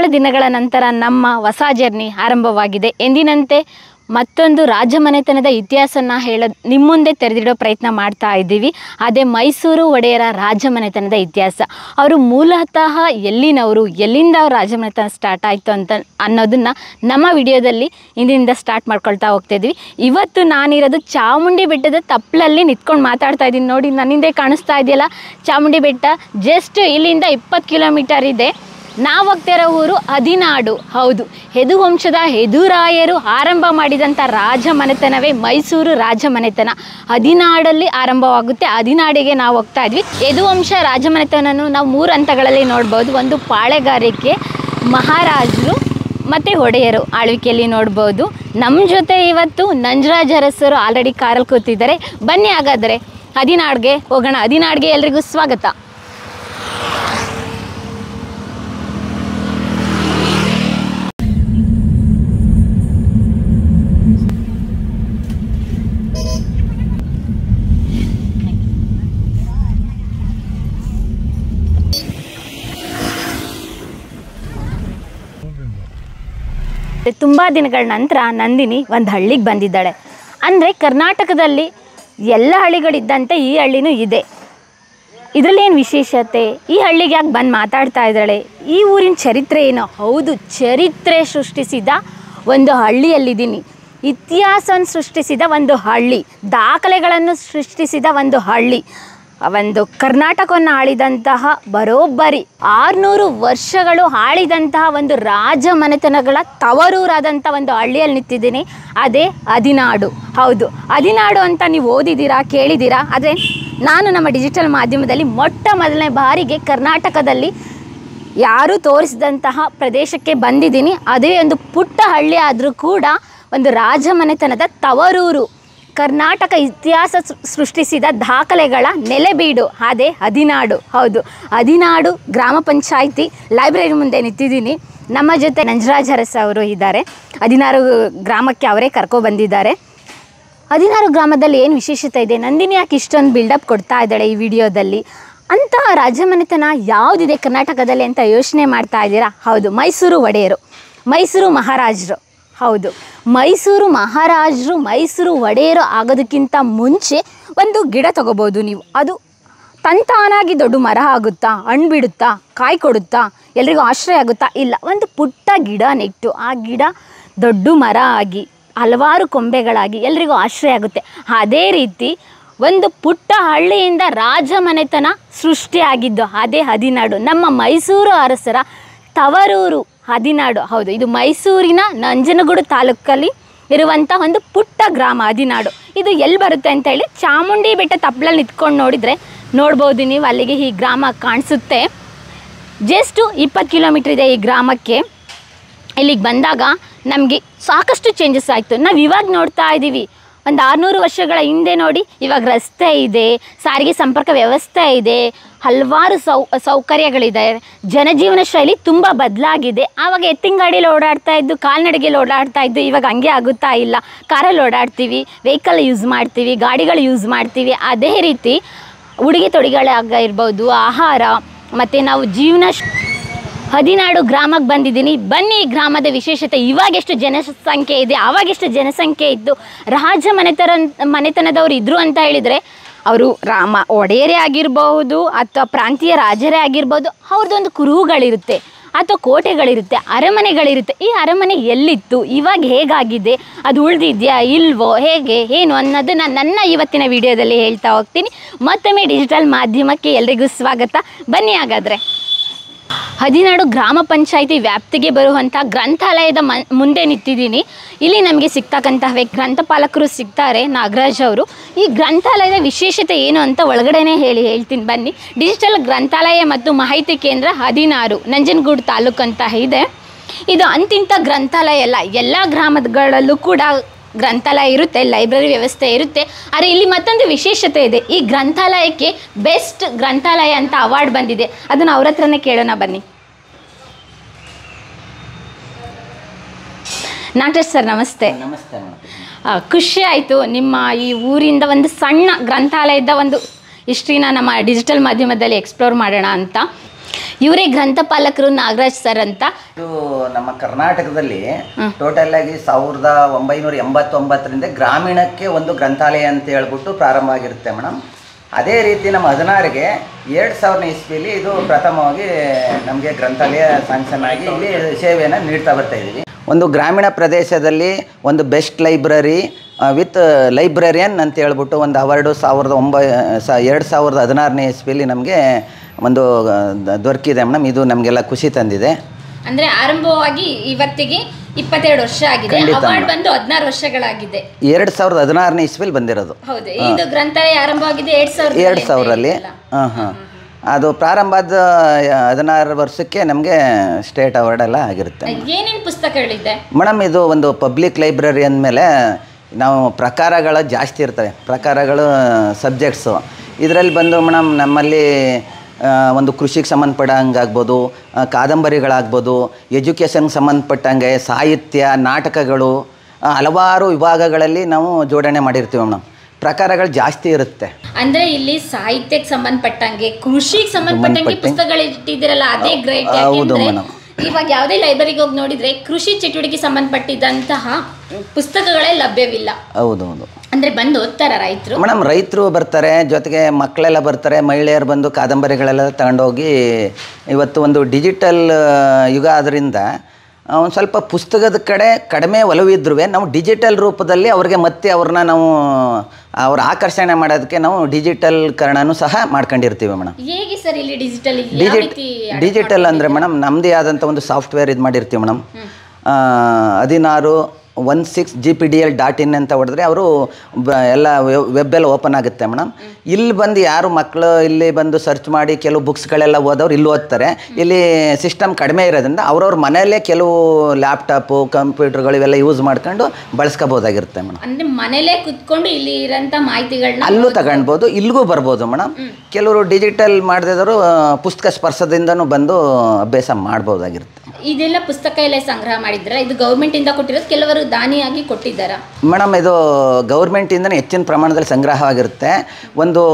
ಬಹಳ ದಿನಗಳ ನಂತರ ನಮ್ಮ ಹೊಸ ಜರ್ನಿ ಆರಂಭವಾಗಿದೆ ಎಂದಿನಂತೆ ಮತ್ತೊಂದು ರಾಜಮನೆತನದ ಇತಿಹಾಸನ ಹೇಳ ನಿಮ್ಮ ಮುಂದೆ ತೆರೆದಿಡೋ ಪ್ರಯತ್ನ ಮಾಡ್ತಾ ಇದ್ದೀವಿ ಅದೇ ಮೈಸೂರು ಒಡೆಯರ ರಾಜಮನೆತನದ ಇತಿಹಾಸ ಅವರು ಮೂಲತಃ ಎಲ್ಲಿನವರು ಎಲ್ಲಿಂದ ಅವ್ರ ರಾಜಮನೆತನ ಸ್ಟಾರ್ಟ್ ಆಯಿತು ಅಂತ ಅನ್ನೋದನ್ನು ನಮ್ಮ ವಿಡಿಯೋದಲ್ಲಿ ಇಂದಿನಿಂದ ಸ್ಟಾರ್ಟ್ ಮಾಡ್ಕೊಳ್ತಾ ಹೋಗ್ತಾ ಇದ್ವಿ ಇವತ್ತು ನಾನಿರೋದು ಚಾಮುಂಡಿ ಬೆಟ್ಟದ ತಪ್ಪಲಲ್ಲಿ ನಿಂತ್ಕೊಂಡು ಮಾತಾಡ್ತಾ ಇದ್ದೀನಿ ನೋಡಿ ನನ್ನಿಂದೆ ಕಾಣಿಸ್ತಾ ಇದೆಯಲ್ಲ ಚಾಮುಂಡಿ ಬೆಟ್ಟ ಜಸ್ಟ್ ಇಲ್ಲಿಂದ ಇಪ್ಪತ್ತು ಕಿಲೋಮೀಟರ್ ಇದೆ ನಾವು ಹೋಗ್ತಾ ಇರೋ ಊರು ಹದಿನಾಡು ಹೌದು ಯದುವಂಶದ ಯದುರಾಯರು ಆರಂಭ ಮಾಡಿದಂಥ ರಾಜಮನೆತನವೇ ಮೈಸೂರು ರಾಜಮನೆತನ ಹದಿನಾಡಲ್ಲಿ ಆರಂಭವಾಗುತ್ತೆ ಹದಿನಾಡಿಗೆ ನಾವು ಹೋಗ್ತಾ ಇದ್ವಿ ಯದುವಂಶ ರಾಜಮನೆತನನು ನಾವು ಮೂರು ಹಂತಗಳಲ್ಲಿ ನೋಡ್ಬೋದು ಒಂದು ಪಾಳೆಗಾರಿಕೆ ಮಹಾರಾಜರು ಮತ್ತು ಒಡೆಯರು ಆಳ್ವಿಕೆಯಲ್ಲಿ ನೋಡ್ಬೋದು ನಮ್ಮ ಜೊತೆ ಇವತ್ತು ನಂಜರಾಜ್ ಅರಸರು ಆಲ್ರೆಡಿ ಕಾರಲ್ಲಿ ಕೂತಿದ್ದಾರೆ ಬನ್ನಿ ಹಾಗಾದರೆ ಹದಿನಾಡ್ಗೆ ಹೋಗೋಣ ಹದಿನಾಡ್ಗೆ ಎಲ್ರಿಗೂ ಸ್ವಾಗತ ತುಂಬ ದಿನಗಳ ನಂತರ ನಂದಿನಿ ಒಂದು ಹಳ್ಳಿಗೆ ಬಂದಿದ್ದಾಳೆ ಅಂದರೆ ಕರ್ನಾಟಕದಲ್ಲಿ ಎಲ್ಲ ಹಳ್ಳಿಗಳಿದ್ದಂತೆ ಈ ಹಳ್ಳಿನೂ ಇದೆ ಇದರಲ್ಲಿ ಏನು ವಿಶೇಷತೆ ಈ ಹಳ್ಳಿಗೆ ಯಾಕೆ ಬಂದು ಮಾತಾಡ್ತಾ ಇದ್ದಾಳೆ ಈ ಊರಿನ ಚರಿತ್ರೆ ಏನು ಹೌದು ಚರಿತ್ರೆ ಸೃಷ್ಟಿಸಿದ ಒಂದು ಹಳ್ಳಿಯಲ್ಲಿದ್ದೀನಿ ಇತಿಹಾಸವನ್ನು ಸೃಷ್ಟಿಸಿದ ಒಂದು ಹಳ್ಳಿ ದಾಖಲೆಗಳನ್ನು ಸೃಷ್ಟಿಸಿದ ಒಂದು ಹಳ್ಳಿ ಒಂದು ಕರ್ನಾಟಕವನ್ನು ಆಳಿದಂತಹ ಬರೋಬ್ಬರಿ ಆರುನೂರು ವರ್ಷಗಳು ಆಳಿದಂತಹ ಒಂದು ರಾಜ ಮನೆತನಗಳ ತವರೂರಾದಂಥ ಒಂದು ಹಳ್ಳಿಯಲ್ಲಿ ನಿಂತಿದ್ದೀನಿ ಅದೇ ಹದಿನಾಡು ಹೌದು ಹದಿನಾಡು ಅಂತ ನೀವು ಓದಿದ್ದೀರಾ ಕೇಳಿದ್ದೀರಾ ಆದರೆ ನಾನು ನಮ್ಮ ಡಿಜಿಟಲ್ ಮಾಧ್ಯಮದಲ್ಲಿ ಮೊಟ್ಟ ಮೊದಲನೇ ಬಾರಿಗೆ ಕರ್ನಾಟಕದಲ್ಲಿ ಯಾರೂ ತೋರಿಸಿದಂತಹ ಪ್ರದೇಶಕ್ಕೆ ಬಂದಿದ್ದೀನಿ ಅದೇ ಒಂದು ಪುಟ್ಟ ಹಳ್ಳಿ ಆದರೂ ಕೂಡ ಒಂದು ರಾಜಮನೆತನದ ತವರೂರು ಕರ್ನಾಟಕ ಇತಿಹಾಸ ಸೃ- ಸೃಷ್ಟಿಸಿದ ದಾಖಲೆಗಳ ನೆಲೆಬೀಡು ಅದೇ ಹದಿನಾಡು ಹೌದು ಹದಿನಾಡು ಗ್ರಾಮ ಪಂಚಾಯಿತಿ ಲೈಬ್ರರಿ ಮುಂದೆ ನಿಂತಿದ್ದೀನಿ ನಮ್ಮ ಜೊತೆ ನಂಜರಾಜ್ ಅರಸ್ ಅವರು ಇದ್ದಾರೆ ಹದಿನಾರು ಗ್ರಾಮಕ್ಕೆ ಅವರೇ ಕರ್ಕೊಬಂದಿದ್ದಾರೆ ಹದಿನಾರು ಗ್ರಾಮದಲ್ಲಿ ಏನು ವಿಶೇಷತೆ ಇದೆ ನಂದಿನಿ ಯಾಕೆ ಇಷ್ಟೊಂದು ಬಿಲ್ಡಪ್ ಕೊಡ್ತಾ ಇದ್ದಾಳೆ ಈ ವಿಡಿಯೋದಲ್ಲಿ ಅಂತಹ ರಾಜಮನೆತನ ಯಾವುದಿದೆ ಕರ್ನಾಟಕದಲ್ಲಿ ಅಂತ ಯೋಚನೆ ಮಾಡ್ತಾ ಇದ್ದೀರಾ ಹೌದು ಮೈಸೂರು ಒಡೆಯರು ಮೈಸೂರು ಮಹಾರಾಜರು ಹೌದು ಮೈಸೂರು ಮಹಾರಾಜರು ಮೈಸೂರು ಒಡೆಯರು ಆಗೋದಕ್ಕಿಂತ ಮುಂಚೆ ಒಂದು ಗಿಡ ತಗೋಬೋದು ನೀವು ಅದು ತಂತಾನಾಗಿ ದೊಡ್ಡ ಮರ ಆಗುತ್ತಾ ಹಣ್ಣು ಬಿಡುತ್ತಾ ಕಾಯಿ ಕೊಡುತ್ತಾ ಎಲ್ರಿಗೂ ಆಶ್ರಯ ಆಗುತ್ತಾ ಇಲ್ಲ ಒಂದು ಪುಟ್ಟ ಗಿಡ ನೆಟ್ಟು ಆ ಗಿಡ ದೊಡ್ಡ ಮರ ಆಗಿ ಹಲವಾರು ಕೊಂಬೆಗಳಾಗಿ ಎಲ್ರಿಗೂ ಆಶ್ರಯ ಆಗುತ್ತೆ ಅದೇ ರೀತಿ ಒಂದು ಪುಟ್ಟ ಹಳ್ಳಿಯಿಂದ ರಾಜಮನೆತನ ಸೃಷ್ಟಿಯಾಗಿದ್ದು ಅದೇ ಹದಿನಾಡು ನಮ್ಮ ಮೈಸೂರು ಅರಸರ ತವರೂರು ಹದಿನಾಡು ಹೌದು ಇದು ಮೈಸೂರಿನ ನಂಜನಗೂಡು ತಾಲೂಕಲ್ಲಿ ಇರುವಂಥ ಒಂದು ಪುಟ್ಟ ಗ್ರಾಮ ಹದಿನಾಡು ಇದು ಎಲ್ಲಿ ಬರುತ್ತೆ ಅಂತ ಹೇಳಿ ಚಾಮುಂಡಿ ಬೆಟ್ಟ ತಪ್ಪಲಲ್ಲಿ ನಿಂತ್ಕೊಂಡು ನೋಡಿದರೆ ನೋಡ್ಬೋದು ನೀವು ಅಲ್ಲಿಗೆ ಈ ಗ್ರಾಮ ಕಾಣಿಸುತ್ತೆ ಜಸ್ಟು ಇಪ್ಪತ್ತು ಕಿಲೋಮೀಟ್ರ್ ಇದೆ ಈ ಗ್ರಾಮಕ್ಕೆ ಇಲ್ಲಿಗೆ ಬಂದಾಗ ನಮಗೆ ಸಾಕಷ್ಟು ಚೇಂಜಸ್ ಆಯಿತು ನಾವು ಇವಾಗ ನೋಡ್ತಾ ಇದ್ದೀವಿ ಒಂದು ಆರುನೂರು ವರ್ಷಗಳ ಹಿಂದೆ ನೋಡಿ ಇವಾಗ ರಸ್ತೆ ಇದೆ ಸಾರಿಗೆ ಸಂಪರ್ಕ ವ್ಯವಸ್ಥೆ ಇದೆ ಹಲವಾರು ಸೌ ಸೌಕರ್ಯಗಳಿದೆ ಜನಜೀವನ ಶೈಲಿ ತುಂಬ ಬದಲಾಗಿದೆ ಆವಾಗ ಎತ್ತಿನ ಗಾಡಿಯಲ್ಲಿ ಓಡಾಡ್ತಾ ಇದ್ದು ಕಾಲ್ನಡಿಗೆಯಲ್ಲಿ ಓಡಾಡ್ತಾ ಇದ್ದು ಇವಾಗ ಹಂಗೆ ಆಗುತ್ತಾ ಇಲ್ಲ ಕಾರಲ್ಲಿ ಓಡಾಡ್ತೀವಿ ವೆಹಿಕಲ್ ಯೂಸ್ ಮಾಡ್ತೀವಿ ಗಾಡಿಗಳು ಯೂಸ್ ಮಾಡ್ತೀವಿ ಅದೇ ರೀತಿ ಉಡುಗೆ ತೊಡುಗೆಗಳಾಗ ಇರ್ಬೋದು ಆಹಾರ ಮತ್ತು ನಾವು ಜೀವನ ಶ್- ಹದಿನಾಡು ಗ್ರಾಮಕ್ಕೆ ಬಂದಿದ್ದೀನಿ ಬನ್ನಿ ಈ ಗ್ರಾಮದ ವಿಶೇಷತೆ ಇವಾಗ ಎಷ್ಟು ಜನಸಂಖ್ಯೆ ಇದೆ ಆವಾಗೆಷ್ಟು ಜನಸಂಖ್ಯೆ ಇತ್ತು ರಾಜ ಮನೆತರ ಮನೆತನದವ್ರು ಇದ್ರು ಅಂತ ಹೇಳಿದರೆ ಅವರು ರಾಮ ಒಡೆಯರೇ ಆಗಿರಬಹುದು ಅಥವಾ ಪ್ರಾಂತೀಯ ರಾಜರೇ ಆಗಿರ್ಬೋದು ಅವ್ರದ್ದೊಂದು ಕುರುಹುಗಳಿರುತ್ತೆ ಅಥವಾ ಕೋಟೆಗಳಿರುತ್ತೆ ಅರಮನೆಗಳಿರುತ್ತೆ ಈ ಅರಮನೆ ಎಲ್ಲಿತ್ತು ಇವಾಗ ಹೇಗಾಗಿದೆ ಅದು ಉಳಿದಿದೆಯಾ ಇಲ್ವೋ ಹೇಗೆ ಏನು ಅನ್ನೋದನ್ನ ನನ್ನ ಇವತ್ತಿನ ವಿಡಿಯೋದಲ್ಲಿ ಹೇಳ್ತಾ ಹೋಗ್ತೀನಿ ಮತ್ತೊಮ್ಮೆ ಡಿಜಿಟಲ್ ಮಾಧ್ಯಮಕ್ಕೆ ಎಲ್ರಿಗೂ ಸ್ವಾಗತ ಬನ್ನಿ ಹಾಗಾದರೆ ಹದಿನಾಡು ಗ್ರಾಮ ಪಂಚಾಯಿತಿ ವ್ಯಾಪ್ತಿಗೆ ಬರುವಂಥ ಗ್ರಂಥಾಲಯದ ಮ ಮುಂದೆ ನಿಂತಿದ್ದೀನಿ ಇಲ್ಲಿ ನಮಗೆ ಸಿಗ್ತಕ್ಕಂತಹ ಗ್ರಂಥಪಾಲಕರು ಸಿಗ್ತಾರೆ ನಾಗರಾಜ್ ಅವರು ಈ ಗ್ರಂಥಾಲಯದ ವಿಶೇಷತೆ ಏನು ಅಂತ ಒಳಗಡೆನೇ ಹೇಳಿ ಹೇಳ್ತೀನಿ ಬನ್ನಿ ಡಿಜಿಟಲ್ ಗ್ರಂಥಾಲಯ ಮತ್ತು ಮಾಹಿತಿ ಕೇಂದ್ರ ಹದಿನಾರು ನಂಜನಗೂಡು ತಾಲೂಕು ಅಂತ ಇದೆ ಇದು ಅಂತಿಂಥ ಗ್ರಂಥಾಲಯ ಅಲ್ಲ ಎಲ್ಲ ಗ್ರಾಮಗಳಲ್ಲೂ ಕೂಡ ಗ್ರಂಥಾಲಯ ಇರುತ್ತೆ ಲೈಬ್ರರಿ ವ್ಯವಸ್ಥೆ ಇರುತ್ತೆ ಆದರೆ ಇಲ್ಲಿ ಮತ್ತೊಂದು ವಿಶೇಷತೆ ಇದೆ ಈ ಗ್ರಂಥಾಲಯಕ್ಕೆ ಬೆಸ್ಟ್ ಗ್ರಂಥಾಲಯ ಅಂತ ಅವಾರ್ಡ್ ಬಂದಿದೆ ಅದನ್ನು ಅವ್ರ ಹತ್ರನೇ ಕೇಳೋಣ ಬನ್ನಿ ನಾಗರಾಜ್ ಸರ್ ನಮಸ್ತೆ ನಮಸ್ತೆ ಮೇಡಮ್ ಆ, ಖುಷಿ ಆಯಿತು ನಿಮ್ಮ ಈ ಊರಿಂದ ಒಂದು ಸಣ್ಣ ಗ್ರಂಥಾಲಯದ ಒಂದು ಹಿಸ್ಟ್ರಿನ ನಮ್ಮ ಡಿಜಿಟಲ್ ಮಾಧ್ಯಮದಲ್ಲಿ ಎಕ್ಸ್ಪ್ಲೋರ್ ಮಾಡೋಣ ಅಂತ ಇವರೇ ಗ್ರಂಥಪಾಲಕರು ನಾಗರಾಜ್ ಸರ್ ಅಂತ ಇದು ನಮ್ಮ ಕರ್ನಾಟಕದಲ್ಲಿ ಟೋಟಲ್ ಆಗಿ ಸಾವಿರದ ಒಂಬೈನೂರ ಎಂಬತ್ತೊಂಬತ್ತರಿಂದ ಗ್ರಾಮೀಣಕ್ಕೆ ಒಂದು ಗ್ರಂಥಾಲಯ ಅಂತ ಹೇಳ್ಬಿಟ್ಟು ಪ್ರಾರಂಭ ಆಗಿರುತ್ತೆ ಮೇಡಮ್ ಅದೇ ರೀತಿ ನಮ್ಮ ಹದಿನಾರಿಗೆ ಎರಡು ಸಾವಿರನೇ ಇಸ್ವಿಲಿ ಇದು ಪ್ರಥಮವಾಗಿ ನಮಗೆ ಗ್ರಂಥಾಲಯ ಸ್ಯಾಂಕ್ಷನ್ ಆಗಿ ಇಲ್ಲಿ ಸೇವೆಯನ್ನು ನೀಡ್ತಾ ಬರ್ತಾ ಇದ್ದೀವಿ ಒಂದು ಗ್ರಾಮೀಣ ಪ್ರದೇಶದಲ್ಲಿ ಒಂದು ಬೆಸ್ಟ್ ಲೈಬ್ರರಿ ವಿತ್ ಲೈಬ್ರರಿಯನ್ ಅಂತ ಹೇಳ್ಬಿಟ್ಟು ಒಂದು ಅವಾರ್ಡು ಸಾವಿರದ ಒಂಬೈ ಸ ಎರಡು ಸಾವಿರದ ಹದಿನಾರನೇ ಇಸ್ವಿಲಿ ನಮಗೆ ಒಂದು ಆ, ದ- ದೊರಕಿದೆ ಮೇಡಮ್ ಇದು ನಮಗೆಲ್ಲ ಖುಷಿ ತಂದಿದೆ ಅಂದ್ರೆ ಆರಂಭವಾಗಿ ಇವತ್ತಿಗೆ ಇಪ್ಪತ್ತೆರಡು ವರ್ಷ ಆಗಿದೆ ಖಂಡಿತ ಅವಾರ್ಡ್ ಮೇಡಮ್. ಬಂದು ಹದಿನಾರು ವರ್ಷಗಳಾಗಿದೆ ಎರಡು ಸಾವಿರದ ಹದಿನಾರನೇ ಇಸ್ವಿಲಿ ಬಂದಿರೋದು ಹೌದು ಇದು ಗ್ರಂಥಾಲಯ ಆರಂಭವಾಗಿದೆ ಎರಡ್ ಸಾವಿರದ ಎರಡು ಸಾವಿರಲ್ಲಿ ಹಾಂ ಹಾಂ ಅದು ಪ್ರಾರಂಭ ಆದ ಹದಿನಾರು ವರ್ಷಕ್ಕೆ ನಮಗೆ ಸ್ಟೇಟ್ ಅವಾರ್ಡ್ ಎಲ್ಲ ಆಗಿರುತ್ತೆ ಏನೇನ್ ಪುಸ್ತಕಗಳಿದೆ ಮೇಡಮ್ ಇದು ಒಂದು ಪಬ್ಲಿಕ್ ಲೈಬ್ರರಿ ಅಂದಮೇಲೆ ನಾವು ಪ್ರಕಾರಗಳು ಜಾಸ್ತಿ ಇರ್ತವೆ ಪ್ರಕಾರಗಳು ಸಬ್ಜೆಕ್ಟ್ಸು ಇದರಲ್ಲಿ ಬಂದು ಮೇಡಮ್ ನಮ್ಮಲ್ಲಿ ಆ, ಒಂದು ಕೃಷಿಗೆ ಸಂಬಂಧಪಟ್ಟಂಗೆ ಆಗ್ಬೋದು ಆ, ಕಾದಂಬರಿಗಳಾಗ್ಬೋದು ಎಜುಕೇಷನ್ಗೆ ಸಂಬಂಧಪಟ್ಟಂಗೆ ಸಾಹಿತ್ಯ ನಾಟಕಗಳು ಆ, ಹಲವಾರು ವಿಭಾಗಗಳಲ್ಲಿ ನಾವು ಜೋಡಣೆ ಮಾಡಿರ್ತೀವಿ ಮೇಡಮ್ ಪ್ರಕಾರಗಳು ಜಾಸ್ತಿ ಇರುತ್ತೆ ಅಂದ್ರೆ ಇಲ್ಲಿ ಸಾಹಿತ್ಯಕ್ಕೆ ಸಂಬಂಧಪಟ್ಟಂಗೆ ಕೃಷಿಗೆ ಸಂಬಂಧಪಟ್ಟಂಗೆ ಸಂಬಂಧಪಟ್ಟಂಗೆ- ಪುಸ್ತಕಗಳು ಇಟ್ಟಿದ್ದೀರಲ್ಲ ಅದೇ ಗ್ರೇಟ್ ಹೌದು ಯಾಕೆಂದ್ರೆ ಮೇಡಮ್. ಇವಾಗ ಯಾವುದೇ ಲೈಬ್ರರಿಗೆ ಹೋಗಿ ನೋಡಿದ್ರೆ ಕೃಷಿ ಚಟುವಟಿಕೆ ಸಂಬಂಧಪಟ್ಟಿದ್ದಂತಹ ಪುಸ್ತಕಗಳೇ ಲಭ್ಯವಿಲ್ಲ ಹೌದು ಹೌದು ಅಂದ್ರೆ ಬಂದು ಓದ್ತಾರ ರೈತರು ಮೇಡಮ್ ರೈತರು ಬರ್ತಾರೆ ಜೊತೆಗೆ ಮಕ್ಕಳೆಲ್ಲ ಬರ್ತಾರೆ ಮಹಿಳೆಯರು ಬಂದು ಕಾದಂಬರಿಗಳೆಲ್ಲ ತಗೊಂಡೋಗಿ ಇವತ್ತು ಒಂದು ಡಿಜಿಟಲ್ ಯುಗ ಆದ್ದರಿಂದ ಒಂದು ಸ್ವಲ್ಪ ಪುಸ್ತಕದ ಕಡೆ ಕಡಿಮೆ ಒಲವಿದ್ರೂ ನಾವು ಡಿಜಿಟಲ್ ರೂಪದಲ್ಲಿ ಅವ್ರಿಗೆ ಮತ್ತೆ ಅವ್ರನ್ನ ನಾವು ಅವ್ರ ಆಕರ್ಷಣೆ ಮಾಡೋದಕ್ಕೆ ನಾವು ಡಿಜಿಟಲ್ ಕರಣನೂ ಸಹ ಮಾಡ್ಕೊಂಡಿರ್ತೀವಿ ಮೇಡಮ್ ಹೇಗೆ ಸರ್ ಇಲ್ಲಿ ಡಿಜಿಟಲ್ ಯಾವ ಡಿಜಿಟ್ ರೀತಿ ಡಿಜಿಟಲ್ ಅಂದರೆ ಮೇಡಮ್ ನಮ್ಮದೇ ಆದಂಥ ಒಂದು ಸಾಫ್ಟ್ವೇರ್ ಇದು ಮಾಡಿರ್ತೀವಿ ಮೇಡಮ್ ಹದಿನಾರು one six G P D L dot in ಅಂತ ಹೊಡೆದ್ರೆ ಅವರು ಎಲ್ಲ ವೆಬ್ ಎಲ್ಲ ಓಪನ್ ಆಗುತ್ತೆ ಮೇಡಮ್ ಇಲ್ಲಿ ಬಂದು ಯಾರು ಮಕ್ಕಳು ಇಲ್ಲಿ ಬಂದು ಸರ್ಚ್ ಮಾಡಿ ಕೆಲವು ಬುಕ್ಸ್ಗಳೆಲ್ಲ ಓದೋರು ಇಲ್ಲಿ ಓದ್ತಾರೆ ಇಲ್ಲಿ ಸಿಸ್ಟಮ್ ಕಡಿಮೆ ಇರೋದ್ರಿಂದ ಅವ್ರವ್ರ ಮನೆಯಲ್ಲೇ ಕೆಲವು ಲ್ಯಾಪ್ಟಾಪು ಕಂಪ್ಯೂಟರ್ಗಳು ಇವೆಲ್ಲ ಯೂಸ್ ಮಾಡ್ಕೊಂಡು ಬಳಸ್ಕೋಬೋದಾಗಿರುತ್ತೆ ಮೇಡಮ್ ಅಂದ್ರೆ ಮನೇಲೆ ಕುತ್ಕೊಂಡು ಇಲ್ಲಿ ಇರೋಂಥ ಮಾಹಿತಿಗಳನ್ನ ಅಲ್ಲೂ ತಗೊಳ್ಬೋದು ಇಲ್ಲಿಗೂ ಬರ್ಬೋದು ಮೇಡಮ್ ಕೆಲವರು ಡಿಜಿಟಲ್ ಮಾಡದಿದ್ರು ಪುಸ್ತಕ ಸ್ಪರ್ಶದಿಂದನೂ ಬಂದು ಅಭ್ಯಾಸ ಮಾಡ್ಬೋದಾಗಿರುತ್ತೆ ಇದೆಲ್ಲ ಪುಸ್ತಕ ಎಲ್ಲ ಸಂಗ್ರಹ ಮಾಡಿದ್ರ ಇದು ಗೌರ್ಮೆಂಟ್ ಇಂದ ಕೊಟ್ಟಿರೋದು ಕೆಲವರು ದಾನಿಯಾಗಿ ಕೊಟ್ಟಿದ್ದಾರಾ ಮೇಡಮ್ ಇದು ಗೌರ್ಮೆಂಟಿಂದನೇ ಹೆಚ್ಚಿನ ಪ್ರಮಾಣದಲ್ಲಿ ಸಂಗ್ರಹವಾಗಿರುತ್ತೆ ಒಂದು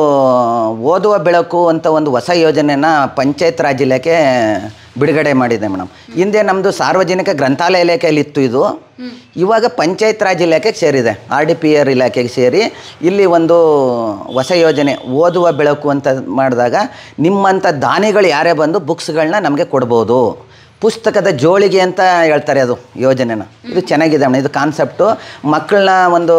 ಓದುವ ಬೆಳಕು ಅಂತ ಒಂದು ಹೊಸ ಯೋಜನೆನ ಪಂಚಾಯತ್ ರಾಜ್ ಇಲಾಖೆ ಬಿಡುಗಡೆ ಮಾಡಿದೆ ಮೇಡಮ್ ಹಿಂದೆ ನಮ್ಮದು ಸಾರ್ವಜನಿಕ ಗ್ರಂಥಾಲಯ ಇಲಾಖೆಯಲ್ಲಿ ಇತ್ತು ಇದು ಇವಾಗ ಪಂಚಾಯತ್ ರಾಜ್ ಇಲಾಖೆಗೆ ಸೇರಿದೆ ಆರ್ ಡಿ ಪಿ ಆರ್ ಇಲಾಖೆಗೆ ಸೇರಿ ಇಲ್ಲಿ ಒಂದು ಹೊಸ ಯೋಜನೆ ಓದುವ ಬೆಳಕು ಅಂತ ಮಾಡಿದಾಗ ನಿಮ್ಮಂಥ ದಾನಿಗಳು ಯಾರೇ ಬಂದು ಬುಕ್ಸ್ಗಳನ್ನ ನಮಗೆ ಕೊಡ್ಬೋದು ಪುಸ್ತಕದ ಜೋಳಿಗೆ ಅಂತ ಹೇಳ್ತಾರೆ ಅದು ಯೋಜನೆನ ಇದು ಚೆನ್ನಾಗಿದೆ ಮೇಡಮ್ ಇದು ಕಾನ್ಸೆಪ್ಟು ಮಕ್ಕಳನ್ನ ಒಂದು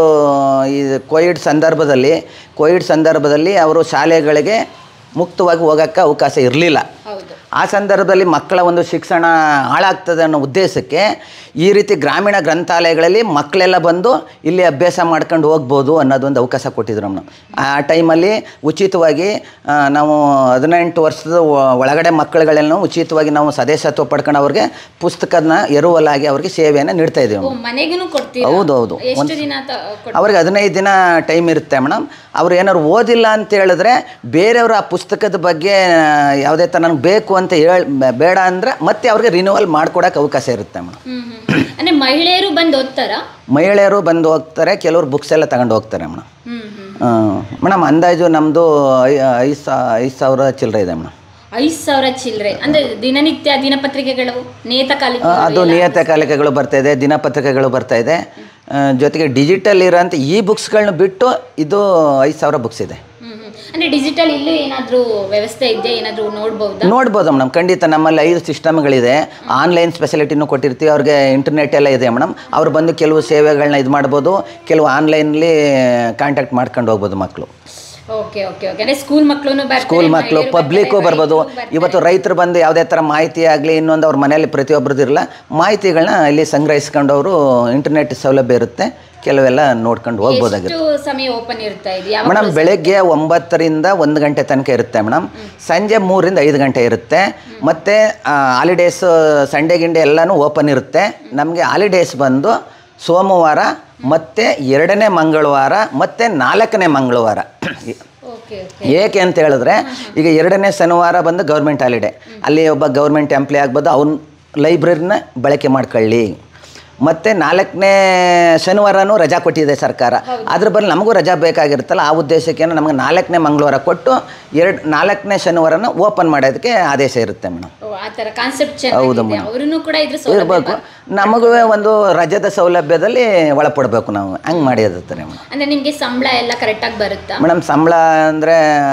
ಈ ಕೋವಿಡ್ ಸಂದರ್ಭದಲ್ಲಿ ಕೋವಿಡ್ ಸಂದರ್ಭದಲ್ಲಿ ಅವರು ಶಾಲೆಗಳಿಗೆ ಮುಕ್ತವಾಗಿ ಹೋಗೋಕ್ಕೆ ಅವಕಾಶ ಇರಲಿಲ್ಲ ಹೌದು ಆ ಸಂದರ್ಭದಲ್ಲಿ ಮಕ್ಕಳ ಒಂದು ಶಿಕ್ಷಣ ಹಾಳಾಗ್ತದೆ ಅನ್ನೋ ಉದ್ದೇಶಕ್ಕೆ ಈ ರೀತಿ ಗ್ರಾಮೀಣ ಗ್ರಂಥಾಲಯಗಳಲ್ಲಿ ಮಕ್ಕಳೆಲ್ಲ ಬಂದು ಇಲ್ಲಿ ಅಭ್ಯಾಸ ಮಾಡ್ಕೊಂಡು ಹೋಗ್ಬೋದು ಅನ್ನೋದೊಂದು ಅವಕಾಶ ಕೊಟ್ಟಿದ್ರು ನಾವು ಆ ಟೈಮಲ್ಲಿ ಉಚಿತವಾಗಿ ಆ, ನಾವು ಹದಿನೆಂಟು ವರ್ಷದ ಒ- ಒಳಗಡೆ ಮಕ್ಕಳುಗಳೆಲ್ಲ ಉಚಿತವಾಗಿ ನಾವು ಸದಸ್ಯತ್ವ ಪಡ್ಕೊಂಡು ಅವ್ರಿಗೆ ಪುಸ್ತಕನ ಎರವಲಾಗಿ ಅವ್ರಿಗೆ ಸೇವೆಯನ್ನು ನೀಡ್ತಾ ಇದ್ದೀವಿ ಓ ಮನೆಗೂ ಕೊಡ್ತೀರಾ ಹೌದು, ಹೌದು. ಎಷ್ಟು ದಿನ ತ- ಕೊಡ್- ಅವ್ರಿಗೆ ಹದಿನೈದು ದಿನ ಟೈಮ್ ಇರುತ್ತೆ ಮೇಡಮ್ ಅವ್ರು ಏನಾದ್ರು ಓದಿಲ್ಲ ಅಂತ ಹೇಳಿದ್ರೆ ಬೇರೆಯವರು ಆ ಪುಸ್ತಕದ ಬಗ್ಗೆ ಆ, ಯಾವುದೇ ಥರ ನನಗೆ ಬೇಕು ಅಂತ ಹೇಳಿ ಬೇಡ ಅಂದರೆ ಮತ್ತೆ ಅವ್ರಿಗೆ ರಿನ್ಯೂವಲ್ ಮಾಡ್ಕೊಡೋಕೆ ಅವಕಾಶ ಇರುತ್ತೆ ಮೇಡಮ್ ಹ್ಮ್ ಹ್ಮ್ ಹ್ಮ್. ಅಂದ್ರೆ ಮಹಿಳೆಯರು ಬಂದು ಓದ್ತಾರ ಮಹಿಳೆಯರು ಬಂದು ಹೋಗ್ತಾರೆ ಕೆಲವರು ಬುಕ್ಸ್ ಎಲ್ಲ ತಗೊಂಡು ಹೋಗ್ತಾರೆ ಮೇಡಮ್ ಹ್ಮ್ ಹ್ಮ್ ಮೇಡಮ್ ಅಂದಾಜು ನಮ್ಮದು ಐದು ಸಾ ಐದು ಸಾವಿರ ಚಿಲ್ಲರೆ ಇದೆ ಮೇಡಮ್ ಐದ್ ಸಾವಿರ ಚಿಲ್ಲರೆ ಅಂದ್ರೆ ದಿನನಿತ್ಯ ದಿನಪತ್ರಿಕೆಗಳು ನಿಯತಕಾಲಿಕ ಅದು ನಿಯತಕಾಲಿಕೆಗಳು ಬರ್ತಾ ಇದೆ ದಿನಪತ್ರಿಕೆಗಳು ಬರ್ತಾ ಇದೆ ಆ, ಜೊತೆಗೆ ಡಿಜಿಟಲ್ ಇರೋಂಥ ಈ ಬುಕ್ಸ್ಗಳನ್ನ ಬಿಟ್ಟು ಇದು ಐದು ಸಾವಿರ ಬುಕ್ಸ್ ಇದೆ ಹ್ಮ್ ಹ್ಮ್. ಅಂದ್ರೆ ಡಿಜಿಟಲ್ ಇಲ್ಲೂ ಏನಾದ್ರೂ ವ್ಯವಸ್ಥೆ ಇದೆ ಏನಾದ್ರೂ ನೋಡ್ಬಹುದಾ ನೋಡ್ಬೋದು ಮೇಡಮ್ ಖಂಡಿತ ನಮ್ಮಲ್ಲಿ ಐದು ಸಿಸ್ಟಮ್ಗಳಿದೆ ಆನ್ಲೈನ್ ಫೆಸಿಲಿಟಿನೂ ಕೊಟ್ಟಿರ್ತೀವಿ ಅವ್ರಿಗೆ ಇಂಟರ್ನೆಟ್ ಎಲ್ಲ ಇದೆ ಮೇಡಮ್ ಅವ್ರು ಬಂದು ಕೆಲವು ಸೇವೆಗಳನ್ನ ಇದು ಮಾಡ್ಬೋದು ಕೆಲವು ಆನ್ಲೈನ್ಲಿ ಕಾಂಟ್ಯಾಕ್ಟ್ ಮಾಡ್ಕೊಂಡು ಹೋಗ್ಬೋದು ಮಕ್ಕಳು ಓಕೆ ಓಕೆ ಓಕೆ ಅಂದ್ರೆ ಸ್ಕೂಲ್ ಮಕ್ಕಳು ಬರ್ತಾರೆ ಸ್ಕೂಲ್ ಮಕ್ಕಳು ಮಹಿಳೆಯರು ಪಬ್ಲಿಕ್ಕು ಬರ್ತಾರೆ, ಬರ್ಬೋದು ರೈತರು ಬರ್ತಾರೆ. ಇವತ್ತು ರೈತರು ಬಂದು ಯಾವುದೇ ಥರ ಮಾಹಿತಿ ಆಗಲಿ ಇನ್ನೊಂದು ಅವ್ರ ಮನೆಯಲ್ಲಿ ಪ್ರತಿಯೊಬ್ಬರದ್ದು ಇರಲ್ಲ ಮಾಹಿತಿಗಳನ್ನ ಇಲ್ಲಿ ಸಂಗ್ರಹಿಸ್ಕೊಂಡು ಅವರು ಇಂಟರ್ನೆಟ್ ಸೌಲಭ್ಯ ಇರುತ್ತೆ ಕೆಲವೆಲ್ಲ ನೋಡ್ಕೊಂಡು ಹೋಗ್ಬೋದಾಗಿರುತ್ತೆ ಎಷ್ಟು ಸಮಯ ಓಪನ್ ಇರ್ತಾ ಇದೆ ಯಾವ ಮೇಡಮ್ ಬೆಳಗ್ಗೆ ಒಂಬತ್ತರಿಂದ ಒಂದು ಗಂಟೆ ತನಕ ಇರುತ್ತೆ ಮೇಡಮ್ ಸಂಜೆ ಮೂರಿಂದ ಐದು ಗಂಟೆ ಇರುತ್ತೆ ಮತ್ತು ಹಾಲಿಡೇಸ್ ಸಂಡೇ ಗಿಂಡೆ ಎಲ್ಲನೂ ಓಪನ್ ಇರುತ್ತೆ ನಮಗೆ ಹಾಲಿಡೇಸ್ ಬಂದು ಸೋಮವಾರ ಮತ್ತು ಎರಡನೇ ಮಂಗಳವಾರ ಮತ್ತು ನಾಲ್ಕನೇ ಮಂಗಳವಾರ ಓಕೆ ಓಕೆ ಏಕೆ ಅಂತ ಹೇಳಿದ್ರೆ ಈಗ ಎರಡನೇ ಶನಿವಾರ ಬಂದು ಗೌರ್ಮೆಂಟ್ ಹಾಲಿಡೇ ಅಲ್ಲಿ ಒಬ್ಬ ಗೌರ್ಮೆಂಟ್ ಎಂಪ್ಲಾಯ್ ಆಗ್ಬೋದು ಅವ್ನ ಲೈಬ್ರರಿನ ಬಳಕೆ ಮಾಡ್ಕೊಳ್ಳಿ ಮತ್ತು ನಾಲ್ಕನೇ ಶನಿವಾರನೂ ರಜಾ ಕೊಟ್ಟಿದೆ ಸರ್ಕಾರ ಅದ್ರ ಬದಲು ನಮಗೂ ರಜಾ ಬೇಕಾಗಿರುತ್ತಲ್ಲ ಆ ಉದ್ದೇಶಕ್ಕೆ ನಮಗೆ ನಾಲ್ಕನೇ ಮಂಗಳವಾರ ಕೊಟ್ಟು ಎರಡು ನಾಲ್ಕನೇ ಶನಿವಾರನ ಓಪನ್ ಮಾಡೋದಕ್ಕೆ ಆದೇಶ ಇರುತ್ತೆ ಮೇಡಮ್ ಓ ಆ ಥರ ಕಾನ್ಸೆಪ್ಟ್ ಹೌದು ಚೆನ್ನಾಗಿದೆ ಮೇಡಮ್. ಅವ್ರೂ ಕೂಡ ಇದ್ರ ಸೌಲಭ್ಯ ಇರಬೇಕು ನಮಗೂ ಒಂದು ರಜದ ಸೌಲಭ್ಯದಲ್ಲಿ ಒಳಪಡಬೇಕು ನಾವು ಹಂಗೆ ಮಾಡಿರ್ತಾರೆ ಮೇಡಮ್ ಅಂದ್ರೆ ನಿಮ್ಗೆ ಸಂಬಳ ಎಲ್ಲ ಕರೆಕ್ಟಾಗಿ ಬರುತ್ತಾ ಮೇಡಮ್ ಸಂಬಳ ಅಂದರೆ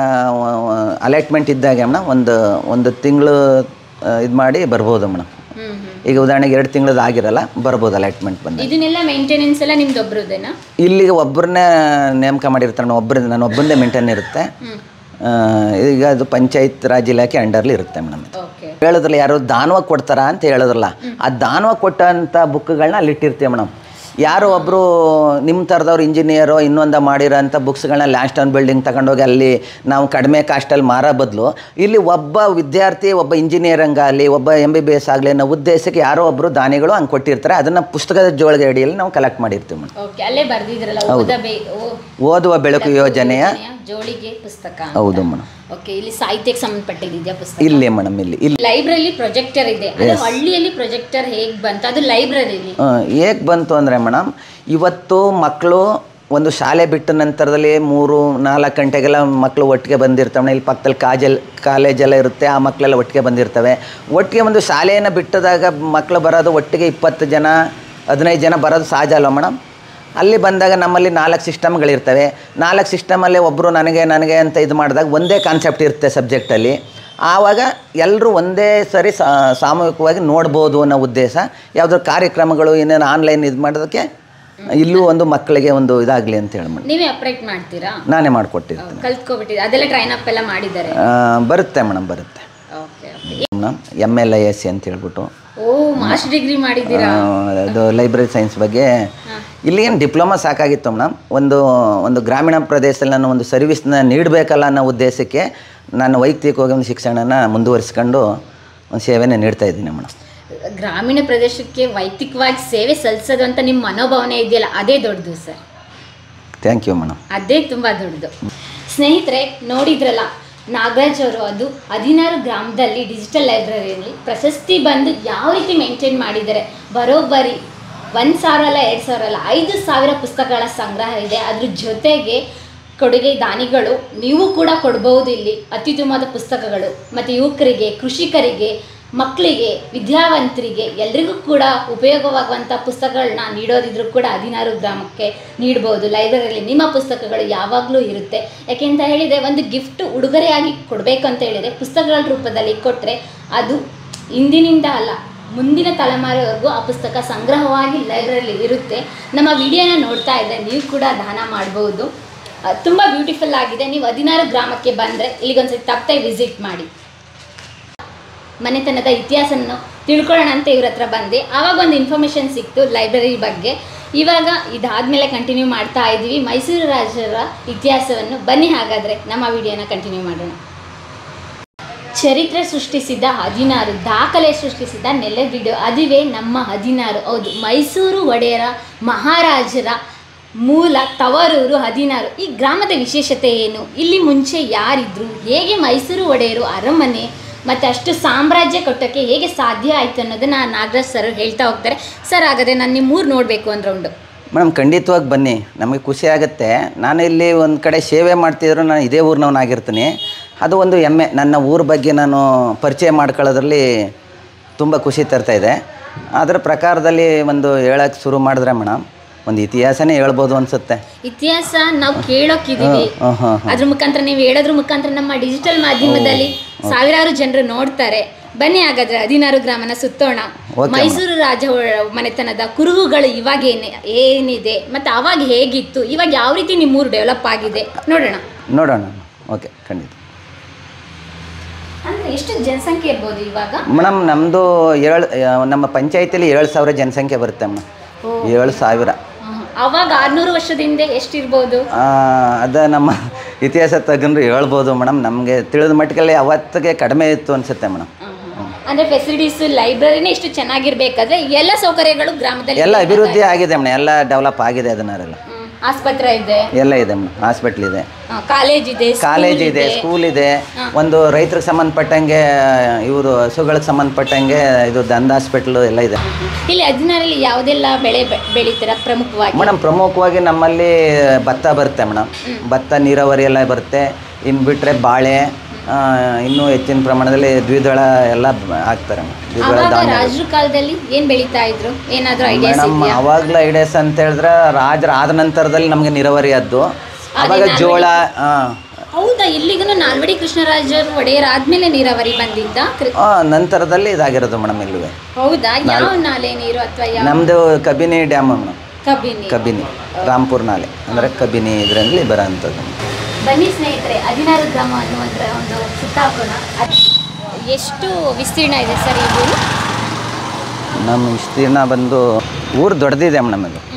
ಅಲೈಟ್ಮೆಂಟ್ ಇದ್ದಾಗೆ ಮೇಡಮ್ ಒಂದು ಒಂದು ತಿಂಗಳು ಇದು ಮಾಡಿ ಬರ್ಬೋದು ಮೇಡಮ್ ಹ್ಮ್ ಹ್ಮ್ ಈಗ ಉದಾಹರಣೆಗೆ ಎರಡು ತಿಂಗಳದ್ದು ಆಗಿರಲ್ಲ ಬರ್ಬೋದು ಅಲೈಟ್ಮೆಂಟ್ ಬಂದ ಇದನ್ನೆಲ್ಲ ಮೇಂಟೆನೆನ್ಸ್ ಎಲ್ಲ ನಿಮ್ದು ಒಬ್ರದೇನಾ ಇಲ್ಲಿಗೆ ಒಬ್ಬರನ್ನೇ ನೇಮಕ ಮಾಡಿರ್ತಾರೆ ನಾನು ಒಬ್ಬರ ನಾನು ಒಬ್ಬಂದೇ ಮೇಂಟೈನ್ ಇರುತ್ತೆ ಹ್ಮ್ ಆ, ಈಗ ಅದು ಪಂಚಾಯತ್ ರಾಜ್ ಇಲಾಖೆ ಅಂಡರ್ಲಿ ಇರುತ್ತೆ ಮೇಡಮ್ ಓಕೆ ಹೇಳಿದ್ರಲ್ಲ ಯಾರು ದಾನವಾಗಿ ಕೊಡ್ತಾರ ಅಂತ ಹೇಳಿದ್ರಲ್ಲ ಆ ದಾನವಾಗಿ ಕೊಟ್ಟಂಥ ಬುಕ್ಗಳನ್ನ ಅಲ್ಲಿ ಇಟ್ಟಿರ್ತೀವಿ ಮೇಡಮ್ ಯಾರೋ ಒಬ್ಬರು ನಿಮ್ಮ ಥರದವ್ರು ಇಂಜಿನಿಯರು ಇನ್ನೊಂದ ಮಾಡಿರೋ ಅಂಥ ಬುಕ್ಸ್ಗಳನ್ನ ಲ್ಯಾಂಡ್ ಸ್ಟೋನ್ ಬಿಲ್ಡಿಂಗ್ ತಗೊಂಡೋಗಿ ಅಲ್ಲಿ ನಾವು ಕಡಿಮೆ ಕಾಸ್ಟಲ್ಲಿ ಮಾರೋ ಬದಲು ಇಲ್ಲಿ ಒಬ್ಬ ವಿದ್ಯಾರ್ಥಿ ಒಬ್ಬ ಇಂಜಿನಿಯರಿಂಗ್ ಆಗಲಿ ಒಬ್ಬ ಎಮ್ ಬಿ ಬಿ ಎಸ್ ಆಗಲಿ ಅನ್ನೋ ಉದ್ದೇಶಕ್ಕೆ ಯಾರೋ ಒಬ್ಬರು ದಾನಿಗಳು ಹಂಗೆ ಕೊಟ್ಟಿರ್ತಾರೆ ಅದನ್ನು ಪುಸ್ತಕದ ಜೋಳಿಗೆ ಅಡಿಯಲ್ಲಿ ನಾವು ಕಲೆಕ್ಟ್ ಮಾಡಿರ್ತೀವಿ ಮೇಡಮ್ ಓಕೆ ಅಲ್ಲೇ ಬರ್ದಿದ್ರಲ್ಲ ಓದಬೇ ಓ ಓದುವ ಬೆಳಕು ಯೋಜನೆಯ ಜೋಳಿಗೆ ಪುಸ್ತಕ ಹೌದು ಮೇಡಮ್ ಓಕೆ ಇಲ್ಲಿ ಸಾಹಿತ್ಯಕ್ಕೆ ಸಂಬಂಧಪಟ್ಟಿದ್ಯಾ ಪುಸ್ತಕ ಇಲ್ಲಿ ಮೇಡಮ್ ಇಲ್ಲಿ ಇಲ್ಲಿ ಲೈಬ್ರರಿ ಪ್ರೊಜೆಕ್ಟರ್ ಇದೆ ಅದು ಹಳ್ಳಿಯಲ್ಲಿ ಪ್ರೊಜೆಕ್ಟರ್ ಹೇಗ್ ಬಂತು ಅದು ಲೈಬ್ರರಿಲಿ ಹೇಗೆ ಬಂತು ಅಂದರೆ ಮೇಡಮ್ ಇವತ್ತು ಮಕ್ಕಳು ಒಂದು ಶಾಲೆ ಬಿಟ್ಟ ನಂತರದಲ್ಲಿ ಮೂರು ನಾಲ್ಕು ಗಂಟೆಗೆಲ್ಲ ಮಕ್ಕಳು ಒಟ್ಟಿಗೆ ಬಂದಿರ್ತವೆ ಇಲ್ಲಿ ಪಕ್ಕದಲ್ಲಿ ಕಾಜಲ್ ಕಾಲೇಜೆಲ್ಲ ಇರುತ್ತೆ ಆ ಮಕ್ಕಳೆಲ್ಲ ಒಟ್ಟಿಗೆ ಬಂದಿರ್ತವೆ ಒಟ್ಟಿಗೆ ಒಂದು ಶಾಲೆಯನ್ನು ಬಿಟ್ಟದಾಗ ಮಕ್ಕಳು ಬರೋದು ಒಟ್ಟಿಗೆ ಇಪ್ಪತ್ತು ಜನ ಹದಿನೈದು ಜನ ಬರೋದು ಸಹಜ ಅಲ್ವ ಮೇಡಮ್ ಅಲ್ಲಿ ಬಂದಾಗ ನಮ್ಮಲ್ಲಿ ನಾಲ್ಕು ಸಿಸ್ಟಮ್ಗಳಿರ್ತವೆ ನಾಲ್ಕು ಸಿಸ್ಟಮಲ್ಲಿ ಒಬ್ಬರು ನನಗೆ ನನಗೆ ಅಂತ ಇದು ಮಾಡಿದಾಗ ಒಂದೇ ಕಾನ್ಸೆಪ್ಟ್ ಇರುತ್ತೆ ಸಬ್ಜೆಕ್ಟಲ್ಲಿ ಆವಾಗ ಎಲ್ಲರೂ ಒಂದೇ ಸರಿ ಸಾ ಸಾಮೂಹಿಕವಾಗಿ ನೋಡ್ಬೋದು ಅನ್ನೋ ಉದ್ದೇಶ ಯಾವುದಾದ್ರು ಕಾರ್ಯಕ್ರಮಗಳು ಏನೇನು ಆನ್ಲೈನ್ ಇದು ಮಾಡೋದಕ್ಕೆ ಇಲ್ಲೂ ಒಂದು ಮಕ್ಕಳಿಗೆ ಒಂದು ಇದಾಗಲಿ ಅಂತ ಹೇಳಿ ಮೇಡಮ್ ನೀವೇ ಅಪ್ರೇಟ್ ಮಾಡ್ತೀರಾ ನಾನೇ ಮಾಡಿಕೊಟ್ಟಿರ್ತೀನಿ ಕಲ್ತ್ಕೊಬಿಟ್ಟಿದೆ ಅದೆಲ್ಲ ಟ್ರೈನ್ ಅಪ್ ಎಲ್ಲ ಮಾಡಿದ್ದಾರೆ ಬರುತ್ತೆ ಮೇಡಮ್ ಬರುತ್ತೆ okay madam M L I S C ಅಂತ ಹೇಳ್ಬಿಟ್ಟು ಓ ಮಾಸ್ಟರ್ ಡಿಗ್ರಿ ಮಾಡಿದ್ದೀರಾ ಆ, ಅದು ಲೈಬ್ರರಿ ಸೈನ್ಸ್ ಬಗ್ಗೆ ಇಲ್ಲಿ ಏನು ಡಿಪ್ಲೊಮಾ ಸಾಕಾಗಿತ್ತು ಮೇಡಮ್ ಒಂದು ಒಂದು ಗ್ರಾಮೀಣ ಪ್ರದೇಶದಲ್ಲಿ ನಾನು ಒಂದು ಸರ್ವಿಸ್ನ ನೀಡಬೇಕಲ್ಲ ಅನ್ನೋ ಉದ್ದೇಶಕ್ಕೆ ನಾನು ವೈಯಕ್ತಿಕವಾಗಿ ಒಂದು ಶಿಕ್ಷಣನ ಮುಂದುವರಿಸ್ಕೊಂಡು ಒಂದು ಸೇವೆನ ನೀಡ್ತಾ ಇದ್ದೀನಿ ಮೇಡಮ್ ಗ್ರಾಮೀಣ ಪ್ರದೇಶಕ್ಕೆ ವೈಯಕ್ತಿಕವಾಗಿ ಸೇವೆ ಸಲ್ಲಿಸೋದು ಅಂತ ನಿಮ್ಮ ಮನೋಭಾವನೆ ಇದೆಯಲ್ಲ ಅದೇ ದೊಡ್ಡದು ಸರ್ ಥ್ಯಾಂಕ್ ಯು ಮೇಡಮ್ ಅದೇ ತುಂಬ ದೊಡ್ಡದು ಸ್ನೇಹಿತರೆ ನೋಡಿದ್ರಲ್ಲ ನಾಗರಾಜ್ ಅವರು ಅದು ಹದಿನಾರು ಗ್ರಾಮದಲ್ಲಿ ಡಿಜಿಟಲ್ ಲೈಬ್ರರಿಯಲ್ಲಿ ಪ್ರಶಸ್ತಿ ಬಂದು ಯಾವ ರೀತಿ ಮೇಂಟೈನ್ ಮಾಡಿದ್ದಾರೆ ಬರೋಬ್ಬರಿ ಒಂದು ಸಾವಿರ ಅಲ್ಲ ಎರಡು ಸಾವಿರ ಅಲ್ಲ ಐದು ಸಾವಿರ ಪುಸ್ತಕಗಳ ಸಂಗ್ರಹ ಇದೆ ಅದ್ರ ಜೊತೆಗೆ ಕೊಡುಗೆ ದಾನಿಗಳು ನೀವು ಕೂಡ ಕೊಡ್ಬೋದು ಇಲ್ಲಿ ಅತ್ಯುತ್ತಮವಾದ ಪುಸ್ತಕಗಳು ಮತ್ತು ಯುವಕರಿಗೆ ಕೃಷಿಕರಿಗೆ ಮಕ್ಕಳಿಗೆ ವಿದ್ಯಾವಂತರಿಗೆ ಎಲ್ರಿಗೂ ಕೂಡ ಉಪಯೋಗವಾಗುವಂಥ ಪುಸ್ತಕಗಳನ್ನ ನೀಡೋದಿದ್ರು ಕೂಡ ಹದಿನಾರು ಗ್ರಾಮಕ್ಕೆ ನೀಡ್ಬೋದು ಲೈಬ್ರರಿಯಲ್ಲಿ ನಿಮ್ಮ ಪುಸ್ತಕಗಳು ಯಾವಾಗಲೂ ಇರುತ್ತೆ ಯಾಕೆಂತ ಹೇಳಿದರೆ ಒಂದು ಗಿಫ್ಟ್ ಉಡುಗೊರೆಯಾಗಿ ಕೊಡಬೇಕು ಅಂತ ಹೇಳಿದರೆ ಪುಸ್ತಕಗಳ ರೂಪದಲ್ಲಿ ಕೊಟ್ಟರೆ ಅದು ಇಂದಿನಿಂದ ಅಲ್ಲ ಮುಂದಿನ ತಲೆಮಾರಿವರೆಗೂ ಆ ಪುಸ್ತಕ ಸಂಗ್ರಹವಾಗಿ ಲೈಬ್ರರಿಲಿ ಇರುತ್ತೆ ನಮ್ಮ ವಿಡಿಯೋನ ನೋಡ್ತಾ ಇದ್ದರೆ ನೀವು ಕೂಡ ದಾನ ಮಾಡ್ಬೋದು ತುಂಬ ಬ್ಯೂಟಿಫುಲ್ ಆಗಿದೆ ನೀವು ಹದಿನಾರು ಗ್ರಾಮಕ್ಕೆ ಬಂದರೆ ಇಲ್ಲಿಗೊಂದ್ಸರಿ ತಪ್ಪದೆ ವಿಸಿಟ್ ಮಾಡಿ ಮನೆತನದ ಇತಿಹಾಸವನ್ನು ತಿಳ್ಕೊಳ್ಳೋಣ ಅಂತ ಇವ್ರ ಹತ್ರ ಬಂದೆ ಆವಾಗ ಒಂದು ಇನ್ಫಾರ್ಮೇಷನ್ ಸಿಕ್ತು ಲೈಬ್ರರಿ ಬಗ್ಗೆ ಇವಾಗ ಇದಾದ್ಮೇಲೆ ಕಂಟಿನ್ಯೂ ಮಾಡ್ತಾ ಇದ್ದೀವಿ ಮೈಸೂರು ರಾಜರ ಇತಿಹಾಸವನ್ನು ಬನ್ನಿ ಹಾಗಾದರೆ ನಮ್ಮ ವಿಡಿಯೋನ ಕಂಟಿನ್ಯೂ ಮಾಡೋಣ ಚರಿತ್ರೆ ಸೃಷ್ಟಿಸಿದ ಹದಿನಾರು ದಾಖಲೆ ಸೃಷ್ಟಿಸಿದ ನೆಲೆಬಿಡು ಅದುವೇ ನಮ್ಮ ಹದಿನಾರು ಹೌದು ಮೈಸೂರು ಒಡೆಯರ ಮಹಾರಾಜರ ಮೂಲ ತವರೂರು ಹದಿನಾರು ಈ ಗ್ರಾಮದ ವಿಶೇಷತೆ ಏನು ಇಲ್ಲಿ ಮುಂಚೆ ಯಾರಿದ್ರು ಹೇಗೆ ಮೈಸೂರು ಒಡೆಯರು ಅರಮನೆ ಮತ್ತು ಅಷ್ಟು ಸಾಮ್ರಾಜ್ಯ ಕೊಟ್ಟಕ್ಕೆ ಹೇಗೆ ಸಾಧ್ಯ ಆಯಿತು ಅನ್ನೋದನ್ನ ನಾಗರಾಜ್ ಸರ್ ಹೇಳ್ತಾ ಹೋಗ್ತಾರೆ ಸರ್ ಹಾಗಾದರೆ ನಾನು ನಿಮ್ಮೂರು ನೋಡಬೇಕು ಒಂದು ರೌಂಡು ಮೇಡಮ್ ಖಂಡಿತವಾಗಿ ಬನ್ನಿ ನಮಗೆ ಖುಷಿ ಆಗುತ್ತೆ ನಾನು ಇಲ್ಲಿ ಒಂದು ಕಡೆ ಸೇವೆ ಮಾಡ್ತಿದ್ರು ನಾನು ಇದೇ ಊರಿನವನಾಗಿರ್ತೀನಿ ಅದು ಒಂದು ಹೆಮ್ಮೆ ನನ್ನ ಊರ ಬಗ್ಗೆ ನಾನು ಪರಿಚಯ ಮಾಡ್ಕೊಳ್ಳೋದ್ರಲ್ಲಿ ತುಂಬ ಖುಷಿ ತರ್ತಾ ಇದೆ ಅದರ ಪ್ರಕಾರದಲ್ಲಿ ಒಂದು ಹೇಳಕ್ಕೆ ಶುರು ಮಾಡಿದ್ರೆ ಮೇಡಮ್ ಒಂದು ಇತಿಹಾಸನೇ ಹೇಳ್ಬೋದು ಅನಿಸುತ್ತೆ ಇತಿಹಾಸ ನಾವು ಕೇಳೋಕ್ಕಿದೀವಿ ಹಾಂ ಹಾಂ ಅದ್ರ ಮುಖಾಂತರ ನೀವು ಹೇಳೋದ್ರ ಮುಖಾಂತರ ನಮ್ಮ ಡಿಜಿಟಲ್ ಮಾಧ್ಯಮದಲ್ಲಿ ಸಾವಿರಾರು ಜನರು ನೋಡ್ತಾರೆ ಬನ್ನಿ ಹಾಗಾದ್ರೆ ಹದಿನಾರು ಗ್ರಾಮನ ಸುತ್ತೋಣ Okay, ಮೈಸೂರು ರಾಜ ಒಳ- ಮನೆತನದ ಕುರುಹುಗಳು ಇವಾಗ ಏನೇ ಏನಿದೆ ಮತ್ತು ಅವಾಗ ಹೇಗಿತ್ತು ಇವಾಗ ಯಾವ ರೀತಿ ನಿಮ್ಮೂರು ಡೆವಲಪ್ ಆಗಿದೆ ನೋಡೋಣ ನೋಡೋಣ ಓಕೆ ಖಂಡಿತ ಅಂದ್ರೆ ಎಷ್ಟು ಜನಸಂಖ್ಯೆ ಇರ್ಬೋದು ಇವಾಗ ಮೇಡಮ್ ನಮ್ಮದು ಏಳು ನಮ್ಮ ಪಂಚಾಯತಿಲಿ ಏಳು ಸಾವಿರ ಜನಸಂಖ್ಯೆ ಬರುತ್ತೆ ಮೇಡಮ್ ಏಳು ಸಾವಿರ ಅವಾಗ ಆರ್ನೂರು ವರ್ಷದ ಹಿಂದೆ ಎಷ್ಟಿರ್ಬೋದು ಆ, ಅದ ನಮ್ಮ ಇತಿಹಾಸ ತಗೊಂಡ್ರು ಹೇಳ್ಬೋದು ಮೇಡಮ್ ನಮಗೆ ತಿಳಿದ ಮಟ್ಟಿಗೆ ಅವತ್ತಿಗೆ ಕಡಿಮೆ ಇತ್ತು ಅನಿಸುತ್ತೆ ಮೇಡಮ್ ಅಂದ್ರೆ ಫೆಸಿಲಿಟೀಸ್ ಲೈಬ್ರರಿನೇ ಇಷ್ಟು ಚೆನ್ನಾಗಿರ್ಬೇಕಾದ್ರೆ ಎಲ್ಲ ಸೌಕರ್ಯಗಳು ಗ್ರಾಮದಲ್ಲಿ ಎಲ್ಲ ಅಭಿವೃದ್ಧಿ ಆಗಿದೆ ಮೇಡಮ್ ಎಲ್ಲ ಡೆವಲಪ್ ಆಗಿದೆ ಅದನ್ನೆಲ್ಲ ಹ್ಮ್, ಆಸ್ಪತ್ರೆ ಇದೆ ಎಲ್ಲ ಇದೆ ಮೇಡಮ್ ಹಾಸ್ಪಿಟ್ಲ್ ಇದೆ ಕಾಲೇಜ್ ಇದೆ ಕಾಲೇಜ್ ಇದೆ ಸ್ಕೂಲ್ ಇದೆ ಒಂದು ರೈತರಿಗೆ ಸಂಬಂಧಪಟ್ಟಂಗೆ ಇವರು ಹಸುಗಳಿಗೆ ಸಂಬಂಧಪಟ್ಟಂಗೆ ಇದು ದಂದ ಹಾಸ್ಪಿಟ್ಲು ಎಲ್ಲ ಇದೆ ಇಲ್ಲಿ ಹದಿನಾರಲ್ಲಿ ಯಾವುದೆಲ್ಲ ಬೆಳೆ ಬೆಳೀತೀರ ಪ್ರಮುಖವಾಗಿ ಮೇಡಮ್ ಪ್ರಮುಖವಾಗಿ ನಮ್ಮಲ್ಲಿ ಭತ್ತ ಬರುತ್ತೆ ಮೇಡಮ್ ಭತ್ತ ನೀರಾವರಿ ಎಲ್ಲ ಬರುತ್ತೆ ಇನ್ನು ಬಿಟ್ಟರೆ ಬಾಳೆ ಆ, ಇನ್ನೂ ಹೆಚ್ಚಿನ ಪ್ರಮಾಣದಲ್ಲಿ ದ್ವಿದಳ ಎಲ್ಲ ಬ- ಹಾಕ್ತಾರೆ ಮೇಡಮ್ ದ್ವಿದಳ ಆವಾಗ ಧಾನ್ಯ ರಾಜರ ಕಾಲದಲ್ಲಿ ಏನ್ ಬೆಳೀತಾ ಇದ್ರು ಏನಾದ್ರೂ ಐಡಿಯಾಸ್ ಮೇಡಮ್ ಅವಾಗಲೂ ಐಡಿಯಾಸ್ ಅಂತ ಹೇಳಿದ್ರೆ ರಾಜರ ಆದ ನಂತರದಲ್ಲಿ ನಮಗೆ ನೀರಾವರಿ ಆದ್ದು ಅವಾಗ ಜೋಳ ಆ, ಹೌದಾ ಇಲ್ಲಿಗೂ ನಾಲ್ವಡಿ ಕೃಷ್ಣರಾಜರು ಒಡೆಯರ್ ಆದ್ಮೇಲೆ ನೀರಾವರಿ ಬಂದಿದ್ದ ಕೃ- ಆ, ನಂತರದಲ್ಲಿ ಇದಾಗಿರೋದು ಮೇಡಮ್ ಇಲ್ಲಿವೆ ಹೌದಾ ಯಾವ ನಾಲೆ ನೀರು ಅಥವಾ ಯಾವ ನಮ್ಮದು ಕಬಿನಿ ಡ್ಯಾಮ್ ಮೇಡಮ್ ಕಬಿನಿ ಕಬಿನಿ ರಾಂಪುರ್ ನಾಲೆ ಅಂದರೆ ಕಬಿನಿ ಇದರಲ್ಲಿ ಬರೋಂಥದ್ದು ಬನ್ನಿ ಸ್ನೇಹಿತರೆ ಹದಿನಾರು ಗ್ರಾಮ ಅನ್ನುವಂಥ ಒಂದು ಸುತ್ತಾಕೋಣ ಅದ್- ಎಷ್ಟು ವಿಸ್ತೀರ್ಣ ಇದೆ ಸರ್ ಈ ಊರು ನಮ್ಮ ವಿಸ್ತೀರ್ಣ ಬಂದು ಊರು ದೊಡ್ಡದಿದೆ ಮೇಡಮ್ ಅದು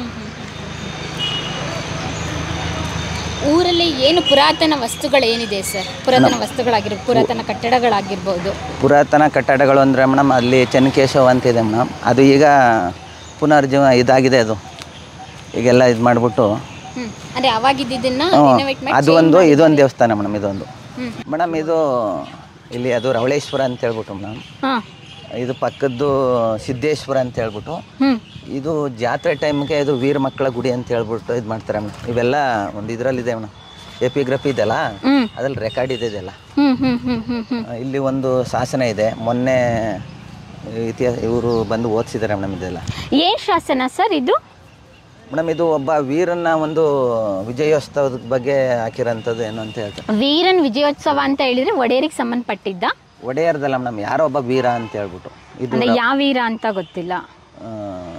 ಊರಲ್ಲಿ ಏನು ಪುರಾತನ ವಸ್ತುಗಳೇನಿದೆ ಸರ್ ಪುರಾತನ ವಸ್ತುಗಳಾಗಿರ್ಬೋದು ಪುರಾತನ ಕಟ್ಟಡಗಳಾಗಿರ್ಬೋದು ಪುರಾತನ ಕಟ್ಟಡಗಳು ಅಂದರೆ ಮೇಡಮ್ ಅಲ್ಲಿ ಚೆನ್ನಕೇಶವ ಅಂತ ಇದೆ ಮೇಡಮ್ ಅದು ಈಗ ಪುನರ್ಜೀವ ಇದಾಗಿದೆ ಅದು ಈಗೆಲ್ಲ ಇದು ಮಾಡಿಬಿಟ್ಟು ಹ್ಮ್ ಅಂದ್ರೆ ಅವಾಗಿದ್ದನ್ನ ರಿನೋವೇಟ್ ಮಾಡಿ ಅದು ಒಂದು ಇದೊಂದು ದೇವಸ್ಥಾನ ಮೇಡಮ್ ಇದೊಂದು ಹ್ಮ್. ಮೇಡಮ್ ಇದು ಇಲ್ಲಿ ಅದು ರವಳೇಶ್ವರ ಅಂತ ಹೇಳ್ಬಿಟ್ಟು ಮೇಡಮ್ ಹಾ ಇದು ಪಕ್ಕದ್ದು ಸಿದ್ದೇಶ್ವರ ಅಂತ ಹೇಳ್ಬಿಟ್ಟು ಹ್ಮ್ ಇದು ಜಾತ್ರೆ ಟೈಮ್ಗೆ ಇದು ವೀರ ಮಕ್ಕಳ ಗುಡಿ ಅಂತ ಹೇಳ್ಬಿಟ್ಟು ಇದು ಮಾಡ್ತಾರೆ ಮೇಡಮ್ ಇವೆಲ್ಲ ಒಂದು ಇದರಲ್ಲಿದೆ ಮೇಡಮ್ ಎಪಿಗ್ರಫಿ ಇದೆಲ್ಲ ಹ್ಮ್ ಅದ್ರಲ್ಲಿ ರೆಕಾರ್ಡ್ ಇದೆ ಇದೆಲ್ಲ ಹ್ಮ್ ಹ್ಮ್ ಹ್ಮ್ ಹ್ಮ್ ಹ್ಮ್ ಆ, ಇಲ್ಲಿ ಒಂದು ಶಾಸನ ಇದೆ ಮೊನ್ನೆ ಇತಿಹಾಸ ಇವರು ಬಂದು ಓದಿಸಿದ್ದಾರೆ ಮೇಡಮ್ ಇದೆಲ್ಲ ಏನ್ ಶಾಸನ ಸರ್ ಇದು ಮೇಡಮ್ ಇದು ಒಬ್ಬ ವೀರನ ಒಂದು ವಿಜಯೋತ್ಸವದ ಬಗ್ಗೆ ಹಾಕಿರೋಂಥದ್ದು ಏನು ಅಂತ ಹೇಳ್ತಾರೆ ವೀರನ್ ವಿಜಯೋತ್ಸವ ಅಂತ ಹೇಳಿದ್ರೆ ಒಡೆಯರಿಗೆ ಸಂಬಂಧಪಟ್ಟಿದ್ದ ಒಡೆಯರ್ದಲ್ಲ ಮೇಡಮ್ ಯಾರೋ ಒಬ್ಬ ವೀರ ಅಂತ ಹೇಳ್ಬಿಟ್ಟು ಇದು ಅಂದ್ರೆ ಯಾವ ವೀರ ಅಂತ ಗೊತ್ತಿಲ್ಲ ಆ,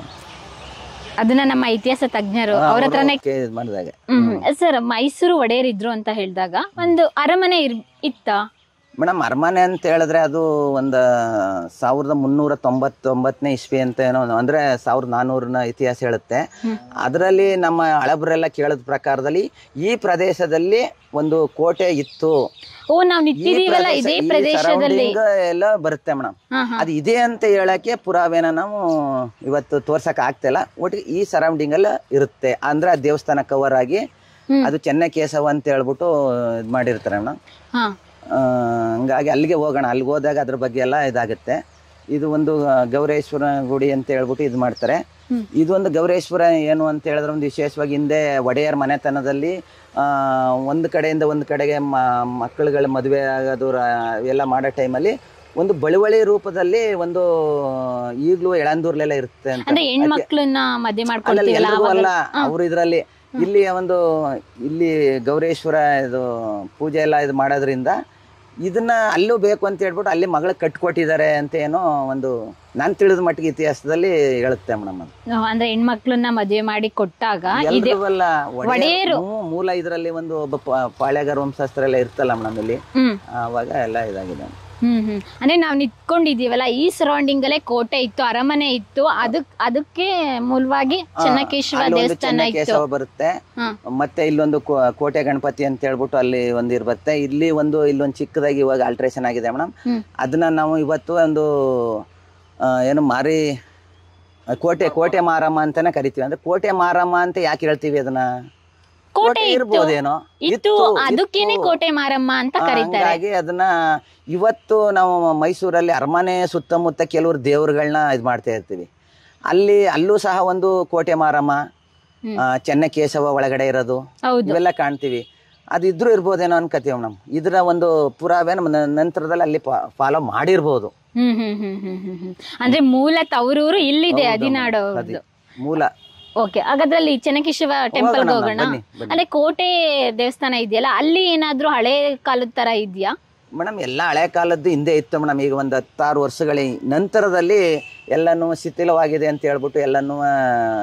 ಅದನ್ನ ನಮ್ಮ ಇತಿಹಾಸ ತಜ್ಞರು ಅವ್ರ ಹತ್ರನೇ ಕೆ- ಇದು ಮಾಡಿದಾಗ ಹ್ಮ್ ಸರ್ ಮೈಸೂರು ಒಡೆಯರ್ ಇದ್ರು ಅಂತ ಹೇಳಿದಾಗ ಒಂದು ಅರಮನೆ ಇರ್ ಇತ್ತ ಮೇಡಮ್ ಅರಮನೆ ಅಂತ ಹೇಳಿದ್ರೆ ಅದು ಒಂದು ಸಾವಿರದ ಮುನ್ನೂರ ತೊಂಬತ್ತೊಂಬತ್ತನೇ ಇಸ್ವಿ ಅಂತ ಏನೋ ಒಂದು- ಅಂದ್ರೆ ಸಾವಿರದ ನಾನ್ನೂರನ ಇತಿಹಾಸ ಹೇಳುತ್ತೆ ಅದರಲ್ಲಿ ನಮ್ಮ ಹಳಬರೆಲ್ಲ ಕೇಳಿದ ಪ್ರಕಾರದಲ್ಲಿ ಈ ಪ್ರದೇಶದಲ್ಲಿ ಒಂದು ಕೋಟೆ ಇತ್ತು ಓ ನಾವ್ ನಿಂತಿದೀವಲ್ಲ ಪ್ರದೇಶ- ಇದೇ ಈ ಪ್ರದೇಶದಲ್ಲಿ surrounding ಎಲ್ಲ ಬರುತ್ತೆ ಮೇಡಮ್ ಹಾ ಹಾ ಅದು ಇದೆ ಅಂತ ಹೇಳಕ್ಕೆ ಪುರಾವೆನ ನಾವು ಇವತ್ತು ತೋರ್ಸಕ್ ಆಗ್ತಿಲ್ಲ ಒಟ್ಟಿಗೆ ಈ ಸರೌಂಡಿಂಗ್ ಎಲ್ಲ ಇರುತ್ತೆ ಅಂದ್ರೆ ಆ ದೇವಸ್ಥಾನ ಕವರ್ ಆಗಿ ಹ್ಮ್. ಅದು ಚೆನ್ನಕೇಶವ ಅಂತ ಹೇಳ್ಬಿಟ್ಟು ಇದು ಮಾಡಿರ್ತಾರೆ ಮೇಡಮ್ ಹಾ ಹಂಗಾಗಿ ಅಲ್ಲಿಗೆ ಹೋಗೋಣ ಅಲ್ಲಿಗೆ ಹೋದಾಗ ಅದ್ರ ಬಗ್ಗೆ ಎಲ್ಲ ಇದಾಗುತ್ತೆ ಇದು ಒಂದು ಆ, ಗೌರೇಶ್ವರ ಗುಡಿ ಅಂತ ಹೇಳ್ಬಿಟ್ಟು ಇದು ಮಾಡ್ತಾರೆ ಹ್ಮ್. ಇದು ಒಂದು ಗೌರೇಶ್ವರ ಏನು ಅಂತ ಹೇಳಿದ್ರೆ ಒಂದು ವಿಶೇಷವಾಗಿ ಹಿಂದೆ ಒಡೆಯರ್ ಮನೆತನದಲ್ಲಿ ಆ, ಒಂದು ಕಡೆಯಿಂದ ಒಂದು ಕಡೆಗೆ ಮ- ಮಕ್ಕಳುಗಳ ಮದುವೆ ಆಗೋದು ರ- ಎಲ್ಲ ಮಾಡೋ ಟೈಮಲ್ಲಿ ಒಂದು ಬಳುವಳಿ ರೂಪದಲ್ಲಿ ಒಂದು ಈಗಲೂ ಎಳಂದೂರ್ಲೆಲ್ಲ ಇರುತ್ತೆ ಅಂತ ಅಂದ್ರೆ ಹೆಣ್ಮಕ್ಳನ್ನ ಮದ್ವೆ ಅಲ್ಲಲ್ಲಿ ಮಾಡ್ಕೊಳ್ತೀವಲ್ಲ ಎಲ್ರಿಗೂ ಅವಾಗ ಅಲ್ಲ ಅವ್ರು ಇದರಲ್ಲಿ ಇಲ್ಲಿ ಒಂದು ಇಲ್ಲಿ ಗೌರೇಶ್ವರ ಇದು ಪೂಜೆ ಎಲ್ಲ ಇದು ಮಾಡೋದ್ರಿಂದ ಇದನ್ನ ಅಲ್ಲೂ ಬೇಕು ಅಂತ ಹೇಳ್ಬಿಟ್ಟು ಅಲ್ಲಿ ಮಗಳು ಕಟ್ಕೊಟ್ಟಿದ್ದಾರೆ ಅಂತ ಏನೋ ಒಂದು ನಾನು ತಿಳಿದ ಮಟ್ಟಿಗೆ ಇತಿಹಾಸದಲ್ಲಿ ಹೇಳುತ್ತೆ ಮೇಡಮ್ ಅದು ಅಂದ್ರೆ ಹೆಣ್ಮಕ್ಳನ್ನ ಮದ್ವೆ ಮಾಡಿ ಕೊಟ್ಟಾಗ ಇದೆ ಎಲ್ರಿಗೂ ಅಲ್ಲ ಒಡೆಯರ್- ಒಡೆಯರು. ಹ್ಮ್, ಮೂಲ ಇದರಲ್ಲಿ ಒಂದು ಒಬ್ಬ ಪ- ಪಾಳ್ಯಗಾರ ವಂಶಸ್ತ್ರ ಎಲ್ಲ ಇರ್ತಲ್ಲ ಮೇಡಮ್ ಇಲ್ಲಿ ಹ್ಮ್ ಆವಾಗ ಎಲ್ಲ ಇದಾಗಿದೆ ಹ್ಮ್ ಹ್ಮ್ ಅಂದ್ರೆ ನಾವ್ ನಿಂತ್ಕೊಂಡಿದೀವಲ್ಲ ಈ ಸರೌಂಡಿಂಗ್ ಅಲ್ಲೇ ಕೋಟೆ ಇತ್ತು ಅರಮನೆ ಇತ್ತು ಅದಕ್ ಅದಕ್ಕೆ ಮೂಲವಾಗಿ ಚೆನ್ನಕೇಶವ ಅಲ್ಲಿ ಒಂದು ದೇವಸ್ಥಾನ ಇತ್ತು ಚೆನ್ನಕೇಶವ ಬರುತ್ತೆ ಹಾ ಮತ್ತೆ ಇಲ್ಲೊಂದು ಕೋ- ಕೋಟೆ ಗಣಪತಿ ಅಂತ ಹೇಳ್ಬಿಟ್ಟು ಅಲ್ಲಿ ಒಂದು ಇರುತ್ತೆ ಇಲ್ಲಿ ಒಂದು ಇಲ್ಲೊಂದು ಚಿಕ್ಕದಾಗಿ ಇವಾಗ ಆಲ್ಟ್ರೇಷನ್ ಆಗಿದೆ ಮೇಡಮ್ ಹ್ಮ್ ಅದನ್ನ ನಾವು ಇವತ್ತು ಒಂದು ಆ, ಏನು ಮಾರಿ ಆ, ಕೋಟೆ ಕೋಟೆ ಮಾರಮ್ಮ ಅಂತಾನೆ ಕರಿತೀವಿ ಅಂದ್ರೆ ಕೋಟೆ ಮಾರಮ್ಮ ಅಂತ ಯಾಕೆ ಹೇಳ್ತೀವಿ ಅದನ್ನ ಕೋಟೆ ಇತ್ತು ಇರ್ಬೋದೇನೋ ಇತ್ತು ಅದಕ್ಕೇನೆ ಕೋಟೆ ಮಾರಮ್ಮ ಅಂತ ಆ, ಕರೀತಾರೆ ಹಂಗಾಗಿ ಅದನ್ನ ಇವತ್ತು ನಾವು ಮೈಸೂರಲ್ಲಿ ಅರಮನೆ ಸುತ್ತಮುತ್ತ ಕೆಲವರು ದೇವ್ರುಗಳನ್ನ ಇದು ಮಾಡ್ತಾ ಇರ್ತೀವಿ ಅಲ್ಲಿ ಅಲ್ಲೂ ಸಹ ಒಂದು ಕೋಟೆ ಮಾರಮ್ಮ ಹ್ಮ್. ಆ, ಚೆನ್ನಕೇಶವ ಒಳಗಡೆ ಇರೋದು ಹೌದು ಇವೆಲ್ಲ ಕಾಣ್ತೀವಿ ಅದು ಇದ್ರೂ ಇರ್ಬೋದೇನೋ ಅನ್ಕೋತೀವಿ ಮೇಡಮ್ ಇದರ ಒಂದು ಪುರಾವೆ ನಮ್ಮ ನ- ನಂತರದಲ್ಲಿ ಅಲ್ಲಿ ಫಾಲೋ ಮಾಡಿರ್ಬೋದು ಹ್ಮ್ ಹ್ಮ್ ಹ್ಮ್ ಹ್ಮ್ ಹ್ಮ್ ಹ್ಮ್ ಅಂದ್ರೆ ಮೂಲ ತವರೂರು ಇಲ್ಲಿದೆ ಹೌದು, ಹದಿನಾಡು ಅದೇ ಮೂಲ ಓಕೆ ಹಾಗಾದ್ರಲ್ಲಿ ಚೆನ್ನಕೇಶವ ಟೆಂಪಲ್ ಹೋಗೋಣ, ಹೋಗೋಣ ಬನ್ನಿ, ಬನ್ನಿ. ಅಲ್ಲೇ ಕೋಟೆ ದೇವಸ್ಥಾನ ಇದೆಯಲ್ಲ ಅಲ್ಲಿ ಏನಾದ್ರೂ ಹಳೆ ಕಾಲದ ತರ ಇದೆಯಾ ಮೇಡಮ್ ಎಲ್ಲ ಹಳೆ ಕಾಲದ್ದು ಹಿಂದೆ ಇತ್ತು ಮೇಡಮ್ ಈಗ ಒಂದು ಹತ್ತಾರು ವರ್ಷಗಳ ನಂತರದಲ್ಲಿ ಎಲ್ಲನೂ ಶಿಥಿಲವಾಗಿದೆ ಅಂತ ಹೇಳ್ಬಿಟ್ಟು ಎಲ್ಲನೂ ಆ,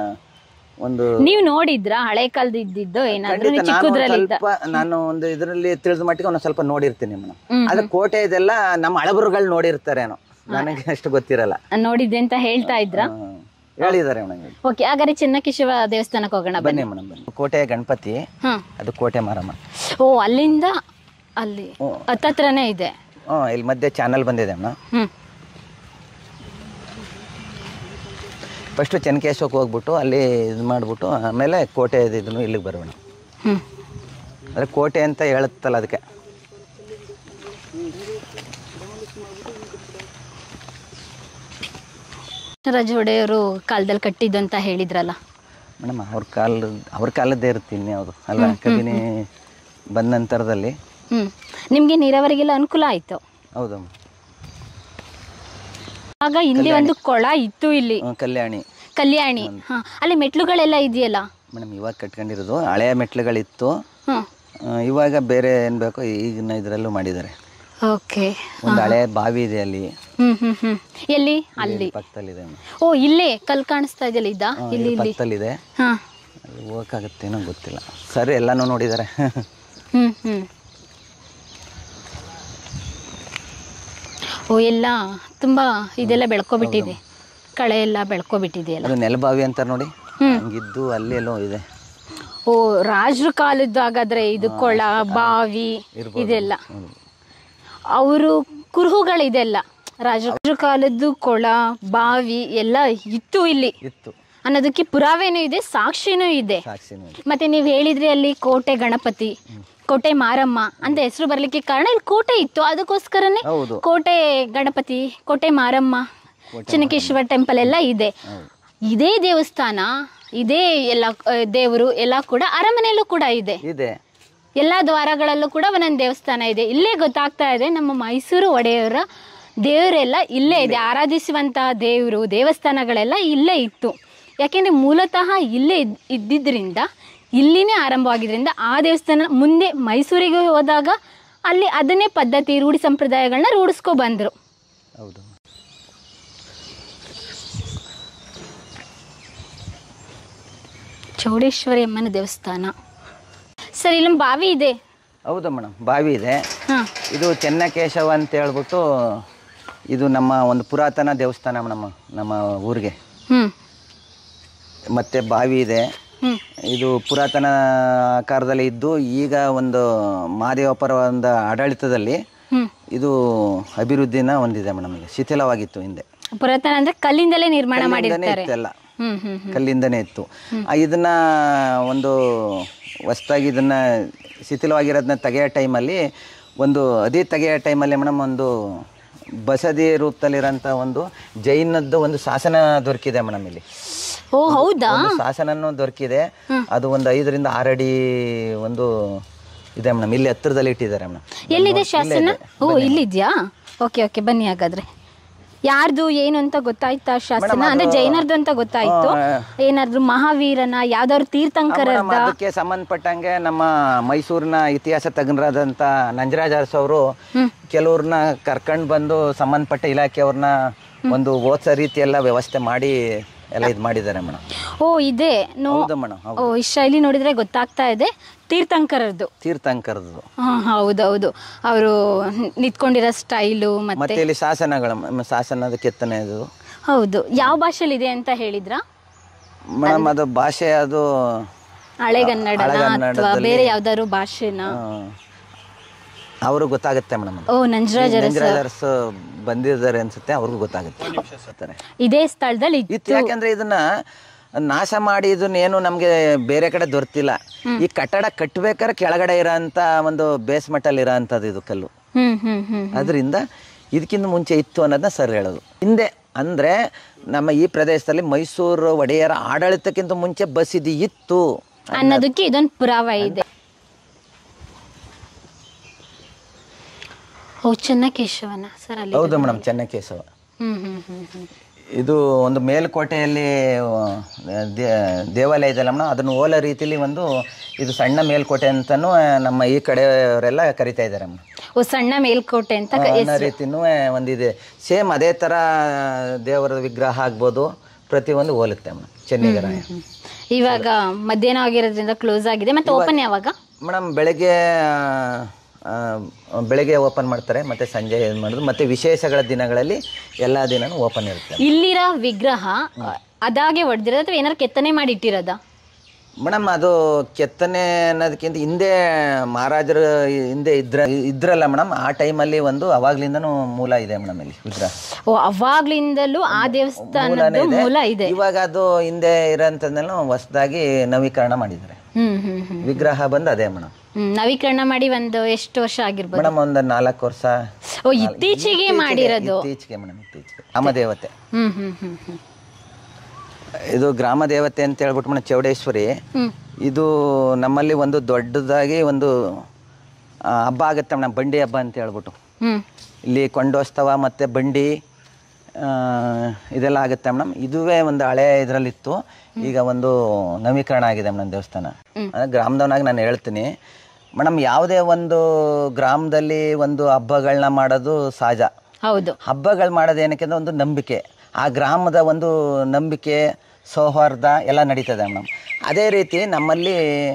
ಒಂದು ನೀವ್ ನೋಡಿದ್ರ ಹಳೆ ಕಾಲದ ಇದ್ದಿದ್ದು ಏನಾದ್ರೂ ಖಂಡಿತ ನೀವು ನಾನು ಚಿಕ್ಕದ್ರಲ್ಲಿದ್ದ ಸ್ವಲ್ಪ ನಾನು ಒಂದು ಇದರಲ್ಲಿ ತಿಳಿದ ಮಟ್ಟಿಗೆ ಒಂದು ಸ್ವಲ್ಪ ನೋಡಿರ್ತೀನಿ ಮೇಡಮ್ ಹ್ಮ್, ಆದ್ರೆ ಕೋಟೆ ಇದೆಲ್ಲ ನಮ್ಮ ಹಳಬರುಗಳು ನೋಡಿರ್ತಾರೇನೋ ನನಗೆ ಅಷ್ಟು ಗೊತ್ತಿರಲ್ಲ ನೋಡಿದ್ದೆ ಅಂತ ಹೇಳ್ತಾ ಇದ್ರ ಹ್ಮ್. ಹೇಳಿದ್ದಾರೆ ಮೇಡಮ್ ಓಕೆ ಹಾಗಾದ್ರೆ ಚೆನ್ನಕೇಶವ ದೇವಸ್ಥಾನಕ್ಕೆ ಹೋಗೋಣ ಬನ್ನಿ ಬನ್ನಿ ಮೇಡಮ್ ಬನ್ನಿ ಕೋಟೆ ಗಣಪತಿ ಹಾ ಅದು ಕೋಟೆ ಮಾರಮ್ಮ ಓ ಅಲ್ಲಿಂದ ಅಲ್ಲಿ ಹ್ಞೂ ಹತ್ತತ್ರನೇ ಇದೆ ಹ್ಞೂ ಇಲ್ಲಿ ಮಧ್ಯೆ ಚಾನಲ್ ಬಂದಿದೆ ಮೇಡಮ್ ಹ್ಮ್ ಫಸ್ಟು ಚೆನ್ನಕೇಶವಕ್ಕೆ ಹೋಗ್ಬಿಟ್ಟು ಅಲ್ಲಿ ಇದು ಮಾಡಿಬಿಟ್ಟು ಆಮೇಲೆ ಕೋಟೆ ಇದನ್ನು ಇಲ್ಲಿಗೆ ಬರೋಣ ಹ್ಞೂ ಅಂದರೆ ಕೋಟೆ ಅಂತ ಹೇಳುತ್ತಲ್ಲ ಅದಕ್ಕೆ ರಾಜ ಒಡೆಯವರು ಕಾಲದಲ್ಲಿ ಕಟ್ಟಿದ್ದು ಅಂತ ಹೇಳಿದ್ರಲ್ಲ ಮೇಡಮ್ ಅವ್ರ ಕಾಲದ ಅವ್ರ ಕಾಲದ್ದೇ ಇರುತ್ತೆ ಇನ್ಯಾವುದು ಅಲ್ಲ ಕಬಿನಿ ಬಂದ ನಂತರದಲ್ಲಿ ಹ್ಞೂ ನಿಮಗೆ ನೀರಾವರಿಗೆಲ್ಲ ಅನುಕೂಲ ಆಯಿತು ಹೌದು ಆಗ ಇಲ್ಲಿ ಒಂದು ಕೊಳ ಇತ್ತು ಇಲ್ಲಿ ಹ್ಮ್, ಕಲ್ಯಾಣಿ ಕಲ್ಯಾಣಿ ಹಾಂ ಅಲ್ಲಿ ಮೆಟ್ಲುಗಳೆಲ್ಲ ಇದೆಯಲ್ಲ ಮೇಡಮ್ ಇವಾಗ ಕಟ್ಕೊಂಡಿರೋದು ಹಳೆಯ ಮೆಟ್ಲುಗಳಿತ್ತು ಹ್ಞೂ ಆ, ಇವಾಗ ಬೇರೆ ಏನು ಬೇಕೋ ಈಗಿನ ಇದರಲ್ಲೂ ಮಾಡಿದ್ದಾರೆ ಓಕೆ ಒಂದು ಹಳೆ ಬಾವಿ ಇದೆ ಅಲ್ಲಿ ಹ್ಞೂ ಹ್ಞೂ ಹ್ಞೂ ಎಲ್ಲಿ ಅಲ್ಲಿ ಪಕ್ಕದಲ್ಲಿದೆ ಮೇಡಮ್ ಓ ಇಲ್ಲೇ ಕಲ್ ಕಾಣಿಸ್ತಾ ಇದೆಯಲ್ಲ ಇದ್ದ ಹಾ, ಇಲ್ಲಿ ಇಲ್ಲಿ ಇಲ್ಲಿ ಪಕ್ಕದಲ್ಲಿದೆ ಹಾಂ ಅಲ್ಲಿ ಹೋಗಕ್ಕಾಗತ್ತೇನೋ ಗೊತ್ತಿಲ್ಲ ಸರಿ ಎಲ್ಲನೂ ನೋಡಿದ್ದಾರೆ ಹ್ಞೂ ಹ್ಞೂ ಓ ಎಲ್ಲ ತುಂಬ ಇದೆಲ್ಲ ಬೆಳ್ಕೊಬಿಟ್ಟಿದೆ ಕಳೆ ಎಲ್ಲ ಬೆಳ್ಕೊಬಿಟ್ಟಿದೆಯಲ್ಲ ಅದು ನೆಲಬಾವಿ ಅಂತಾರೆ ನೋಡಿ ಹ್ಮ್. ಹಂಗಿದ್ದು ಅಲ್ಲೆಲ್ಲೋ ಇದೆ ಓ ರಾಜರ ಕಾಲದ್ದು ಹಾಗಾದ್ರೆ ಇದು ಕೊಳ ಬಾವಿ ಇದೆಲ್ಲ ಹ್ಮ್. ಅವರು ಕುರುಹುಗಳಿದೆಲ್ಲ ರಾಜರ ಕಾಲದ್ದು ಕೊಳ ಬಾವಿ ಎಲ್ಲ ಇತ್ತು ಇಲ್ಲಿ ಇತ್ತು ಅನ್ನೋದಕ್ಕೆ ಪುರಾವೆನೂ ಇದೆ ಸಾಕ್ಷಿನೂ ಇದೆ ಸಾಕ್ಷಿನೂ ಇದೆ ಮತ್ತೆ ನೀವು ಹೇಳಿದ್ರಿ ಅಲ್ಲಿ ಕೋಟೆ ಗಣಪತಿ ಕೋಟೆ ಮಾರಮ್ಮ ಅಂತ ಹೆಸರು ಬರ್ಲಿಕ್ಕೆ ಕಾರಣ ಇಲ್ಲಿ ಕೋಟೆ ಇತ್ತು ಅದಕ್ಕೋಸ್ಕರನೇ ಹೌದು ಕೋಟೆ ಗಣಪತಿ ಕೋಟೆ ಮಾರಮ್ಮ ಚೆನ್ನಕೇಶ್ವರ ಟೆಂಪಲ್ ಎಲ್ಲ ಇದೆ ಇದೇ ದೇವಸ್ಥಾನ ಇದೇ ಎಲ್ಲ ಆ, ದೇವರು ಎಲ್ಲ ಕೂಡ ಅರಮನೆಯಲ್ಲೂ ಕೂಡ ಇದೆ ಇದೆ ಎಲ್ಲ ದ್ವಾರಗಳಲ್ಲೂ ಕೂಡ ಒಂದೊಂದು ದೇವಸ್ಥಾನ ಇದೆ ಇಲ್ಲೇ ಗೊತ್ತಾಗ್ತಾ ಇದೆ ನಮ್ಮ ಮೈಸೂರು ಒಡೆಯವರ ದೇವರೆಲ್ಲ ಇಲ್ಲೇ ಇದೆ ಆರಾಧಿಸುವಂತಹ ದೇವರು ದೇವಸ್ಥಾನಗಳೆಲ್ಲ ಇಲ್ಲೇ ಇತ್ತು ಯಾಕೆಂದರೆ ಮೂಲತಃ ಇಲ್ಲೇ ಇದ್- ಇದ್ದಿದ್ರಿಂದ ಇಲ್ಲಿನೇ ಆರಂಭವಾಗಿದ್ದರಿಂದ ಆ ದೇವಸ್ಥಾನ ಮುಂದೆ ಮೈಸೂರಿಗೆ ಹೋದಾಗ ಅಲ್ಲಿ ಅದನ್ನೇ ಪದ್ಧತಿ ರೂಢಿ ಸಂಪ್ರದಾಯಗಳನ್ನ ರೂಢಿಸ್ಕೊ ಬಂದರು ಹೌದು ಚೌಡೇಶ್ವರಿ ಅಮ್ಮನ ದೇವಸ್ಥಾನ ಸರ್ ಇಲ್ಲೊಂದು ಬಾವಿ ಇದೆ ಹೌದು ಮೇಡಮ್ ಬಾವಿ ಇದೆ ಹಾಂ ಇದು ಚೆನ್ನಕೇಶವ ಅಂತ ಹೇಳ್ಬಿಟ್ಟು ಇದು ನಮ್ಮ ಒಂದು ಪುರಾತನ ದೇವಸ್ಥಾನ ಮೇಡಮ್ ನಮ್ಮ ಊರಿಗೆ ಹ್ಞೂ ಮತ್ತೆ ಬಾವಿ ಇದೆ ಹ್ಞೂ ಇದು ಪುರಾತನ ಆಕಾರದಲ್ಲಿ ಇದ್ದು ಈಗ ಒಂದು ಮಹಾದೇವಪರ ಒಂದು ಆಡಳಿತದಲ್ಲಿ ಹ್ಞೂ ಇದು ಅಭಿವೃದ್ಧಿನ ಹೊಂದಿದೆ ಮೇಡಮ್ ಈಗ ಶಿಥಿಲವಾಗಿತ್ತು ಹಿಂದೆ ಪುರಾತನ ಅಂದರೆ ಕಲ್ಲಿಂದಲೇ ನಿರ್ಮಾಣ ಕಲ್ಲಿಂದನೇ ಮಾಡಿರ್ತಾರೆ ಇತ್ತೆಲ್ಲ ಹ್ಞೂ ಹ್ಞೂ ಹ್ಞೂ ಕಲ್ಲಿಂದನೇ ಇತ್ತು ಆ, ಇದನ್ನ ಒಂದು ಹೊಸ್ದಾಗಿ ಇದನ್ನ ಶಿಥಿಲವಾಗಿರೋದನ್ನ ತೆಗೆಯೋ ಟೈಮಲ್ಲಿ ಒಂದು ಅದೇ ತೆಗೆಯೋ ಟೈಮಲ್ಲಿ ಮೇಡಮ್ ಒಂದು ಬಸದಿ ರೂಪದಲ್ಲಿರೋಂಥ ಒಂದು ಜೈನದ್ದು ಒಂದು ಶಾಸನ ದೊರಕಿದೆ ಮೇಡಮ್ ಇಲ್ಲಿ ಓ ಹೌದಾ ಒಂದು ಶಾಸನನೂ ದೊರಕಿದೆ ಅದು ಒಂದು ಐದರಿಂದ ಆರು ಅಡಿ ಒಂದು ಇದೆ ಮೇಡಮ್ ಇಲ್ಲಿ ಹತ್ತಿರದಲ್ಲಿ ಇಟ್ಟಿದ್ದಾರೆ ಮೇಡಮ್ ಎಲ್ಲಿದೆ ಶಾಸನ ಓ ಇಲ್ಲಿದ್ಯಾ ಓಕೆ ಓಕೆ ಬನ್ನಿ ಹಾಗಾದ್ರೆ ಯಾರ್ದು ಏನು ಅಂತ ಗೊತ್ತಾಯ್ತಾ ಶಾಸನ ಅಂದ್ರೆ ಜೈನರ್ದು ಅಂತ ಗೊತ್ತಾಯ್ತು ಏನಾದ್ರು ಮಹಾವೀರನ ಯಾವ್ದಾದ್ರು ತೀರ್ಥಂಕರ ಮೇಡಮ್, ಅದಕ್ಕೆ ಸಂಬಂಧಪಟ್ಟಂಗೆ ನಮ್ಮ ಮೈಸೂರಿನ ಇತಿಹಾಸ ತಜ್ಞರಾದಂಥ ನಂಜರಾಜ್ ಅರಸು ಅವರು ಕೆಲವ್ರನ್ನ ಕರ್ಕೊಂಡು ಬಂದು ಸಂಬಂಧಪಟ್ಟ ಇಲಾಖೆಯವ್ರನ್ನ ಒಂದು ಓದ್ಸೋ ರೀತಿ ಎಲ್ಲ ವ್ಯವಸ್ಥೆ ಮಾಡಿ ಎಲ್ಲ ಇದು ಮಾಡಿದ್ದಾರೆ ಮೇಡಮ್ ಓ ಇದೆ ನೋ ಹೌದು ಮೇಡಮ್ ಹೌದು ಓ ಈ ಶೈಲಿ ನೋಡಿದ್ರೆ ಗೊತ್ತಾಗ್ತಾ ಇದೆ ತೀರ್ಥಂಕರದ್ದು ತೀರ್ಥಂಕರದ್ದು ಹಾ ಹೌದೌದು ಅವರು ನಿಂತ್ಕೊಂಡಿರೋ ಸ್ಟೈಲು ಮತ್ತೆ ಮತ್ತೆ ಇಲ್ಲಿ ಶಾಸನಗಳು ಮ- ಶಾಸನದ ಕೆತ್ತನೆದು ಹೌದು ಯಾವ ಭಾಷೆಲಿ ಇದೆ ಅಂತ ಹೇಳಿದ್ರ ಮೇಡಮ್ ಅದು ಭಾಷೆ ಅದು ಹಳೆಗನ್ನಡನ ಅಥವಾ ಹಳೆಗನ್ನಡದಲ್ಲಿ- ಬೇರೆ ಯಾವ್ದಾದ್ರು ಭಾಷೆನ ಅವರು ಗೊತ್ತಾಗುತ್ತೆ ಮೇಡಮ್ ಓ ನಂಜರಾಜ ನಂಜರಾಜ್ ಅರಸು ಬಂದಿದ್ದಾರೆ ಅನ್ಸುತ್ತೆ ಅವ್ರಿಗೂ ಗೊತ್ತಾಗುತ್ತೆ ಗೊತ್ತಾರೆ. ಇದೇ ಸ್ಥಳದಲ್ಲಿ ಇತ್ತು ಯಾಕೆಂದ್ರೆ ಇದನ್ನ ನಾಶ ಮಾಡಿ ಇದನ್ನ ಏನು ನಮಗೆ ಬೇರೆ ಕಡೆ ದೊರೆತಿಲ್ಲ ಈ ಕಟ್ಟಡ ಕಟ್ಟಬೇಕಾದ್ರೆ ಕೆಳಗಡೆ ಇರೋಂಥ ಒಂದು ಬೇಸ್ಮೆಟಲ್ಲಿ ಇರೋ ಅಂಥದ್ದು ಇದು ಕಲ್ಲು ಹ್ಮ್ ಹ್ಮ್ ಹ್ಮ್ ಅದರಿಂದ ಇದಕ್ಕಿಂತ ಮುಂಚೆ ಇತ್ತು ಅನ್ನೋದನ್ನ ಸರ್ ಹೇಳೋದು ಹಿಂದೆ ಅಂದರೆ ನಮ್ಮ ಈ ಪ್ರದೇಶದಲ್ಲಿ ಮೈಸೂರು ಒಡೆಯರ ಆಡಳಿತಕ್ಕಿಂತ ಮುಂಚೆ ಬಸ್ ಇದು ಇತ್ತು ಅನ್ನೋದಕ್ಕೆ ಇದೊಂದು ಪುರಾವ ಇದೆ ಓ ಚೆನ್ನಕೇಶವನ ಸರ್ ಅಲ್ಲಿ ಹೌದು ಮೇಡಮ್ ಚೆನ್ನಕೇಶವ ಹ್ಮ್ ಹ್ಮ್ ಹ್ಮ್ ಹ್ಮ್ ಇದು ಒಂದು ಮೇಲ್ಕೋಟೆಯಲ್ಲಿ ಆ, ದೇ- ದೇವಾಲಯ ಇದೆಯಲ್ಲ ಮೇಡಮ್ ಅದನ್ನು ಹೋಲೋ ರೀತಿಲಿ ಒಂದು ಇದು ಸಣ್ಣ ಮೇಲ್ಕೋಟೆ ಅಂತಲೂ ನಮ್ಮ ಈ ಕಡೆಯವರೆಲ್ಲ ಕರಿತಾ ಇದ್ದಾರೆ ಮೇಡಮ್ ಓ ಸಣ್ಣ ಮೇಲ್ಕೋಟೆ ಅಂತ ಕ- ಅನ್ನೋ ರೀತಿನೂ ಒಂದಿದೆ ಸೇಮ್ ಅದೇ ಥರ ದೇವರ ವಿಗ್ರಹ ಆಗ್ಬೋದು ಪ್ರತಿಯೊಂದು ಹೋಲುತ್ತೆ ಮೇಡಮ್ ಚೆನ್ನಿಗರಾಯ ಹ್ಮ್. ಇವಾಗ ಮಧ್ಯಾಹ್ನ ಆಗಿರೋದ್ರಿಂದ ಕ್ಲೋಸ್ ಆಗಿದೆ ಮತ್ತೆ ಓಪನ್ ಯಾವಾಗ ಮೇಡಮ್ ಬೆಳಗ್ಗೆ ಆ, ಬೆಳಗ್ಗೆ ಓಪನ್ ಮಾಡ್ತಾರೆ ಮತ್ತೆ ಸಂಜೆ ಇದು ಮಾಡೋದು ಮತ್ತೆ ವಿಶೇಷಗಳ ದಿನಗಳಲ್ಲಿ ಎಲ್ಲ ದಿನನೂ ಓಪನ್ ಇರುತ್ತೆ ಇಲ್ಲಿರೋ ವಿಗ್ರಹ ಅದಾಗೆ ಹೊಡೆದಿರೋದು ಅಥವಾ ಏನಾರು ಕೆತ್ತನೆ ಮಾಡಿ ಇಟ್ಟಿರೋದ ಮೇಡಮ್ ಅದು ಕೆತ್ತನೆ ಅನ್ನೋದಕ್ಕಿಂತ ಹಿಂದೆ ಮಹಾರಾಜರು ಹಿಂದೆ ಇದ್ರ ಇದ್ರಲ್ಲ ಮೇಡಮ್ ಆ ಟೈಮಲ್ಲಿ ಒಂದು ಅವಾಗ್ಲಿಂದನೂ ಮೂಲ ಇದೆ ಮೇಡಮ್ ಇಲ್ಲಿ ವಿಗ್ರಹ ಓ ಅವಾಗ್ಲಿಂದಲೂ ಆ ಮೂಲನೇ ದೇವಸ್ಥಾನದ ಇದೆ ಮೂಲ ಇದೆ ಇವಾಗ ಅದು ಹಿಂದೆ ಇರೋಂಥದ್ದನ್ನು ಹೊಸದಾಗಿ ನವೀಕರಣ ಮಾಡಿದ್ದಾರೆ ಹ್ಮ್ ಹ್ಮ್ ಹ್ಮ್ ವಿಗ್ರಹ ಬಂದು ಅದೇ ಮೇಡಮ್ ಹ್ಮ್ ನವೀಕರಣ ಮಾಡಿ ಒಂದು ಎಷ್ಟು ವರ್ಷ ಆಗಿರ್ಬೋದು ಮೇಡಮ್ ಒಂದು ನಾಲ್ಕು ವರ್ಷ ಓ ಇತ್ತೀಚೆಗೆ ಮಾಡಿರೋದು ಇತ್ತೀಚೆಗೆ ಮೇಡಮ್ ಇತ್ತೀಚೆಗೆ ಅಮದೇವತೆ ಹ್ಮ್ ಹ್ಮ್ ಹ್ಮ್ ಹ್ಮ್ ಇದು ಗ್ರಾಮ ದೇವತೆ ಅಂತ ಹೇಳ್ಬಿಟ್ಟು ಮೇಡಮ್ ಚೌಡೇಶ್ವರಿ ಹ್ಮ್ ಇದು ನಮ್ಮಲ್ಲಿ ಒಂದು ದೊಡ್ಡದಾಗಿ ಒಂದು ಆ, ಹಬ್ಬ ಆಗುತ್ತೆ ಮೇಡಮ್ ಬಂಡಿ ಹಬ್ಬ ಅಂತ ಹೇಳ್ಬಿಟ್ಟು ಹ್ಮ್ ಇಲ್ಲಿ ಕೊಂಡೋತ್ಸವ ಮತ್ತು ಬಂಡಿ ಆ, ಇದೆಲ್ಲ ಆಗುತ್ತೆ ಮೇಡಮ್ ಇದುವೇ ಒಂದು ಹಳೆ ಇದರಲ್ಲಿತ್ತು ಈಗ ಒಂದು ನವೀಕರಣ ಆಗಿದೆ ಮೇಡಮ್ ದೇವಸ್ಥಾನ ಅಂದರೆ ಗ್ರಾಮದವನಾಗಿ ನಾನು ಹೇಳ್ತೀನಿ ಮೇಡಮ್ ಯಾವುದೇ ಒಂದು ಗ್ರಾಮದಲ್ಲಿ ಒಂದು ಹಬ್ಬಗಳನ್ನ ಮಾಡೋದು ಸಹಜ ಹೌದು ಹಬ್ಬಗಳು ಮಾಡೋದು ಏನಕ್ಕೆ ಅಂದ್ರೆ ಒಂದು ನಂಬಿಕೆ ಆ ಗ್ರಾಮದ ಒಂದು ನಂಬಿಕೆ ಸೌಹಾರ್ದ ಎಲ್ಲ ನಡೀತದೆ ಮೇಡಮ್ ಅದೇ ರೀತಿ ನಮ್ಮಲ್ಲಿ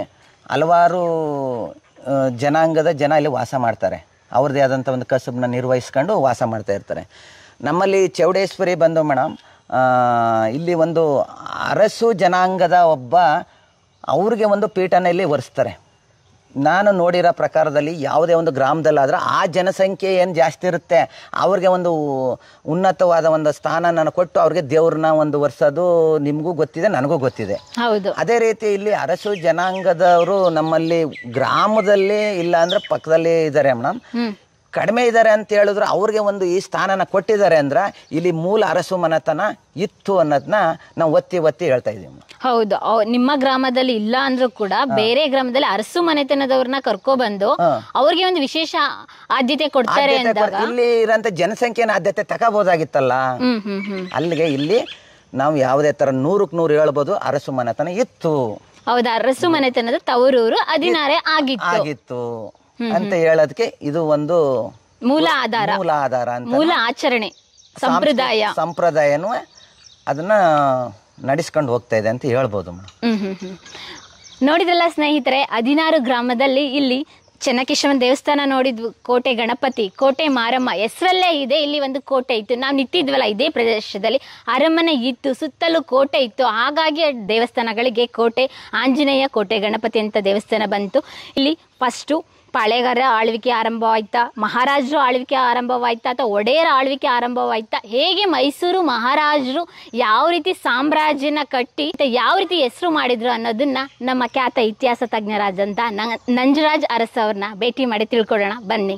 ಹಲವಾರು ಆ, ಜನಾಂಗದ ಜನ ಇಲ್ಲಿ ವಾಸ ಮಾಡ್ತಾರೆ ಅವ್ರದ್ದೇ ಆದಂಥ ಒಂದು ಕಸಬನ್ನ ನಿರ್ವಹಿಸ್ಕೊಂಡು ವಾಸ ಮಾಡ್ತಾ ಇರ್ತಾರೆ ನಮ್ಮಲ್ಲಿ ಚೌಡೇಶ್ವರಿ ಬಂದು ಮೇಡಮ್ ಇಲ್ಲಿ ಒಂದು ಅರಸು ಜನಾಂಗದ ಒಬ್ಬ ಅವ್ರಿಗೆ ಒಂದು ಪೀಠನ ಇಲ್ಲಿ ಒರೆಸ್ತಾರೆ ನಾನು ನೋಡಿರೋ ಪ್ರಕಾರದಲ್ಲಿ ಯಾವುದೇ ಒಂದು ಗ್ರಾಮದಲ್ಲಾದ್ರೆ ಆ ಜನಸಂಖ್ಯೆ ಏನು ಜಾಸ್ತಿ ಇರುತ್ತೆ ಅವ್ರಿಗೆ ಒಂದು ಉನ್ನತವಾದ ಒಂದು ಸ್ಥಾನನ ಕೊಟ್ಟು ಅವ್ರಿಗೆ ದೇವ್ರನ್ನ ಒಂದು ವರ್ಷದು ನಿಮಗೂ ಗೊತ್ತಿದೆ ನನಗೂ ಗೊತ್ತಿದೆ ಹೌದು ಅದೇ ರೀತಿ ಇಲ್ಲಿ ಅರಸು ಜನಾಂಗದವರು ನಮ್ಮಲ್ಲಿ ಗ್ರಾಮದಲ್ಲಿ ಇಲ್ಲ ಅಂದ್ರೆ ಪಕ್ಕದಲ್ಲಿ ಇದ್ದಾರೆ ಮೇಡಮ್ ಹ್ಮ್ ಕಡಿಮೆ ಇದ್ದಾರೆ ಅಂತ ಹೇಳಿದ್ರು ಅವ್ರಿಗೆ ಒಂದು ಈ ಸ್ಥಾನನ ಕೊಟ್ಟಿದ್ದಾರೆ ಅಂದ್ರೆ ಇಲ್ಲಿ ಮೂಲ ಅರಸು ಮನೆತನ ಇತ್ತು ಅನ್ನೋದನ್ನ ನಾವು ಒತ್ತಿ ಒತ್ತಿ ಹೇಳ್ತಾ ಇದ್ದೀವಿ ಹೌದು ಅವ್- ನಿಮ್ಮ ಗ್ರಾಮದಲ್ಲಿ ಇಲ್ಲ ಅಂದ್ರೂ ಕೂಡ ಬೇರೆ ಗ್ರಾಮದಲ್ಲಿ ಅರಸು ಮನೆತನದವ್ರನ್ನ ಕರ್ಕೊಬಂದು ಅವ್ರಿಗೆ ಒಂದು ವಿಶೇಷ ಆದ್ಯತೆ ಕೊಡ್ತಾರೆ ಆದ್ಯತೆ ಅಂದಾಗ ಕೊಡ್- ಇಲ್ಲಿ ಇರೋಂಥ ಜನಸಂಖ್ಯೆನ ಆದ್ಯತೆ ತಗೋಬೋದಾಗಿತ್ತಲ್ಲ ಹ್ಮ್ ಹ್ಮ್ ಹ್ಮ್ ಅಲ್ಲಿಗೆ ಇಲ್ಲಿ ನಾವು ಯಾವುದೇ ತರ ನೂರಕ್ಕೆ ನೂರು ಹೇಳ್ಬೋದು ಅರಸು ಮನೆತನ ಇತ್ತು ಹೌದು ಅರಸು ಮನೆತನದ ತವರೂರು ಹದಿನಾರೇ ಆಗಿತ್ತು ಆಗಿತ್ತು ಅಂತ ಹೇಳೋದಕ್ಕೆ ಇದು ಒಂದು ಮೂಲ ಆಧಾರ ಮೂಲ ಆಧಾರ ಅಂತ ಮೂಲ ಆಚರಣೆ ಸಂಪ್ರದಾಯ ಸಂಪ್ರದಾಯನೂ ಅದನ್ನ ನಡೆಸ್ಕೊಂಡು ಹೋಗ್ತಾ ಇದೆ ಅಂತ ಹೇಳ್ಬೋದು ಮೇಡಮ್ ಹ್ಮ್ ಹ್ಮ್ ಹ್ಮ್ ನೋಡಿದ್ರಲ್ಲ ಸ್ನೇಹಿತರೆ ಹದಿನಾರು ಗ್ರಾಮದಲ್ಲಿ ಇಲ್ಲಿ ಚೆನ್ನಕೇಶವನ ದೇವಸ್ಥಾನ ನೋಡಿದ್ವು ಕೋಟೆ ಗಣಪತಿ ಕೋಟೆ ಮಾರಮ್ಮ ಹೆಸರಲ್ಲೇ ಇದೆ ಇಲ್ಲಿ ಒಂದು ಕೋಟೆ ಇತ್ತು ನಾವು ನಿಂತಿದ್ವಲ್ಲ ಇದೇ ಪ್ರದೇಶದಲ್ಲಿ ಅರಮನೆ ಇತ್ತು ಸುತ್ತಲೂ ಕೋಟೆ ಇತ್ತು ಹಾಗಾಗಿ ಆ ದೇವಸ್ಥಾನಗಳಿಗೆ ಕೋಟೆ ಆಂಜನೇಯ ಕೋಟೆ ಗಣಪತಿ ಅಂತ ದೇವಸ್ಥಾನ ಬಂತು ಇಲ್ಲಿ ಫಸ್ಟು ಪಾಳೆಗಾರ ಆಳ್ವಿಕೆ ಆರಂಭವಾಯ್ತಾ ಮಹಾರಾಜರು ಆಳ್ವಿಕೆ ಆರಂಭವಾಯ್ತಾ ಅಥವಾ ಒಡೆಯರ ಆಳ್ವಿಕೆ ಆರಂಭವಾಯ್ತಾ ಹೇಗೆ ಮೈಸೂರು ಮಹಾರಾಜರು ಯಾವ ರೀತಿ ಸಾಮ್ರಾಜ್ಯನ ಕಟ್ಟಿ ಮತ್ತೆ ಯಾವ ರೀತಿ ಹೆಸರು ಮಾಡಿದ್ರು ಅನ್ನೋದನ್ನ ನಮ್ಮ ಖ್ಯಾತ ಇತಿಹಾಸ ತಜ್ಞರಾದಂಥ ನ- ನಂಜರಾಜ್ ಅರಸ್ ಅವ್ರನ್ನ ಭೇಟಿ ಮಾಡಿ ತಿಳ್ಕೊಳ್ಳೋಣ ಬನ್ನಿ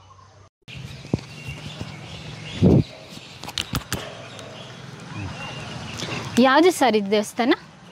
ಯಾವುದು ಸರ್ ಇದು ದೇವಸ್ಥಾನ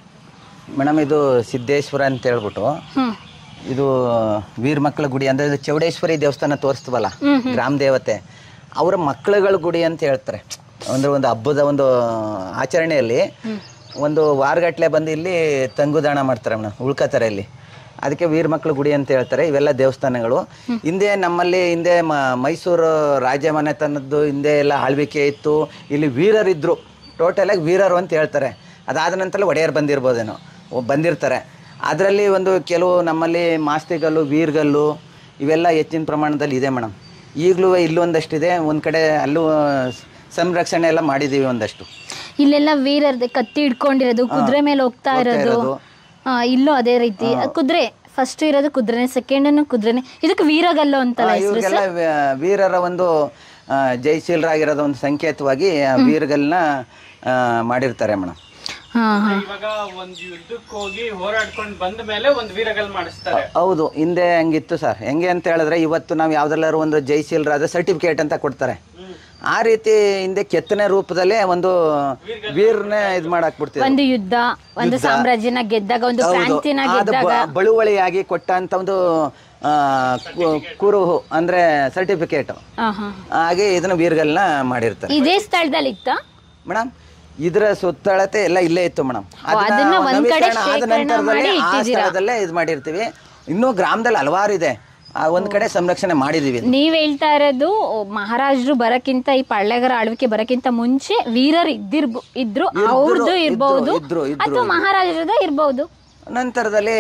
ಮೇಡಮ್ ಇದು ಸಿದ್ದೇಶ್ವರ ಅಂತ ಹೇಳ್ಬಿಟ್ಟು ಹ್ಮ್ ಇದು ವೀರ ಮಕ್ಕಳ ಗುಡಿ ಅಂದ್ರೆ ಇದು ಚೌಡೇಶ್ವರಿ ದೇವಸ್ಥಾನ ತೋರಿಸ್ತೀವಲ್ಲ ಗ್ರಾಮ ದೇವತೆ ಅವರ ಮಕ್ಕಳುಗಳ ಗುಡಿ ಅಂತ ಹೇಳ್ತಾರೆ ಅಂದ್ರೆ ಒಂದು ಹಬ್ಬದ ಒಂದು ಆಚರಣೆಯಲ್ಲಿ ಒಂದು ವಾರಗಟ್ಲೆ ಬಂದು ಇಲ್ಲಿ ತಂಗುದಾಣ ಮಾಡ್ತಾರೆ ಮೇಡಮ್ ಉಳ್ಕೋತಾರೆ ಇಲ್ಲಿ ಅದಕ್ಕೆ ವೀರ ಮಕ್ಕಳ ಗುಡಿ ಅಂತ ಹೇಳ್ತಾರೆ ಇವೆಲ್ಲ ದೇವಸ್ಥಾನಗಳು ಹಿಂದೆ ನಮ್ಮಲ್ಲಿ ಹಿಂದೆ ಮ- ಮೈಸೂರು ರಾಜ್ಯ ಮನೆತನದ್ದು ಹಿಂದೆ ಎಲ್ಲ ಆಳ್ವಿಕೆ ಇತ್ತು ಇಲ್ಲಿ ವೀರರಿದ್ರು ಟೋಟಲ್ ಆಗಿ ವೀರರು ಅಂತ ಹೇಳ್ತಾರೆ ಅದಾದ ನಂತರ ಒಡೆಯರ್ ಬಂದಿರ್ಬೋದೇನೋ ಒ- ಬಂದಿರ್ತಾರೆ ಅದರಲ್ಲಿ ಒಂದು ಕೆಲವು ನಮ್ಮಲ್ಲಿ ಮಾಸ್ತಿಗಲ್ಲು ವೀರ್ಗಲ್ಲು ಇವೆಲ್ಲ ಹೆಚ್ಚಿನ ಪ್ರಮಾಣದಲ್ಲಿ ಇದೆ ಮೇಡಮ್ ಈಗಲೂ ಇಲ್ಲೊಂದಷ್ಟಿದೆ ಒಂದು ಕಡೆ ಅಲ್ಲೂ ಸಂರಕ್ಷಣೆ ಎಲ್ಲ ಮಾಡಿದ್ದೀವಿ ಒಂದಷ್ಟು ಇಲ್ಲೆಲ್ಲ ವೀರರ್ದೆ ಕತ್ತಿ ಹಿಡ್ಕೊಂಡಿರೋದು ಕುದುರೆ ಮೇಲೆ ಹೋಗ್ತಾ ಇರೋದು ಇರೋದು. ಆ, ಇಲ್ಲೂ ಅದೇ ರೀತಿ ಕುದುರೆ ಫಸ್ಟ್ ಇರೋದು ಕುದುರೆನೆ ಸೆಕೆಂಡ್ ಕುದುರೆನೆ ಇದಕ್ಕೆ ವೀರಗಲ್ಲು ಅಂತಲ್ಲ ಹೆಸರು ಇವ್ರಿಗೆಲ್ಲ ವ- ವೀರರ ಒಂದು ಆ, ಜಯಶೀಲರಾಗಿರೋದು ಒಂದು ಸಂಕೇತವಾಗಿ ಆ ವೀರಗಲ್ನ ಆ, ಮಾಡಿರ್ತಾರೆ ಮೇಡಮ್ ಹಾ ಹಾ ಇವಾಗ ಒಂದ್ ಯುದ್ಧಕ್ಕೆ ಹೋಗಿ ಹೋರಾಡ್ಕೊಂಡ್ ಬಂದ ಮೇಲೆ ಒಂದ್ ವೀರಗಲ್ ಮಾಡಿಸ್ತಾರೆ ಹೌದು ಹಿಂದೆ ಹಂಗಿತ್ತು ಸರ್ ಹೆಂಗೆ ಅಂತ ಹೇಳಿದ್ರೆ ಇವತ್ತು ನಾವು ಯಾವ್ದೆಲ್ಲಾರು ಒಂದು ಜಯಶೀಲರಾದ ಸರ್ಟಿಫಿಕೇಟ್ ಅಂತ ಕೊಡ್ತಾರೆ ಆ ರೀತಿ ಹಿಂದೆ ಕೆತ್ತನೆ ರೂಪದಲ್ಲೇ ಒಂದು ವೀರ್ನೇ ಇದು ಮಾಡಕ್ ಬಿಡ್ತೀವಿ ಒಂದು ಯುದ್ಧ ಒಂದು ಸಾಮ್ರಾಜ್ಯನ ಗೆದ್ದಾಗ ಒಂದು ಪ್ರಾಂತ್ಯನ ಅದು ಗೆದ್ದಾಗ ಬ- ಬಳುವಳಿಯಾಗಿ ಕೊಟ್ಟಂತ ಒಂದು ಆ, ಕು- ಕುರುಹು ಅಂದ್ರೆ ಸರ್ಟಿಫಿಕೇಟ್ ಹಾ ಹಾ ಹಾಗೆ ಇದನ್ನ ವೀರ್ಗಲ್ನ ಮಾಡಿರ್ತಾರೆ ಇದೇ ಸ್ಥಳದಲ್ಲಿ ಇತ್ತ ಮೇಡಮ್ ಇದರ ಸುತ್ತಳತೆ ಎಲ್ಲ ಇಲ್ಲೇ ಇತ್ತು ಮೇಡಮ್ ಅದನ್ನ ಒಂದ್ ಕಡೆ ಶೇಖರಣೆ ಮಾಡಿ ಆ ಇಟ್ಟಿದ್ದೀರಾ. ಸ್ಥಳದಲ್ಲೇ ಇದು ಮಾಡಿರ್ತೀವಿ ಇನ್ನೂ ಗ್ರಾಮದಲ್ಲಿ ಹಲವಾರು ಇದೆ ಆ ಒಂದ್ ಕಡೆ ಸಂರಕ್ಷಣೆ ಮಾಡಿದೀವಿ ನೀವ್ ಹೇಳ್ತಾ ಇರೋದು ಮಹಾರಾಜರು ಬರಕ್ಕಿಂತ ಈ ಪಳ್ಳೆಗರ ಆಳ್ವಿಕೆ ಬರಕ್ಕಿಂತ ಮುಂಚೆ ವೀರರು ಇದ್ದಿರ್ಬೋ ಇದ್ರು ಅವ್ರದ್ದು ಇರ್ಬಹುದು ಇದ್ರು, ಇದ್ರು, ಅಥವಾ ಮಹಾರಾಜರದ ಇರ್ಬಹುದು ನಂತರದಲ್ಲಿ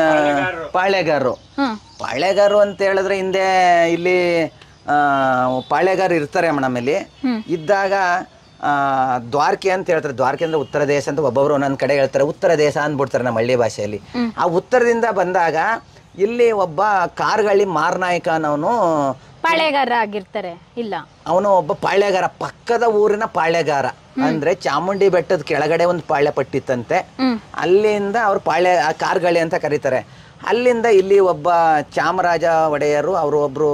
ಪಾಳೆಗಾರರು ಹ್ಮ್ ಪಾಳೆಗಾರರು ಅಂತ ಹೇಳಿದ್ರೆ ಹಿಂದೆ ಇಲ್ಲಿ ಆ, ಪಾಳೆಗಾರರು ಇರ್ತಾರೆ ಮೇಡಮ್ ಇಲ್ಲಿ ಇದ್ದಾಗ ಆ, ದ್ವಾರಕೆ ಅಂತ ಹೇಳ್ತಾರೆ ದ್ವಾರಕೆ ಅಂದ್ರೆ ಉತ್ತರ ದೇಶ ಅಂತ ಒಬ್ಬೊಬ್ರು ಒಂದೊಂದು ಕಡೆ ಹೇಳ್ತಾರೆ ಉತ್ತರ ದೇಶ ಅಂದ್ಬಿಡ್ತಾರೆ ನಮ್ಮ ಹಳ್ಳಿ ಭಾಷೆಯಲ್ಲಿ ಆ ಉತ್ತರದಿಂದ ಬಂದಾಗ ಇಲ್ಲಿ ಒಬ್ಬ ಕಾರ್ಗಳ್ಳಿ ಮಾರ್ನಾಯಕ ಅನ್ನೋನು ಪಾಳೆಗಾರ ಆಗಿರ್ತಾರೆ ಇಲ್ಲ ಅವನು ಒಬ್ಬ ಪಾಳ್ಯಗಾರ ಪಕ್ಕದ ಊರಿನ ಪಾಳ್ಯಗಾರ ಅಂದ್ರೆ ಚಾಮುಂಡಿ ಬೆಟ್ಟದ ಕೆಳಗಡೆ ಒಂದು ಪಾಳ್ಯ ಪಟ್ಟಿತ್ತಂತೆ ಹ್ಮ್ ಅಲ್ಲಿಂದ ಅವ್ರು ಪಾಳ್ಯ ಆ ಕಾರ್ಗಳಿ ಅಂತ ಕರೀತಾರೆ ಅಲ್ಲಿಂದ ಇಲ್ಲಿ ಒಬ್ಬ ಚಾಮರಾಜ ಒಡೆಯರು ಅವರು ಒಬ್ಬರು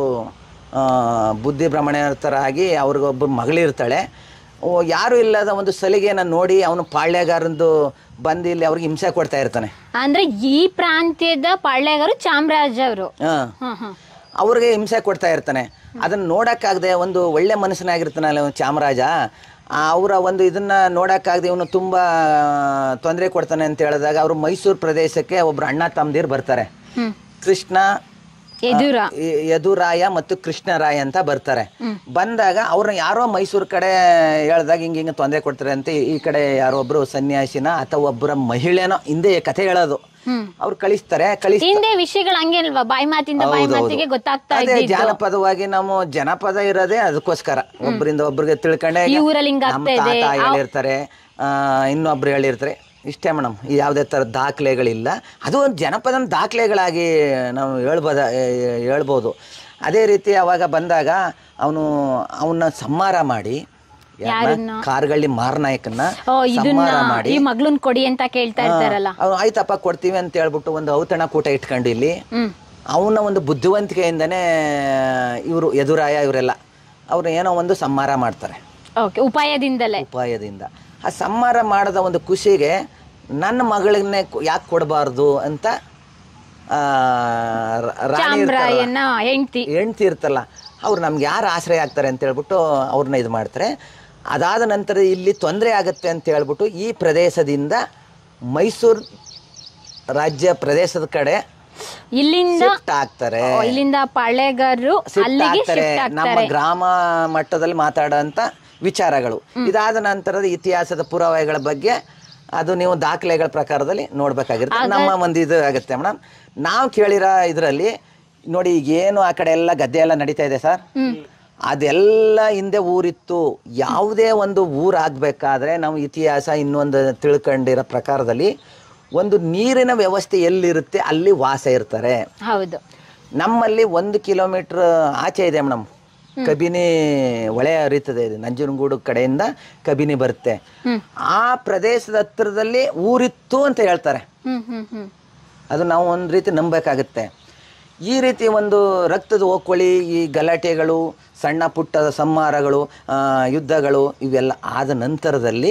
ಬುದ್ಧಿ ಭ್ರಮಣತರಾಗಿ ಅವ್ರಿಗೊಬ್ಬರು ಮಗಳಿರ್ತಾಳೆ ಓ, ಯಾರು ಇಲ್ಲದ ಒಂದು ಸಲಿಗೆನ ನೋಡಿ ಅವನು ಪಾಳ್ಯಗಾರಂದು ಬಂದು ಇಲ್ಲಿ ಅವ್ರಿಗೆ ಹಿಂಸೆ ಕೊಡ್ತಾ ಇರ್ತಾನೆ ಅಂದ್ರೆ ಈ ಪ್ರಾಂತ್ಯದ ಪಾಳ್ಯಗಾರು ಚಾಮರಾಜ ಅವರು ಹಾಂ ಹಾ ಹಾ ಅವ್ರಿಗೆ ಹಿಂಸೆ ಕೊಡ್ತಾ ಇರ್ತಾನೆ ಅದನ್ನ ನೋಡಕ್ಕಾಗದೆ ಒಂದು ಒಳ್ಳೆ ಮನಸ್ಸನಾಗಿರ್ತಾನಲ್ಲ ಅವ್ನು ಚಾಮರಾಜ ಆ, ಅವರ ಒಂದು ಇದನ್ನ ನೋಡಕ್ಕಾಗದೆ ಇವನು ತುಂಬಾ ತೊಂದರೆ ಕೊಡ್ತಾನೆ ಅಂತ ಹೇಳಿದಾಗ ಅವರು ಮೈಸೂರು ಪ್ರದೇಶಕ್ಕೆ ಒಬ್ರು ಅಣ್ಣ ತಮ್ಮದಿರು ಬರ್ತಾರೆ ಹ್ಮ್ ಕೃಷ್ಣ ಎದುರ ಈ- ಯದುರಾಯ ಮತ್ತು ಕೃಷ್ಣರಾಯ ಅಂತ ಬರ್ತಾರೆ ಬಂದಾಗ ಅವ್ರನ್ನ ಯಾರೋ ಮೈಸೂರು ಕಡೆ ಹೇಳ್ದಾಗ ಹಿಂಗೆ ಹಿಂಗೆ ತೊಂದರೆ ಕೊಡ್ತಾರೆ ಅಂತ ಈ- ಈ ಕಡೆ ಯಾರೋ ಒಬ್ರು ಸನ್ಯಾಸಿನ ಅಥವಾ ಒಬ್ಬರ ಮಹಿಳೆನೋ ಹಿಂದೆ ಕಥೆ ಹೇಳೋದು ಹ್ಮ್ ಅವ್ರು ಕಳಿಸ್ತಾರೆ ಕಳಿಸ್ ಹಿಂದೆ ವಿಷಯಗಳು ಹಂಗೆ ಅಲ್ವಾ ಬಾಯಿ ಮಾತಿಂದ ಬಾಯಿ ಹೌದೌದು. ಮಾತಿಗೆ ಗೊತ್ತಾಗ್ತಾ ಅದೇ ಇದ್ದಿದ್ದು ಜಾನಪದವಾಗಿ ನಾವು ಜನಪದ ಇರೋದೇ ಅದಕ್ಕೋಸ್ಕರ ಒಬ್ಬರಿಂದ ಒಬ್ರಿಗೆ ತಿಳ್ಕೊಂಡೆ ಈ ಊರಲ್ಲಿ ಹಿಂಗ್ ನಮ್ಮ ಆಗ್ತಾ ಇದೆ, ತಾತ ಹೇಳಿರ್ತಾರೆ ಆ, ಇನ್ನೊಬ್ರು ಹೇಳಿರ್ತಾರೆ ಇಷ್ಟೇ ಮೇಡಮ್ ಯಾವುದೇ ಥರ ದಾಖಲೆಗಳಿಲ್ಲ ಅದು ಒಂದು ಜನಪದ ದಾಖಲೆಗಳಾಗಿ ನಾವು ಹೇಳ್ಬೋದ ಏ- ಹೇಳ್ಬೋದು ಅದೇ ರೀತಿ ಅವಾಗ ಬಂದಾಗ ಅವನು ಅವನ್ನ ಸಂಹಾರ ಮಾಡಿ ಯಾರನ್ನ? ಕಾರ್ಗಳ್ಳಿ ಮಾರನಾಯಕನ್ನ ಓ ಇದನ್ನ ಸಂಹಾರ ಮಾಡಿ ಈ ಮಗ್ಳನ್ ಕೊಡಿ ಅಂತ ಕೇಳ್ತಾ ಇರ್ತಾರಲ್ಲ ಅವ್ನು ಆಯ್ತಪ್ಪ ಕೊಡ್ತೀವಿ ಅಂತ ಹೇಳ್ಬಿಟ್ಟು ಒಂದು ಔತಣ ಕೂಟ ಇಟ್ಕೊಂಡು ಇಲ್ಲಿ ಹ್ಮ್ ಅವನ ಒಂದು ಬುದ್ಧಿವಂತಿಕೆಯಿಂದನೇ ಇವರು ಎದುರಾಯ ಇವರೆಲ್ಲ ಅವ್ರು ಏನೋ ಒಂದು ಸಂಹಾರ ಮಾಡ್ತಾರೆ ಓಕೆ ಉಪಾಯದಿಂದಲೇ ಉಪಾಯದಿಂದ ಆ ಸಂಹಾರ ಮಾಡದ ಒಂದು ಖುಷಿಗೆ ನನ್ನ ಮಗಳನ್ನೇ ಯಾಕೆ ಕೊಡಬಾರ್ದು ಅಂತ ಆ, ರ- ರಾಣಿ ಇರ್ತಾರಲ್ಲ, ಚಾಮರಾಯನ ಹೆಂಡತಿ ಹೆಂಡ್ತಿ ಇರ್ತಲ್ಲ ಅವ್ರು ನಮ್ಗೆ ಯಾರು ಆಶ್ರಯ ಆಗ್ತಾರೆ ಅಂತ ಹೇಳ್ಬಿಟ್ಟು ಅವ್ರನ್ನ ಇದು ಮಾಡ್ತಾರೆ ಅದಾದ ನಂತರ ಇಲ್ಲಿ ತೊಂದರೆ ಆಗುತ್ತೆ ಅಂತ ಹೇಳ್ಬಿಟ್ಟು ಈ ಪ್ರದೇಶದಿಂದ ಮೈಸೂರು ರಾಜ್ಯ ಪ್ರದೇಶದ ಕಡೆ ಇಲ್ಲಿಂದ ಶಿಫ್ಟ್ ಆಗ್ತಾರೆ ಓ, ಇಲ್ಲಿಂದ ಪಾಳೆಗಾರರು ಶಿಫ್ಟ್ ಅಲ್ಲಿಗೆ ಆಗ್ತಾರೆ ಶಿಫ್ಟ್ ನಮ್ಮ ಆಗ್ತಾರೆ ಗ್ರಾಮ ಮಟ್ಟದಲ್ಲಿ ಮಾತಾಡೋಂಥ ವಿಚಾರಗಳು ಇದಾದ ನಂತರದ ಇತಿಹಾಸದ ಪುರಾವೆಗಳ ಬಗ್ಗೆ ಅದು ನೀವು ದಾಖಲೆಗಳ ಪ್ರಕಾರದಲ್ಲಿ ನೋಡ್ಬೇಕಾಗಿರುತ್ತೆ ನಮ್ಮ ಒಂದು ಇದು ಆಗುತ್ತೆ ಮೇಡಮ್ ನಾವು ಕೇಳಿರೋ ಇದರಲ್ಲಿ ನೋಡಿ ಈಗ ಏನು ಆ ಕಡೆ ಎಲ್ಲ ಗದ್ದೆ ಎಲ್ಲ ನಡೀತಾ ಇದೆ ಸರ್ ಅದೆಲ್ಲ ಹಿಂದೆ ಊರಿತ್ತು ಯಾವುದೇ ಒಂದು ಊರು ಆಗ್ಬೇಕಾದ್ರೆ ನಾವು ಇತಿಹಾಸ ಇನ್ನೊಂದು ತಿಳ್ಕೊಂಡಿರೋ ಪ್ರಕಾರದಲ್ಲಿ ಒಂದು ನೀರಿನ ವ್ಯವಸ್ಥೆ ಎಲ್ಲಿರುತ್ತೆ ಅಲ್ಲಿ ವಾಸ ಇರ್ತಾರೆ ಹೌದು ನಮ್ಮಲ್ಲಿ ಒಂದು ಕಿಲೋಮೀಟ್ರ್ ಆಚೆ ಇದೆ ಮೇಡಮ್ ಕಬಿನಿ ಹೊಳೆ ಹರಿತದೆ ಇದು ನಂಜನಗೂಡು ಕಡೆಯಿಂದ ಕಬಿನಿ ಬರುತ್ತೆ ಆ ಪ್ರದೇಶದ ಹತ್ತಿರದಲ್ಲಿ ಊರಿತ್ತು ಅಂತ ಹೇಳ್ತಾರೆ ಹ್ಮ್ ಹ್ಮ್ ಹ್ಮ್ ಅದು ನಾವು ಒಂದು ರೀತಿ ನಂಬಬೇಕಾಗುತ್ತೆ ಈ ರೀತಿ ಒಂದು ರಕ್ತದ ಓಕುಳಿ ಈ ಗಲಾಟೆಗಳು ಸಣ್ಣ ಪುಟ್ಟ ಸಂಹಾರಗಳು ಆ, ಯುದ್ಧಗಳು ಇವೆಲ್ಲ ಆದ ನಂತರದಲ್ಲಿ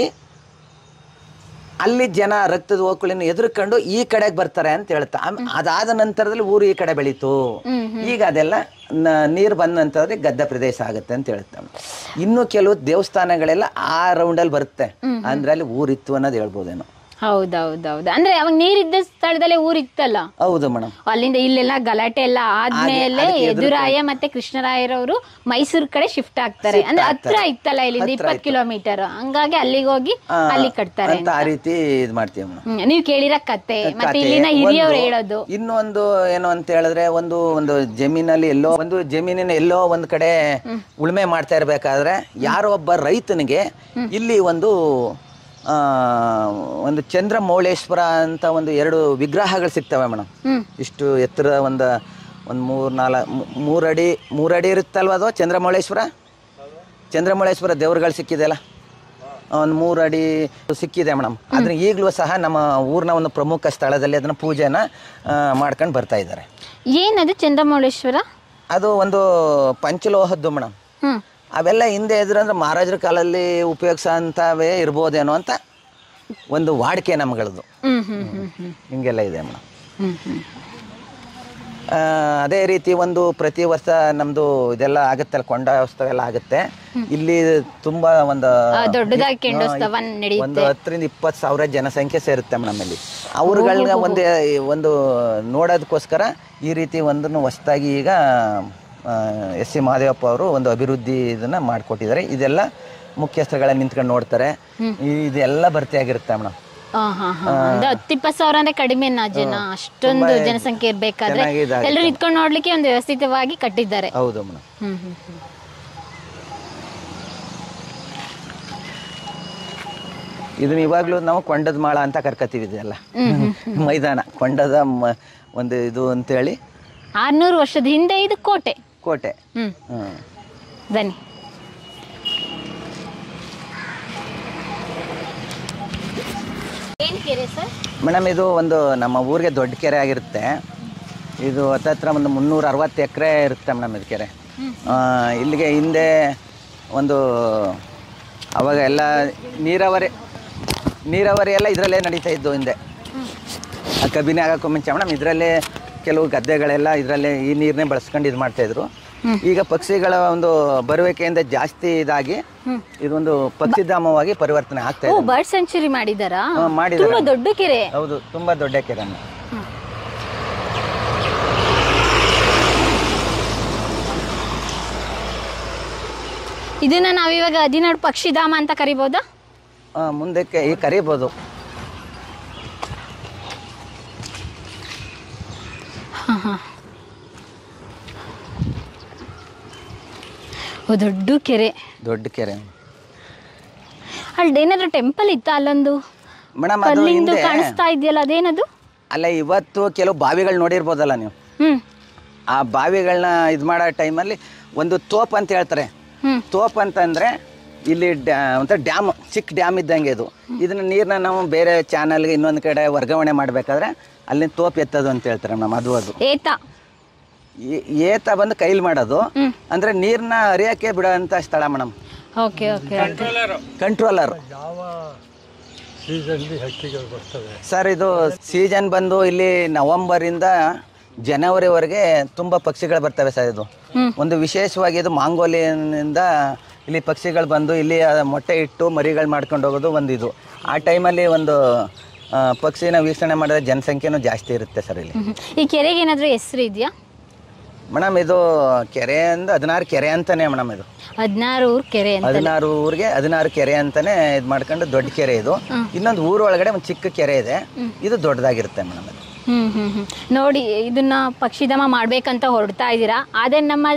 ಅಲ್ಲಿ ಜನ ರಕ್ತದ ಓಕುಳಿನ ಎದುರ್ಕೊಂಡು ಈ ಕಡೆಗೆ ಬರ್ತಾರೆ ಅಂತ ಹೇಳ್ತಾ ಆಮ್- ಅದಾದ ನಂತರದಲ್ಲಿ ಊರು ಈ ಕಡೆ ಬೆಳೀತು ಈಗ ಅದೆಲ್ಲ ನ- ನೀರು ಬಂದ ನಂತರದಲ್ಲಿ ಗದ್ದ ಪ್ರದೇಶ ಆಗುತ್ತೆ ಅಂತ ಹೇಳ್ತಾರೆ ಇನ್ನು ಕೆಲವು ದೇವಸ್ಥಾನಗಳೆಲ್ಲ ಆ ರೌಂಡಲ್ಲಿ ಬರುತ್ತೆ ಅಂದ್ರೆ ಅಲ್ಲಿ ಊರಿತ್ತು ಅನ್ನೋದು ಹೇಳ್ಬೋದೇನೋ ಹೌದೌದೌದು ಅಂದ್ರೆ ಅವಾಗ ನೀರಿದ್ದ ಸ್ಥಳದಲ್ಲೇ ಊರಿತ್ತಲ್ಲ ಹೌದು ಮೇಡಮ್ ಅಲ್ಲಿಂದ ಇಲ್ಲೆಲ್ಲ ಗಲಾಟೆ ಎಲ್ಲ ಆದ್ಮೇಲೆ ಅದಕ್ಕೆ ಯದುರಾಯ ಮತ್ತೆ ಕೃಷ್ಣರಾಯರವರು ಮೈಸೂರ್ ಕಡೆ ಶಿಫ್ಟ್ ಆಗ್ತಾರೆ ಅಂದ್ರೆ ಹತ್ರ ಇತ್ತಲ್ಲ ಇಲ್ಲಿಂದ ಇಪ್ಪತ್ತು ಕಿಲೋಮೀಟರ್ ಹಂಗಾಗಿ ಅಲ್ಲಿಗೆ ಹೋಗಿ ಅಲ್ಲಿ ಕಟ್ತಾರೆ ಅಂತ ಆ ರೀತಿ ಇದು ಮಾಡ್ತೀವಿ ಮೇಡಮ್ ಹ್ಮ್, ನೀವ್ ಕೇಳಿರ ಕತೆ ಮತ್ತೆ ಕತೆ. ಇಲ್ಲಿನ ಹಿರಿಯವ್ರು ಒಂದು- ಹೇಳೋದು ಇನ್ನೊಂದು ಏನು ಅಂತ ಹೇಳಿದ್ರೆ ಒಂದು ಒಂದು ಜಮೀನಲ್ಲಿ ಎಲ್ಲೋ ಒಂದು ಜಮೀನಿನ ಎಲ್ಲೋ ಒಂದು ಕಡೆ ಉಳುಮೆ ಮಾಡ್ತಾ ಇರಬೇಕಾದ್ರೆ ಯಾರೋ ಒಬ್ಬ ರೈತನಿಗೆ ಇಲ್ಲಿ ಒಂದು ಆ, ಒಂದು ಚಂದ್ರಮೌಳೇಶ್ವರ ಅಂತ ಒಂದು ಎರಡು ವಿಗ್ರಹಗಳು ಸಿಗ್ತವೆ ಮೇಡಮ್ ಹ್ಮ್ ಇಷ್ಟು ಎತ್ತರ ಒಂದು ಒಂದು ಮೂರು ನಾಲ್ಕು ಮೂರಡಿ ಮೂರಡಿ ಇರುತ್ತಲ್ವ ಅದು ಚಂದ್ರಮೌಳೇಶ್ವರ ಚಂದ್ರಮೌಳೇಶ್ವರ ದೇವ್ರುಗಳು ಸಿಕ್ಕಿದೆಯಲ್ಲ ಒಂದು ಮೂರು ಅಡಿ ಸಿಕ್ಕಿದೆ ಮೇಡಮ್ ಅದನ್ನ ಈಗಲೂ ಸಹ ನಮ್ಮ ಊರಿನ ಒಂದು ಪ್ರಮುಖ ಸ್ಥಳದಲ್ಲಿ ಅದನ್ನ ಪೂಜೆನ ಮಾಡ್ಕೊಂಡು ಬರ್ತಾ ಇದ್ದಾರೆ ಏನದು ಚಂದ್ರಮೌಳೇಶ್ವರ ಅದು ಒಂದು ಪಂಚಲೋಹದ್ದು ಮೇಡಮ್ ಹ್ಮ್ ಅವೆಲ್ಲ ಹಿಂದೆ ಎದುರಂದ್ರೆ ಮಹಾರಾಜರ ಕಾಲದಲ್ಲಿ ಉಪಯೋಗಿಸೋಂಥವೇ ಇರ್ಬೋದೇನೋ ಅಂತ ಒಂದು ವಾಡಿಕೆ ನಮ್ಗಳದ್ದು ಹ್ಮ್ ಹ್ಮ್ ಹ್ಮ್ ಹ್ಮ್ ಹಿಂಗೆಲ್ಲ ಇದೆ ಮೇಡಮ್ ಹ್ಮ್ ಹ್ಮ್ ಆ, ಅದೇ ರೀತಿ ಒಂದು ಪ್ರತಿ ವರ್ಷ ನಮ್ದು ಇದೆಲ್ಲ ಆಗುತ್ತಲ್ಲ ಕೊಂಡ ಉತ್ಸವ ಎಲ್ಲ ಆಗುತ್ತೆ ಇಲ್ಲಿ ತುಂಬಾ ಒಂದು ಆ, ದೊಡ್ಡದಾಗಿ ಕೆಂಡೋತ್ಸವ ನಡೆಯುತ್ತೆ ಒಂದು ಹತ್ತರಿಂದ ಇಪ್ಪತ್ತು ಸಾವಿರ ಜನಸಂಖ್ಯೆ ಸೇರುತ್ತೆ ನಮ್ಮಲ್ಲಿ ಅವ್ರುಗಳ್ನ ಒಂದು ಒಂದು ನೋಡೋದಕ್ಕೋಸ್ಕರ ಈ ರೀತಿ ಒಂದನ್ನು ಹೊಸದಾಗಿ ಈಗ ಎಸ್ ಸಿ ಮಹಾದೇವಪ್ಪ ಅವರು ಒಂದು ಅಭಿವೃದ್ಧಿ ಇದನ್ನ ಮಾಡಿಕೊಟ್ಟಿದ್ದಾರೆ ಇದೆಲ್ಲ ಮುಖ್ಯಸ್ಥರುಗಳ ನಿಂತ್ಕೊಂಡು ನೋಡ್ತಾರೆ ಇದೆಲ್ಲ ಭರ್ತಿಯಾಗಿರುತ್ತೆ ಮೇಡಮ್ ಹಾ ಹಾ ಹಾ ಅಂದ್ರೆ ಹತ್ತು ಇಪ್ಪತ್ತು ಸಾವಿರ ಅಂದ್ರೆ ಕಡಿಮೆನಾ ಜನ ಅಷ್ಟೊಂದು ಜನಸಂಖ್ಯೆ ಇರ್ಬೇಕಾದ್ರೆ ಚೆನ್ನಾಗಿ ಇದಾಗುತ್ತೆ. ಎಲ್ಲರೂ ನಿಂತ್ಕೊಂಡು ನೋಡ್ಲಿಕ್ಕೆ ಒಂದು ವ್ಯವಸ್ಥಿತವಾಗಿ ಕಟ್ಟಿದ್ದಾರೆ ಹೌದು ಮೇಡಮ್ ಹ್ಮ್ ಹ್ಮ್ ಹ್ಮ್ ಇದನ್ನ ಇವಾಗಲೂ ನಾವು ಕೊಂಡದ ಮಾಳ ಅಂತ ಕರ್ಕತೀವಿ ಇದೆಲ್ಲ ಮೈದಾನ ಕೊಂಡದ ಮ- ಒಂದು ಇದು ಅಂತೇಳಿ ಆರ್ನೂರು ವರ್ಷದ ಹಿಂದೆ ಇದು ಕೋಟೆ ಕೋಟೆ ಹ್ಮ್ ಹ್ಮ್. ಬನ್ನಿ ಏನ್ ಕೆರೆ ಸರ್ ಮೇಡಮ್ ಇದು ಒಂದು ನಮ್ಮ ಊರಿಗೆ ದೊಡ್ಡ ಕೆರೆ ಆಗಿರುತ್ತೆ ಇದು ಹತ್ತತ್ರ ಒಂದು ಮುನ್ನೂರ ಅರವತ್ತು ಎಕರೆ ಇರುತ್ತೆ ಮೇಡಮ್ ಇದು ಕೆರೆ ಆ, ಇಲ್ಲಿಗೆ ಹಿಂದೆ ಒಂದು ಅವಾಗ ಎಲ್ಲ ನೀರಾವರಿ ನೀರಾವರಿ ಎಲ್ಲ ಇದರಲ್ಲೇ ನಡೀತಾ ಇದ್ದು ಹಿಂದೆ ಆ ಕಬಿನಿ ಆಗೋಕ್ಕೂ ಮುಂಚೆ ಮೇಡಮ್ ಇದರಲ್ಲೇ ಕೆಲವು ಗದ್ದೆಗಳೆಲ್ಲ ಇದರಲ್ಲೇ ಈ ನೀರನ್ನೇ ಬಳಸ್ಕೊಂಡು ಇದು ಮಾಡ್ತಾಯಿದ್ರು ಈಗ ಪಕ್ಷಿಗಳ ಒಂದು ಬರುವಿಕೆಯಿಂದ ಜಾಸ್ತಿ ಇದಾಗಿ ಇದೊಂದು ಪಕ್ಷಿಧಾಮವಾಗಿ ಪರಿವರ್ತನೆ ಆಗ್ತಾ ಓ ಇದೆ ಬರ್ಡ್ ಸೆಂಚುರಿ ಮಾಡಿದಾರಾ ಹಾ, ಮಾಡಿದ್ದಾರೆ. ತುಂಬಾ ದೊಡ್ಡ ಕೆರೆ ಹೌದು ತುಂಬಾ ದೊಡ್ಡ ಕೆರೆ ಮೇಡಮ್. ಇದನ್ನ ನಾವಿವಾಗ ಹದಿನಾಡು ಪಕ್ಷಿಧಾಮ ಅಂತ ಕರಿಬೋದಾ ಆ, ಮುಂದಕ್ಕೆ ಈ ಕರಿಬೋದು ಓ ದೊಡ್ಡ ಕೆರೆ ದೊಡ್ಡ ಕೆರೆ ಅಲ್ಲಿ ಏನಾದ್ರು ಟೆಂಪಲ್ ಇತ್ತ ಅಲ್ಲೊಂದು ಮೇಡಮ್ ಅದು ಕಲ್ಲಿಂದು ಹಿಂದೆ ಕಾಣಿಸ್ತಾ ಇದೆಯಲ್ಲ ಅದೇನದು ಅಲ್ಲ ಇವತ್ತು ಕೆಲವು ಬಾವಿಗಳು ನೋಡಿರ್ಬೋದಲ್ಲ ನೀವು ಹ್ಮ್ ಆ ಬಾವಿಗಳನ್ನ ಇದು ಮಾಡೋ ಟೈಮಲ್ಲಿ ಒಂದು ತೋಪ್ ಅಂತ ಹೇಳ್ತಾರೆ ಹ್ಮ್ ತೋಪ್ ಅಂತಂದ್ರೆ ಇಲ್ಲಿ ಡ್ಯಾ ಒಂಥರ ಡ್ಯಾಮ್ ಚಿಕ್ಕ ಡ್ಯಾಮ್ ಇದ್ದಂಗೆ ಇದು ಇದನ್ನ ನೀರನ್ನ ನಾವು ಬೇರೆ ಚಾನಲ್ಗೆ ಇನ್ನೊಂದು ಕಡೆ ವರ್ಗಾವಣೆ ಮಾಡಬೇಕಾದ್ರೆ ಅಲ್ಲಿ ತೋಪ್ ಎತ್ತೋದು ಅಂತ ಹೇಳ್ತಾರೆ ಮೇಡಮ್ ಅದು ಅದು ಏತ ಈ- ಏತ ಬಂದು ಕೈಲಿ ಮಾಡೋದು ಹ್ಮ್. ಅಂದ್ರೆ ನೀರನ್ನ ಹರಿಯೋಕ್ಕೆ ಬಿಡೋಂಥ ಸ್ಥಳ ಮೇಡಮ್ ಓಕೆ ಓಕೆ ಕಂಟ್ರೋಲರ್ ಯಾವ ಸೀಸನ್ಲಿ ಹಕ್ಕಿಗಳು ಬರ್ತವೆ ಸರ್ ಇದು ಸೀಸನ್ ಬಂದು ಇಲ್ಲಿ ನವೆಂಬರಿಂದ ಜನವರಿವರೆಗೆ ತುಂಬ ಪಕ್ಷಿಗಳು ಬರ್ತವೆ ಸರ್ ಇದು ಹ್ಮ್. ಒಂದು ವಿಶೇಷವಾಗಿ ಇದು ಮಾಂಗೋಲಿಯನ್ನಿಂದ ಇಲ್ಲಿ ಪಕ್ಷಿಗಳು ಬಂದು ಇಲ್ಲಿ ಆ ಮೊಟ್ಟೆ ಇಟ್ಟು ಮರಿಗಳು ಮಾಡ್ಕೊಂಡು ಹೋಗೋದು ಒಂದು ಇದು ಆ ಟೈಮಲ್ಲಿ ಒಂದು ಆ, ಪಕ್ಷಿನ ವೀಕ್ಷಣೆ ಮಾಡಿದ್ರೆ ಜನಸಂಖ್ಯೆನೂ ಜಾಸ್ತಿ ಇರುತ್ತೆ ಸರ್ ಇಲ್ಲಿ ಹ್ಮ್. ಈ ಕೆರೆಗೆ ಏನಾದ್ರು ಹೆಸರು ಇದೆಯಾ ಮೇಡಮ್ ಇದು ಕೆರೆ ಅಂದ ಹದಿನಾರು ಕೆರೆ ಅಂತಾನೆ ಮೇಡಮ್ ಇದು ಹದಿನಾರು ಊರ್ ಕೆರೆ ಅಂತ ಹದಿನಾರು ಊರಿಗೆ ಹದಿನಾರು ಕೆರೆ ಅಂತಾನೆ ಇದು ಮಾಡ್ಕೊಂಡು ದೊಡ್ಡ ಕೆರೆ ಇದು ಇನ್ನೊಂದು ಊರ ಒಳಗಡೆ ಒಂದು ಚಿಕ್ಕ ಕೆರೆ ಇದೆ ಇದು ದೊಡ್ಡದಾಗಿರುತ್ತೆ ಮೇಡಮ್ ಇದು ಹ್ಮ್ ಹ್ಮ್ ಹ್ಮ್ ನೋಡಿ ಇದನ್ನ ಪಕ್ಷಿಧಾಮ ಮಾಡ್ಬೇಕಂತ ಹೊರಡ್ತಾ ಇದ್ದೀರಾ ಆದರೆ ನಮ್ಮ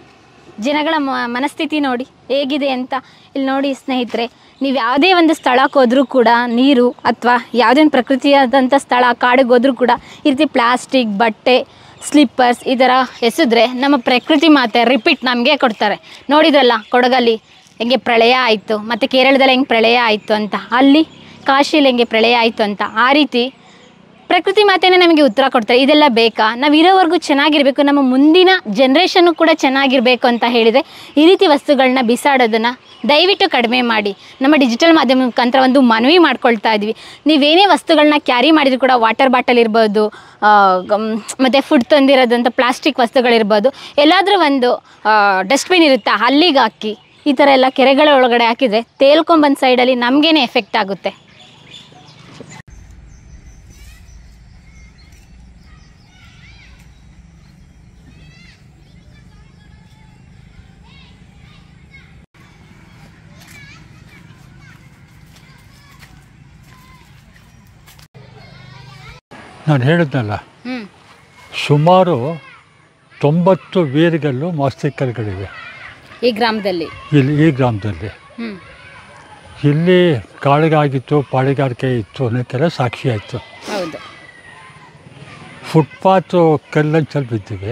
ಜನಗಳ ಮ- ಮನಸ್ಥಿತಿ ನೋಡಿ ಹೇಗಿದೆ ಅಂತ ಇಲ್ಲಿ ನೋಡಿ ಸ್ನೇಹಿತರೆ ನೀವು ಯಾವುದೇ ಒಂದು ಸ್ಥಳಕ್ಕೆ ಹೋದ್ರೂ ಕೂಡ ನೀರು ಅಥವಾ ಯಾವುದೇ ಒಂದು ಪ್ರಕೃತಿಯಾದಂಥ ಸ್ಥಳ ಕಾಡಿಗೆ ಹೋದ್ರೂ ಕೂಡ ಈ ರೀತಿ ಪ್ಲಾಸ್ಟಿಕ್ ಬಟ್ಟೆ ಸ್ಲಿಪ್ಪರ್ಸ್ ಈ ಥರ ಎಸೆದ್ರೆ ನಮ್ಮ ಪ್ರಕೃತಿ ಮಾತೆ ರಿಪೀಟ್ ನಮಗೆ ಕೊಡ್ತಾರೆ ನೋಡಿದ್ರಲ್ಲ ಕೊಡಗಲ್ಲಿ ಹೆಂಗೆ ಪ್ರಳಯ ಆಯಿತು ಮತ್ತು ಕೇರಳದಲ್ಲಿ ಹೆಂಗೆ ಪ್ರಳಯ ಆಯಿತು ಅಂತ ಅಲ್ಲಿ ಕಾಶಿಯಲ್ಲಿ ಹೆಂಗೆ ಪ್ರಳಯ ಆಯಿತು ಅಂತ ಆ ರೀತಿ ಪ್ರಕೃತಿ ಮಾತೆನೇ ನಮಗೆ ಉತ್ತರ ಕೊಡ್ತಾರೆ ಇದೆಲ್ಲ ಬೇಕಾ ನಾವು ಇರೋವರೆಗೂ ಚೆನ್ನಾಗಿರಬೇಕು ನಮ್ಮ ಮುಂದಿನ ಜನ್ರೇಷನ್ನು ಕೂಡ ಚೆನ್ನಾಗಿರಬೇಕು ಅಂತ ಹೇಳಿದರೆ ಈ ರೀತಿ ವಸ್ತುಗಳನ್ನ ಬಿಸಾಡೋದನ್ನು ದಯವಿಟ್ಟು ಕಡಿಮೆ ಮಾಡಿ ನಮ್ಮ ಡಿಜಿಟಲ್ ಮಾಧ್ಯಮ ಮುಖಾಂತರ ಒಂದು ಮನವಿ ಮಾಡ್ಕೊಳ್ತಾ ಇದ್ವಿ ನೀವೇನೇ ವಸ್ತುಗಳನ್ನ ಕ್ಯಾರಿ ಮಾಡಿದ್ರು ಕೂಡ ವಾಟರ್ ಬಾಟಲ್ ಇರ್ಬೋದು ಆ, ಗಮ್- ಮತ್ತು ಫುಡ್ ತಂದಿರೋದಂಥ ಪ್ಲಾಸ್ಟಿಕ್ ವಸ್ತುಗಳಿರ್ಬೋದು ಎಲ್ಲಾದರೂ ಒಂದು ಡಸ್ಟ್ಬಿನ್ ಇರುತ್ತೆ ಅಲ್ಲಿಗೆ ಹಾಕಿ ಈ ಥರ ಎಲ್ಲ ಕೆರೆಗಳ ಒಳಗಡೆ ಹಾಕಿದರೆ ತೇಲ್ಕೊಂಬಂದು ಸೈಡಲ್ಲಿ ನಮಗೇನೆ ಎಫೆಕ್ಟ್ ಆಗುತ್ತೆ ನಾನು ಹೇಳಿದ್ನಲ್ಲ ಹ್ಞೂ ಸುಮಾರು ತೊಂಬತ್ತು ವೀರಗಲ್ಲು ಮಾಸ್ತಿಕಲ್ಗಳಿವೆ ಈ ಗ್ರಾಮದಲ್ಲಿ ಇಲ್ಲಿ ಈ ಗ್ರಾಮದಲ್ಲಿ ಹ್ಞೂ ಇಲ್ಲಿ ಕಾಳಿಗಾಗಿತ್ತು ಪಾಳಿಗಾರಿಕೆ ಇತ್ತು ಅನ್ನೋಕ್ಕೆಲ್ಲ ಸಾಕ್ಷಿ ಆಯಿತು ಹೌದು ಫುಟ್ಪಾತು ಕಲ್ಲಂಚಲ್ಲಿ ಬಿದ್ದಿವೆ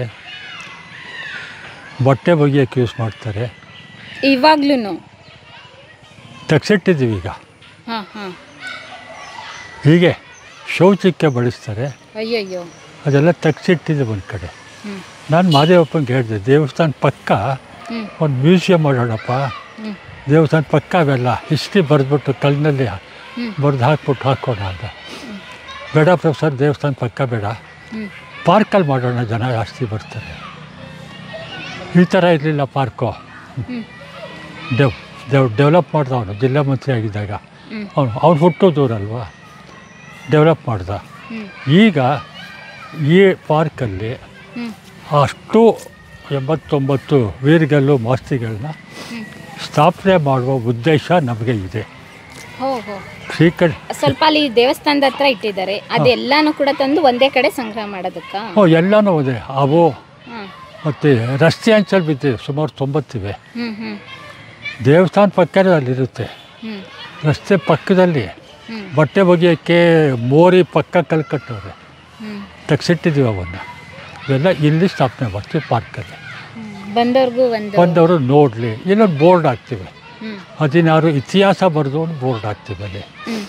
ಬಟ್ಟೆ ಒಗೆಯೋಕ್ಕೆ ಯೂಸ್ ಮಾಡ್ತಾರೆ ಇವಾಗ್ಲೂ ತೆಗ್ಸಿಟ್ಟಿದ್ದೀವಿ ಈಗ ಹಾಂ ಹಾಂ ಹೀಗೆ ಶೌಚಕ್ಕೆ ಬಳಸ್ತಾರೆ ಅಯ್ಯಯ್ಯೋ ಅದೆಲ್ಲ ತೆಗ್ಸಿಟ್ಟಿದ್ದೀವಿ ಒಂದು ಕಡೆ ಹ್ಞೂ ನಾನು ಮಾದೇವಪ್ಪಂಗೆ ಹೇಳಿದೆ ದೇವಸ್ಥಾನ ಪಕ್ಕ ಹ್ಞೂ ಒಂದು ಮ್ಯೂಸಿಯಂ ಮಾಡೋಣಪ್ಪ ಹ್ಞೂ ದೇವಸ್ಥಾನ ಪಕ್ಕ ಅವೆಲ್ಲ ಹಿಸ್ಟ್ರಿ ಬರೆದ್ಬಿಟ್ಟು ಕಲ್ಲಿನಲ್ಲಿ ಹ್ಮ್. ಬರೆದು ಹಾಕ್ಬಿಟ್ಟು ಹಾಕೋಣ ಅಂತ ಬೇಡ ಪ್ರೊಫೆಸರ್ ದೇವಸ್ಥಾನ ಪಕ್ಕ ಬೇಡ ಹ್ಞೂ ಪಾರ್ಕಲ್ಲಿ ಮಾಡೋಣ ಜನ ಜಾಸ್ತಿ ಬರ್ತಾರೆ ಈ ಥರ ಇರಲಿಲ್ಲ ಪಾರ್ಕು ಹ್ಞೂ ಡೆವ್ ಡೆವ್ ಡೆವಲಪ್ ಮಾಡ್ದ ಅವನು ಜಿಲ್ಲಾ ಮಂತ್ರಿ ಆಗಿದ್ದಾಗ ಹ್ಮ್. ಅವನು ಅವ್ನು ಹುಟ್ಟು ದೂರ ಅಲ್ವಾ ಡೆವಲಪ್ ಮಾಡ್ದ ಹ್ಞೂ ಈಗ ಈ ಪಾರ್ಕಲ್ಲಿ ಹ್ಞೂ ಅಷ್ಟು ಎಂಬತ್ತೊಂಬತ್ತು ವೀರ್ಗಲ್ಲು ಮಾಸ್ತಿಗಳನ್ನ ಸ್ಥಾಪನೆ ಮಾಡುವ ಉದ್ದೇಶ ನಮಗೆ ಇದೆ ಹೋ ಹೋ ಶ್ರೀಕಂಠ ಸ್ವಲ್ಪ ಅಲ್ಲಿ ದೇವಸ್ಥಾನದ ಹತ್ರ ಇಟ್ಟಿದ್ದಾರೆ ಅದೆಲ್ಲಾನು ಕೂಡ ತಂದು ಒಂದೇ ಕಡೆ ಸಂಗ್ರಹ ಮಾಡೋದಕ್ಕಾ ಓ ಎಲ್ಲನೂ ಇದೆ ಅವು ಹಾಂ ಮತ್ತು ರಸ್ತೆ ಅಂಚಲ್ಲಿ ಬಿದ್ದಿದೆ ಸುಮಾರು ತೊಂಬತ್ತಿವೆ ಹ್ಞೂ ಹ್ಞೂ ದೇವಸ್ಥಾನ ಪಕ್ಕನೇ ಅಲ್ಲಿರುತ್ತೆ ಹ್ಞೂ ರಸ್ತೆ ಪಕ್ಕದಲ್ಲಿ ಹ್ಮ್. ಬಟ್ಟೆ ಒಗೆಯೋಕ್ಕೆ ಮೋರಿ ಪಕ್ಕ ಕಲ್ ಕಟ್ಟವ್ರೆ ಹ್ಮ್ ತೆಗ್ಸಿಟ್ಟಿದ್ದೀವಿ ಅವನ್ನ ಇವೆಲ್ಲ ಇಲ್ಲಿ ಸ್ಥಾಪನೆ ಮಾಡ್ತೀವಿ ಪಾರ್ಕಲ್ಲಿ ಹ್ಮ್. ಬಂದವ್ರಿಗೂ ಒಂದು ಬಂದವರು ನೋಡಲಿ ಇಲ್ಲೊಂದು ಬೋರ್ಡ್ ಹಾಕ್ತೀವಿ ಹ್ಮ್ ಹದಿನಾರು ಇತಿಹಾಸ ಬರೆದು ಒಂದು ಬೋರ್ಡ್ ಹಾಕ್ತೀವಿ ಅಲ್ಲಿ ಹ್ಮ್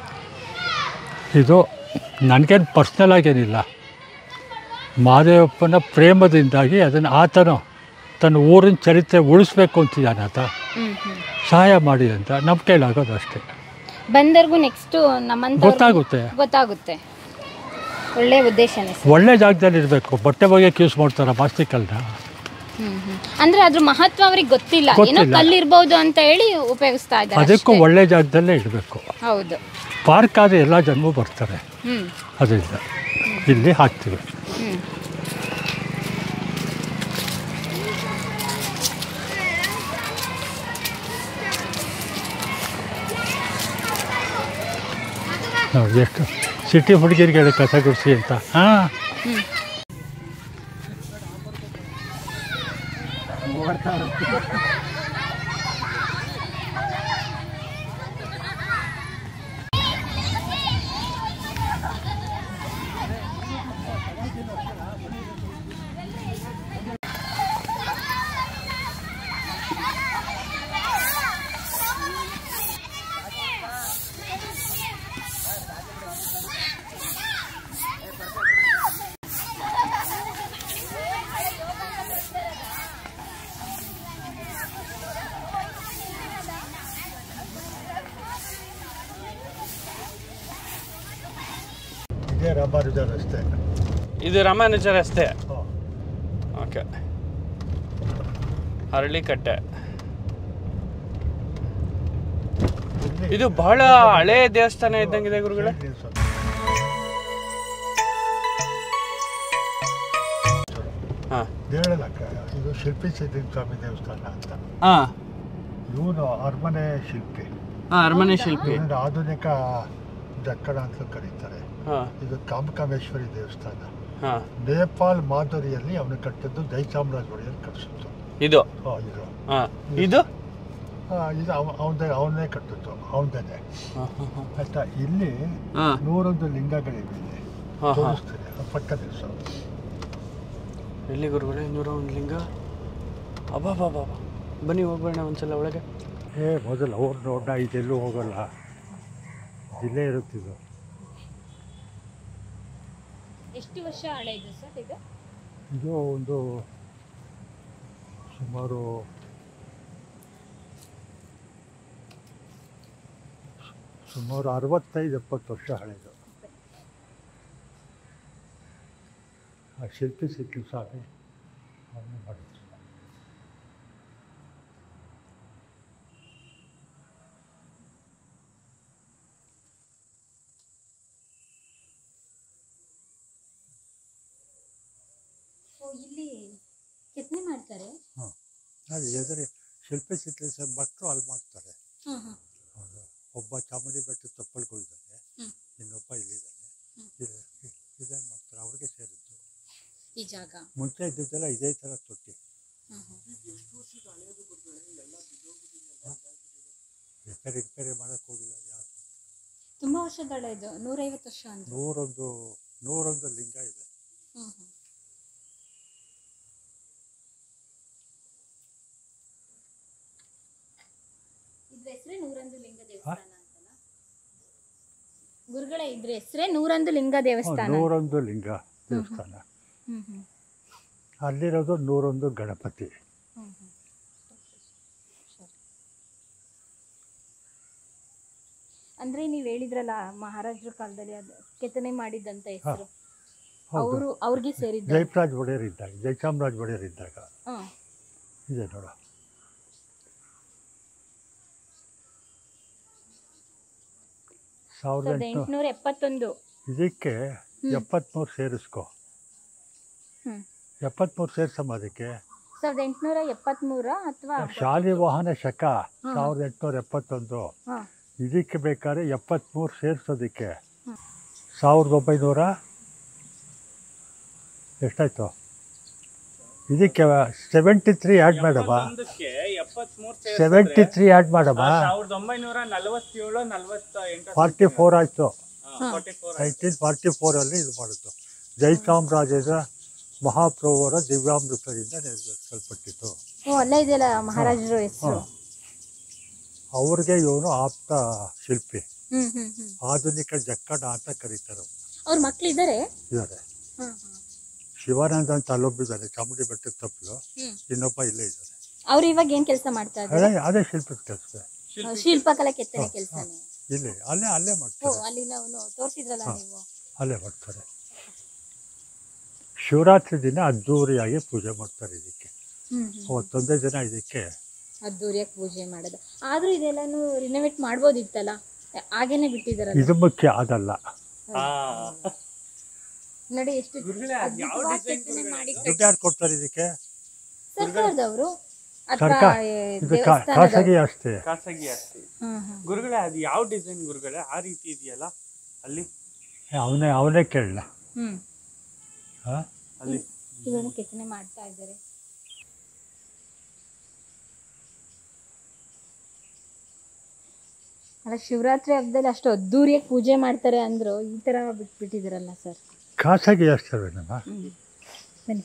ಇದು ನನಗೇನು ಪರ್ಸ್ನಲ್ ಆಗೇನಿಲ್ಲ ಮಹಾದೇವಪ್ಪನ ಪ್ರೇಮದಿಂದಾಗಿ ಅದನ್ನು ಆತನು ತನ್ನ ಊರಿನ ಚರಿತ್ರೆ ಉಳಿಸ್ಬೇಕು ಅಂತಿದ್ದಾನೆ ಆತ ಹ್ಮ್ ಹ್ಮ್ ಸಹಾಯ ಮಾಡಿ ಅಂತ ನಮ್ಮ ಕೈಲಾಗೋದು ಅಷ್ಟೇ ಬಂದವ್ರಿಗೂ ನೆಕ್ಸ್ಟ್ ನಮ್ಮಂತ ಗೊತ್ತಾಗುತ್ತೆ ಗೊತ್ತಾಗುತ್ತೆ ಒಳ್ಳೆ ಉದ್ದೇಶನೇ ಸರ್ ಒಳ್ಳೆ ಜಾಗದಲ್ಲಿ ಇರಬೇಕು ಬಟ್ಟೆ ಬಗ್ಗೆ ಯೂಸ್ ಮಾಡ್ತಾರೆ ಮಾಸ್ತಿಕಲ್ನ ಹ್ಮ್ ಹ್ಮ್ ಅಂದ್ರೆ ಅದ್ರ ಮಹತ್ವ ಅವ್ರಿಗೆ ಗೊತ್ತಿಲ್ಲ ಏನೋ ಗೊತ್ತಿಲ್ಲ. ಕಲ್ಲಿರ್ಬೋದು ಅಂತ ಹೇಳಿ ಉಪಯೋಗಿಸ್ತಾ ಇದ್ದಾರೆ ಅದಕ್ಕೂ ಅಷ್ಟೇ. ಒಳ್ಳೆ ಜಾಗದಲ್ಲೇ ಇಡಬೇಕು ಹೌದು ಪಾರ್ಕ್ ಆದರೆ ಎಲ್ಲ ಜನರು ಬರ್ತಾರೆ ಹ್ಮ್ ಅದರಿಂದ ಇಲ್ಲಿ ಹಾಕ್ತೀವಿ ಹ್ಮ್ ನೋಡಿ ಎಷ್ಟು ಸಿಟಿ ಹುಡುಗಿರಿಗೆ ಹೇಳಿ ಕಸ ಗುಡಿಸಿ ಅಂತ ಹಾಂ ಹ್ಮ್ ಇದೇ ರಾಮಾನುಜ ರಸ್ತೆ ಇದು ರಾಮಾನುಜ ರಸ್ತೆ ಓಕೆ ಅರಳಿಕಟ್ಟೆ ಇದು ಬಹಳ ಹಳೆ ದೇವಸ್ಥಾನ ಇದ್ದಂಗಿದೆ ಗುರುಗಳೇ ಹಾ ದೇವಳಕ್ಕ ಇದು ಶಿಲ್ಪಿ ಸಿದ್ಧಲಿಂಗ ಸ್ವಾಮಿ ದೇವಸ್ಥಾನ ಅಂತ ಹಾ ಇವನು ಅರಮನೆ ಶಿಲ್ಪಿ ಹಾ ಅರಮನೆ ಶಿಲ್ಪಿ ಇವನು ಆಧುನಿಕ ದಕ್ಕಣ ಅಂತ ಕರೀತಾರೆ ಹಾ ಇದು ಕಾಮಕಾಮೇಶ್ವರಿ ದೇವಸ್ಥಾನ ಹಾ ನೇಪಾಲ್ ಮಾದರಿಯಲ್ಲಿ ಅವನು ಕಟ್ಟಿದ್ದು ಜಯಚಾಮರಾಜ ಒಡೆಯರ್ ಕಟ್ಟಿಸಿದ್ದು ಇದು ಹಾ, ಇದು ಹಾ ಇದು ಹಾ, ಇದು ಅವನದೇ ಅವನೇ ಕಟ್ಟಿದ್ದು ಅವನದೇ ಹಾ ಹಾ ಹಾ ಆಯ್ತಾ ಇಲ್ಲಿ ಹಾ ನೂರೊಂದು ಲಿಂಗಗಳಿವೆ ಇಲ್ಲಿ ಹಾ ಹಾ ತೋರಿಸ್ತೀನಿ ಅದು ಪಕ್ಕ ದಿವಸ ಎಲ್ಲಿ ಗುರುಗಳೇ ನೂರ ಒಂದು ಲಿಂಗ ಅಬ್ಬಾ ಬಾಬಾ ಬನ್ನಿ ಹೋಗೋಣ ಒಂದ್ಸಲ ಒಳಗೆ ಏ ಮೊದಲು ಅವ್ರು ನೋಡ ಇದೆಲ್ಲೂ ಹೋಗಲ್ಲ ಇಲ್ಲೇ ಇರುತ್ತಿದ್ದು ಎಷ್ಟು ವರ್ಷ ಹಳೆಯದು ಸರ್ ಇದು ಇದು ಒಂದು ಸುಮಾರು ಸುಮಾರು ಅರವತ್ತೈದು ಎಪ್ಪತ್ತು ವರ್ಷ ಹಳೆಯದು ಆ ಶಿಲ್ಪಿ ಸಿಕ್ಕಿ ಸ್ವಾಮಿ ಅವನು ಮಾಡಿದ್ದು ಇಲ್ಲಿ ಕೆತ್ತನೆ ಮಾಡ್ತಾರೆ ಹಾಂ ಅದು ಎದುರು ಶಿಲ್ಪಿ ಸಿಕ್ಕಿ ಭಕ್ತರು ಅಲ್ಲಿ ಮಾಡ್ತಾರೆ ಹಾಂ ಹಾಂ ಹೌದು ಒಬ್ಬ ಚಾಮುಂಡಿ ಬೆಟ್ಟ ತಪ್ಪಲ್ಗೆ ಹೋಗಿದ್ದಾನೆ ಹ್ಮ್. ಇನ್ನೊಬ್ಬ ಇಲ್ಲಿದ್ದಾನೆ ಇದು ಇದೇ ಮಾಡ್ತಾರೆ ಅವ್ರಿಗೆ ಸೇರಿದ್ದು ಈ ಜಾಗ ಮುಂಚೆ ಇದ್ದಿದ್ದೆಲ್ಲ ಇದೇ ಥರ ತೊಟ್ಟಿ ಹಾಂ ಹಾಂ ರಿಪೇರಿ ರಿಪೇರಿ ಮಾಡೋಕ್ಕೆ ಹೋಗಿಲ್ಲ ಯಾರು ತುಂಬಾ ವರ್ಷದ ಹಳೆಯದು ನೂರೈವತ್ತು ವರ್ಷ ಅಂತ ನೂರೊಂದು ನೂರೊಂದು ಲಿಂಗ ಇದೆ ಹ್ಮ್ ಹ್ಮ್. ಇದ್ರ ಹೆಸರೇ ನೂರೊಂದು ಲಿಂಗ ದೇವಸ್ಥಾನ ಅಂತಲ್ಲ ಗುರುಗಳೇ ಇದ್ರ ಹೆಸರೇ ನೂರೊಂದು ಲಿಂಗ ಹ್ಮ್, ದೇವಸ್ಥಾನ ನೂರೊಂದು ಲಿಂಗ ದೇವಸ್ಥಾನ ಹ್ಮ್ ಹ್ಮ್ ಅಲ್ಲಿರೋದು ನೂರೊಂದು ಗಣಪತಿ ಹ್ಮ್ ಹ್ಮ್. ಸರಿ. ಅಂದ್ರೆ ನೀವ್ ಹೇಳಿದ್ರಲ್ಲ ಮಹಾರಾಜರ ಕಾಲದಲ್ಲಿ ಅದು ಕೆತ್ತನೆ ಮಾಡಿದ್ದಂತ ಹೆಸರು ಹೌದು ಅವರು ಅವ್ರಿಗೆ ಸೇರಿದ್ದ ಜಯಪ್ರಾಜ್ ಒಡೆಯರ್ ಇದ್ದಾಗ ಜಯಚಾಮರಾಜ್ ಒಡೆಯರ್ ಇದ್ದಾಗ ಹ್ಮ್ ಇದೆ ನೋಡು ಸಾವಿರದ ಸಾವಿರದ ಎಂಟುನೂರ ಎಂಟುನೂರ ಎಪ್ಪತ್ತೊಂದು ಇದಕ್ಕೆ ಎಪ್ಪತ್ತ್ಮೂರು ಸೇರಿಸ್ಕೊ ಹ್ಮ್ ಎಪ್ಪತ್ತ್ಮೂರು ಸೇರ್ಸಮ್ಮ ಅದಕ್ಕೆ ಸಾವಿರದ ಎಂಟುನೂರ ಎಪ್ಪತ್ಮೂರ ಅಥವಾ ಶಾಲಿ ವಾಹನ ಶಕ ಸಾವಿರದ ಎಂಟುನೂರ ಎಪ್ಪತ್ತೊಂದು ಹಾ ಇದಕ್ಕೆ ಬೇಕಾದ್ರೆ ಎಪ್ಪತ್ತ್ಮೂರು ಸೇರಿಸೋದಕ್ಕೆ ಹ್ಮ್. ಸಾವಿರದ ಒಂಬೈನೂರ ಎಷ್ಟಾಯ್ತು ಇದಕ್ಕೆ ಸೆವೆಂಟಿ ತ್ರೀ ಆ್ಯಡ್ ಮಾಡಮ್ಮ ಒಂದಕ್ಕೆ ಎಪ್ಪತ್ಮೂರು ಸೆವೆಂಟಿ ತ್ರೀ ಆ್ಯಡ್ ಮಾಡಮ್ಮ ಸಾವಿರದ ಒಂಬೈನೂರ ನಲವತ್ತೇಳು ನಲವತ್ತ ಎಂಟು ಫಾರ್ಟಿ ಫೋರ್ ಆಯಿತು ಫಾರ್ಟಿ ಫೋರ್ ನೈನ್ಟೀನ್ ಫಾರ್ಟಿ ಫೋರಲ್ಲಿ ಇದು ಮಾಡಿದ್ದು ಜಯಚಾಮರಾಜರ ಮಹಾಪ್ರಭುವರ ದಿವ್ಯಾಮೃತದಿಂದ ನಿರ್ಮಿಸಲ್ಪಟ್ಟಿತು ಓ ಅಲ್ಲೇ ಇದೆಯಲ್ಲ ಮಹಾರಾಜರ ಹೆಸರು ಅವ್ರಿಗೆ ಇವನು ಆಪ್ತ ಶಿಲ್ಪಿ ಹ್ಮ್ ಹ್ಮ್ ಹ್ಮ್ ಆಧುನಿಕ ಜಕ್ಕಣ ಅಂತ ಕರೀತಾರೆ ಅವ್ರ ಮಕ್ಳು ಇದ್ದಾರೆ ಇದ್ದಾರೆ ಹ್ಮ್ ಶಿವಾನಂದ ಅಂತ ಅಲ್ಲೊಬ್ಬಿದ್ದಾನೆ ಚಾಮುಂಡಿ ಬೆಟ್ಟದ ತಪ್ಪಲು ಹ್ಮ್ ಇನ್ನೊಬ್ಬ ಇಲ್ಲೇ ಇದ್ದಾನೆ ಅವ್ರು ಇವಾಗ ಏನ್ ಕೆಲಸ ಮಾಡ್ತಾ ಇದ್ದಾರೆ ಅದೇ ಅದೇ ಶಿಲ್ಪದ ಕೆಲಸ ಶಿಲ್ಪಕಲಾ ಕೆತ್ತನೆ ಕೆಲಸನೇ ಇಲ್ಲಿ ಅಲ್ಲೇ ಅಲ್ಲೇ ಓ ಮಾಡ್ತಾರೆ ಅಲ್ಲಿ ನಾವು ತೋರಿಸಿದ್ರಲ್ಲ ನೀವು ಅಲ್ಲೇ ಮಾಡ್ತಾರೆ ಶಿವರಾತ್ರಿ ದಿನ ಅದ್ದೂರಿಯಾಗಿ ಪೂಜೆ ಮಾಡ್ತಾರೆ ಇದಕ್ಕೆ ಹ್ಮ್ ಹ್ಮ್ ಅವತ್ತೊಂದೇ ದಿನ ಇದಕ್ಕೆ ಅದ್ದೂರಿಯಾಗಿ ಪೂಜೆ ಮಾಡೋದು ಆದ್ರೂ ಇದೆಲ್ಲಾನು ರಿನೋವೇಟ್ ಮಾಡ್ಬೋದಿತ್ತಲ್ಲ ಹಾಗೇನೆ ಬಿಟ್ಟಿದಾರಲ್ಲ ಇದು ಮುಖ್ಯ ಅದಲ್ಲ ನೋಡಿ ಎಷ್ಟು ಅದ್ಭುತವಾಗಿ ಕೆತ್ತನೆ ಮಾಡಿ ದುಡ್ಡು ಯಾರು ಕೊಡ್ತಾರೆ ಇದಕ್ಕೆ ಸರ್ಕಾರದವರು ಅಥವಾ ಸರ್ಕಾರ ಇದು ಖಾ- ಖಾಸಗಿ ಆಸ್ತಿ ಖಾಸಗಿ ಆಸ್ತಿ ಹ್ಮ್ ಹ್ಮ್ ಗುರುಗಳೇ ಅದು ಯಾವ ಡಿಸೈನ್ ಗುರುಗಳೇ ಆ ರೀತಿ ಇದೆಯಲ್ಲ ಅಲ್ಲಿ ಅವನೇ ಅವನೇ ಕೇಳಲ್ಲ ಹ್ಮ್ ಹಾಂ ಅಲ್ಲಿ ಇದನ್ನು ಕೆತ್ತನೆ ಮಾಡ್ತಾ ಇದ್ದಾರೆ ಅಲ್ಲ ಶಿವರಾತ್ರಿ ಹಬ್ಬದಲ್ಲಿ ಅಷ್ಟು ಅದ್ದೂರಿಯಾಗಿ ಪೂಜೆ ಮಾಡ್ತಾರೆ ಅಂದ್ರು ಈ ತರ ಬಿಟ್ಬಿಟ್ಟಿದಾರಲ್ಲ ಸರ್ ಖಾಸಗಿ ಆಸ್ತಿ ಅವೇನಮ್ಮ ಬನ್ನಿ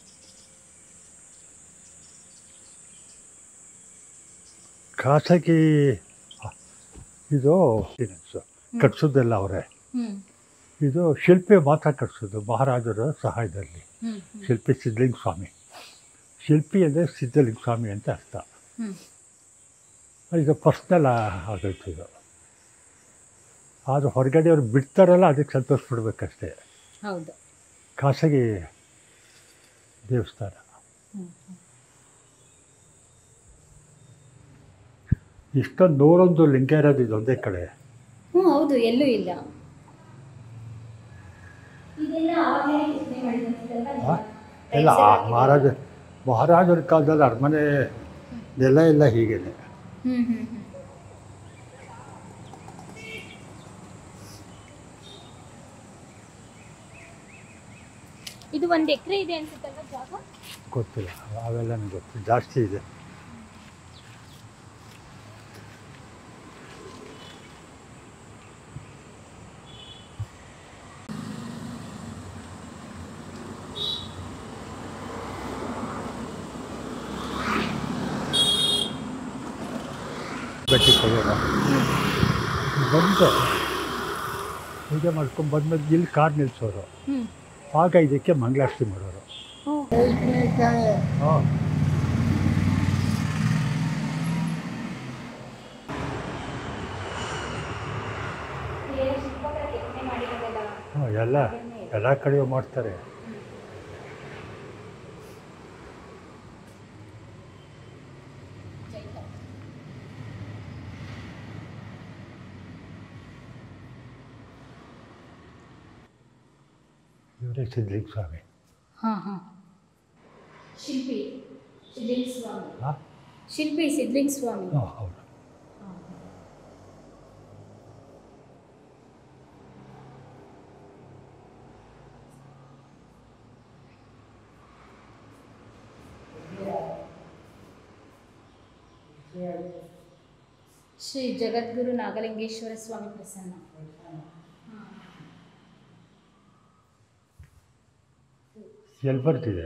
ಖಾಸಗಿ ಇದು ಫಿನಾನ್ಸು ಕಟ್ಸೋದೆಲ್ಲ ಅವರೇ ಹ್ಮ್ ಇದು ಶಿಲ್ಪಿ ಮಾತ್ರ ಕಟ್ಸೋದು ಮಹಾರಾಜರ ಸಹಾಯದಲ್ಲಿ ಹ್ಮ್ ಶಿಲ್ಪಿ ಸಿದ್ಧಲಿಂಗ ಸ್ವಾಮಿ ಶಿಲ್ಪಿ ಅಂದರೆ ಸಿದ್ಧಲಿಂಗ ಸ್ವಾಮಿ ಅಂತ ಅರ್ಥ ಹ್ಮ್ ಇದು ಪರ್ಸ್ನಲ್ ಆಗೋಯ್ತು ಇದು ಆದರೂ ಹೊರಗಡೆ ಅವ್ರು ಬಿಡ್ತಾರಲ್ಲ ಅದಕ್ಕೆ ಸಂತೋಷಪಡ್ಬೇಕಷ್ಟೇ ಹೌದು ಖಾಸಗಿ ದೇವಸ್ಥಾನ ಇಷ್ಟೊಂದು ನೂರೊಂದು ಲಿಂಗ ಇರೋದು ಇದೊಂದೇ ಕಡೆ ಹ್ಞೂ ಹೌದು ಎಲ್ಲೂ ಇಲ್ಲ ಆ? ಇಲ್ಲ ಆ ಮಹಾರಾಜ ಮಹಾರಾಜರ ಕಾಲದಲ್ಲಿ ಅರಮನೆ ನೆಲ ಎಲ್ಲ ಹೀಗೇನೆ ಹ್ಮ್ ಹ್ಮ್ ಹ್ಮ್ ಇದು ಒಂದು ಎಕರೆ ಇದೆ ಅನ್ಸುತ್ತಲ್ವ ಜಾಗ ಗೊತ್ತಿಲ್ಲ ಅವೆಲ್ಲ ನನಗೆ ಗೊತ್ತಿಲ್ಲ ಜಾಸ್ತಿ ಇದೆ ಗಟ್ಟಿ ಕೊಡೋಣ ಬಂದು ಪೂಜೆ ಮಾಡ್ಕೊಂಡು ಬಂದ್ಮೇಲೆ ಇಲ್ಲಿ ಕಾರ್ ನಿಲ್ಲಿಸೋರು ಹ್ಮ್ ಆಗ ಇದಕ್ಕೆ ಮಂಗಳಾರತಿ ಮಾಡೋರು ಹಾಂ ಹಾಂ ಎಲ್ಲ ಎಲ್ಲ ಕಡೆಯೂ ಮಾಡ್ತಾರೆ ಇವರೇ ಸಿದ್ಲಿಂಗ ಸ್ವಾಮಿ ಹಾ ಹಾ ಶಿಲ್ಪಿ ಸಿದ್ಲಿಂಗ ಸ್ವಾಮಿ ಹಾಂ ಶಿಲ್ಪಿ ಸಿದ್ಲಿಂಗ ಸ್ವಾಮಿ ಹಾಂ ಹೌದು ಶ್ರೀ ಜಗದ್ಗುರು ನಾಗಲಿಂಗೇಶ್ವರ ಸ್ವಾಮಿ ಪ್ರಸನ್ನ ಎಲ್ಲಿ ಬರ್ತಿದೆ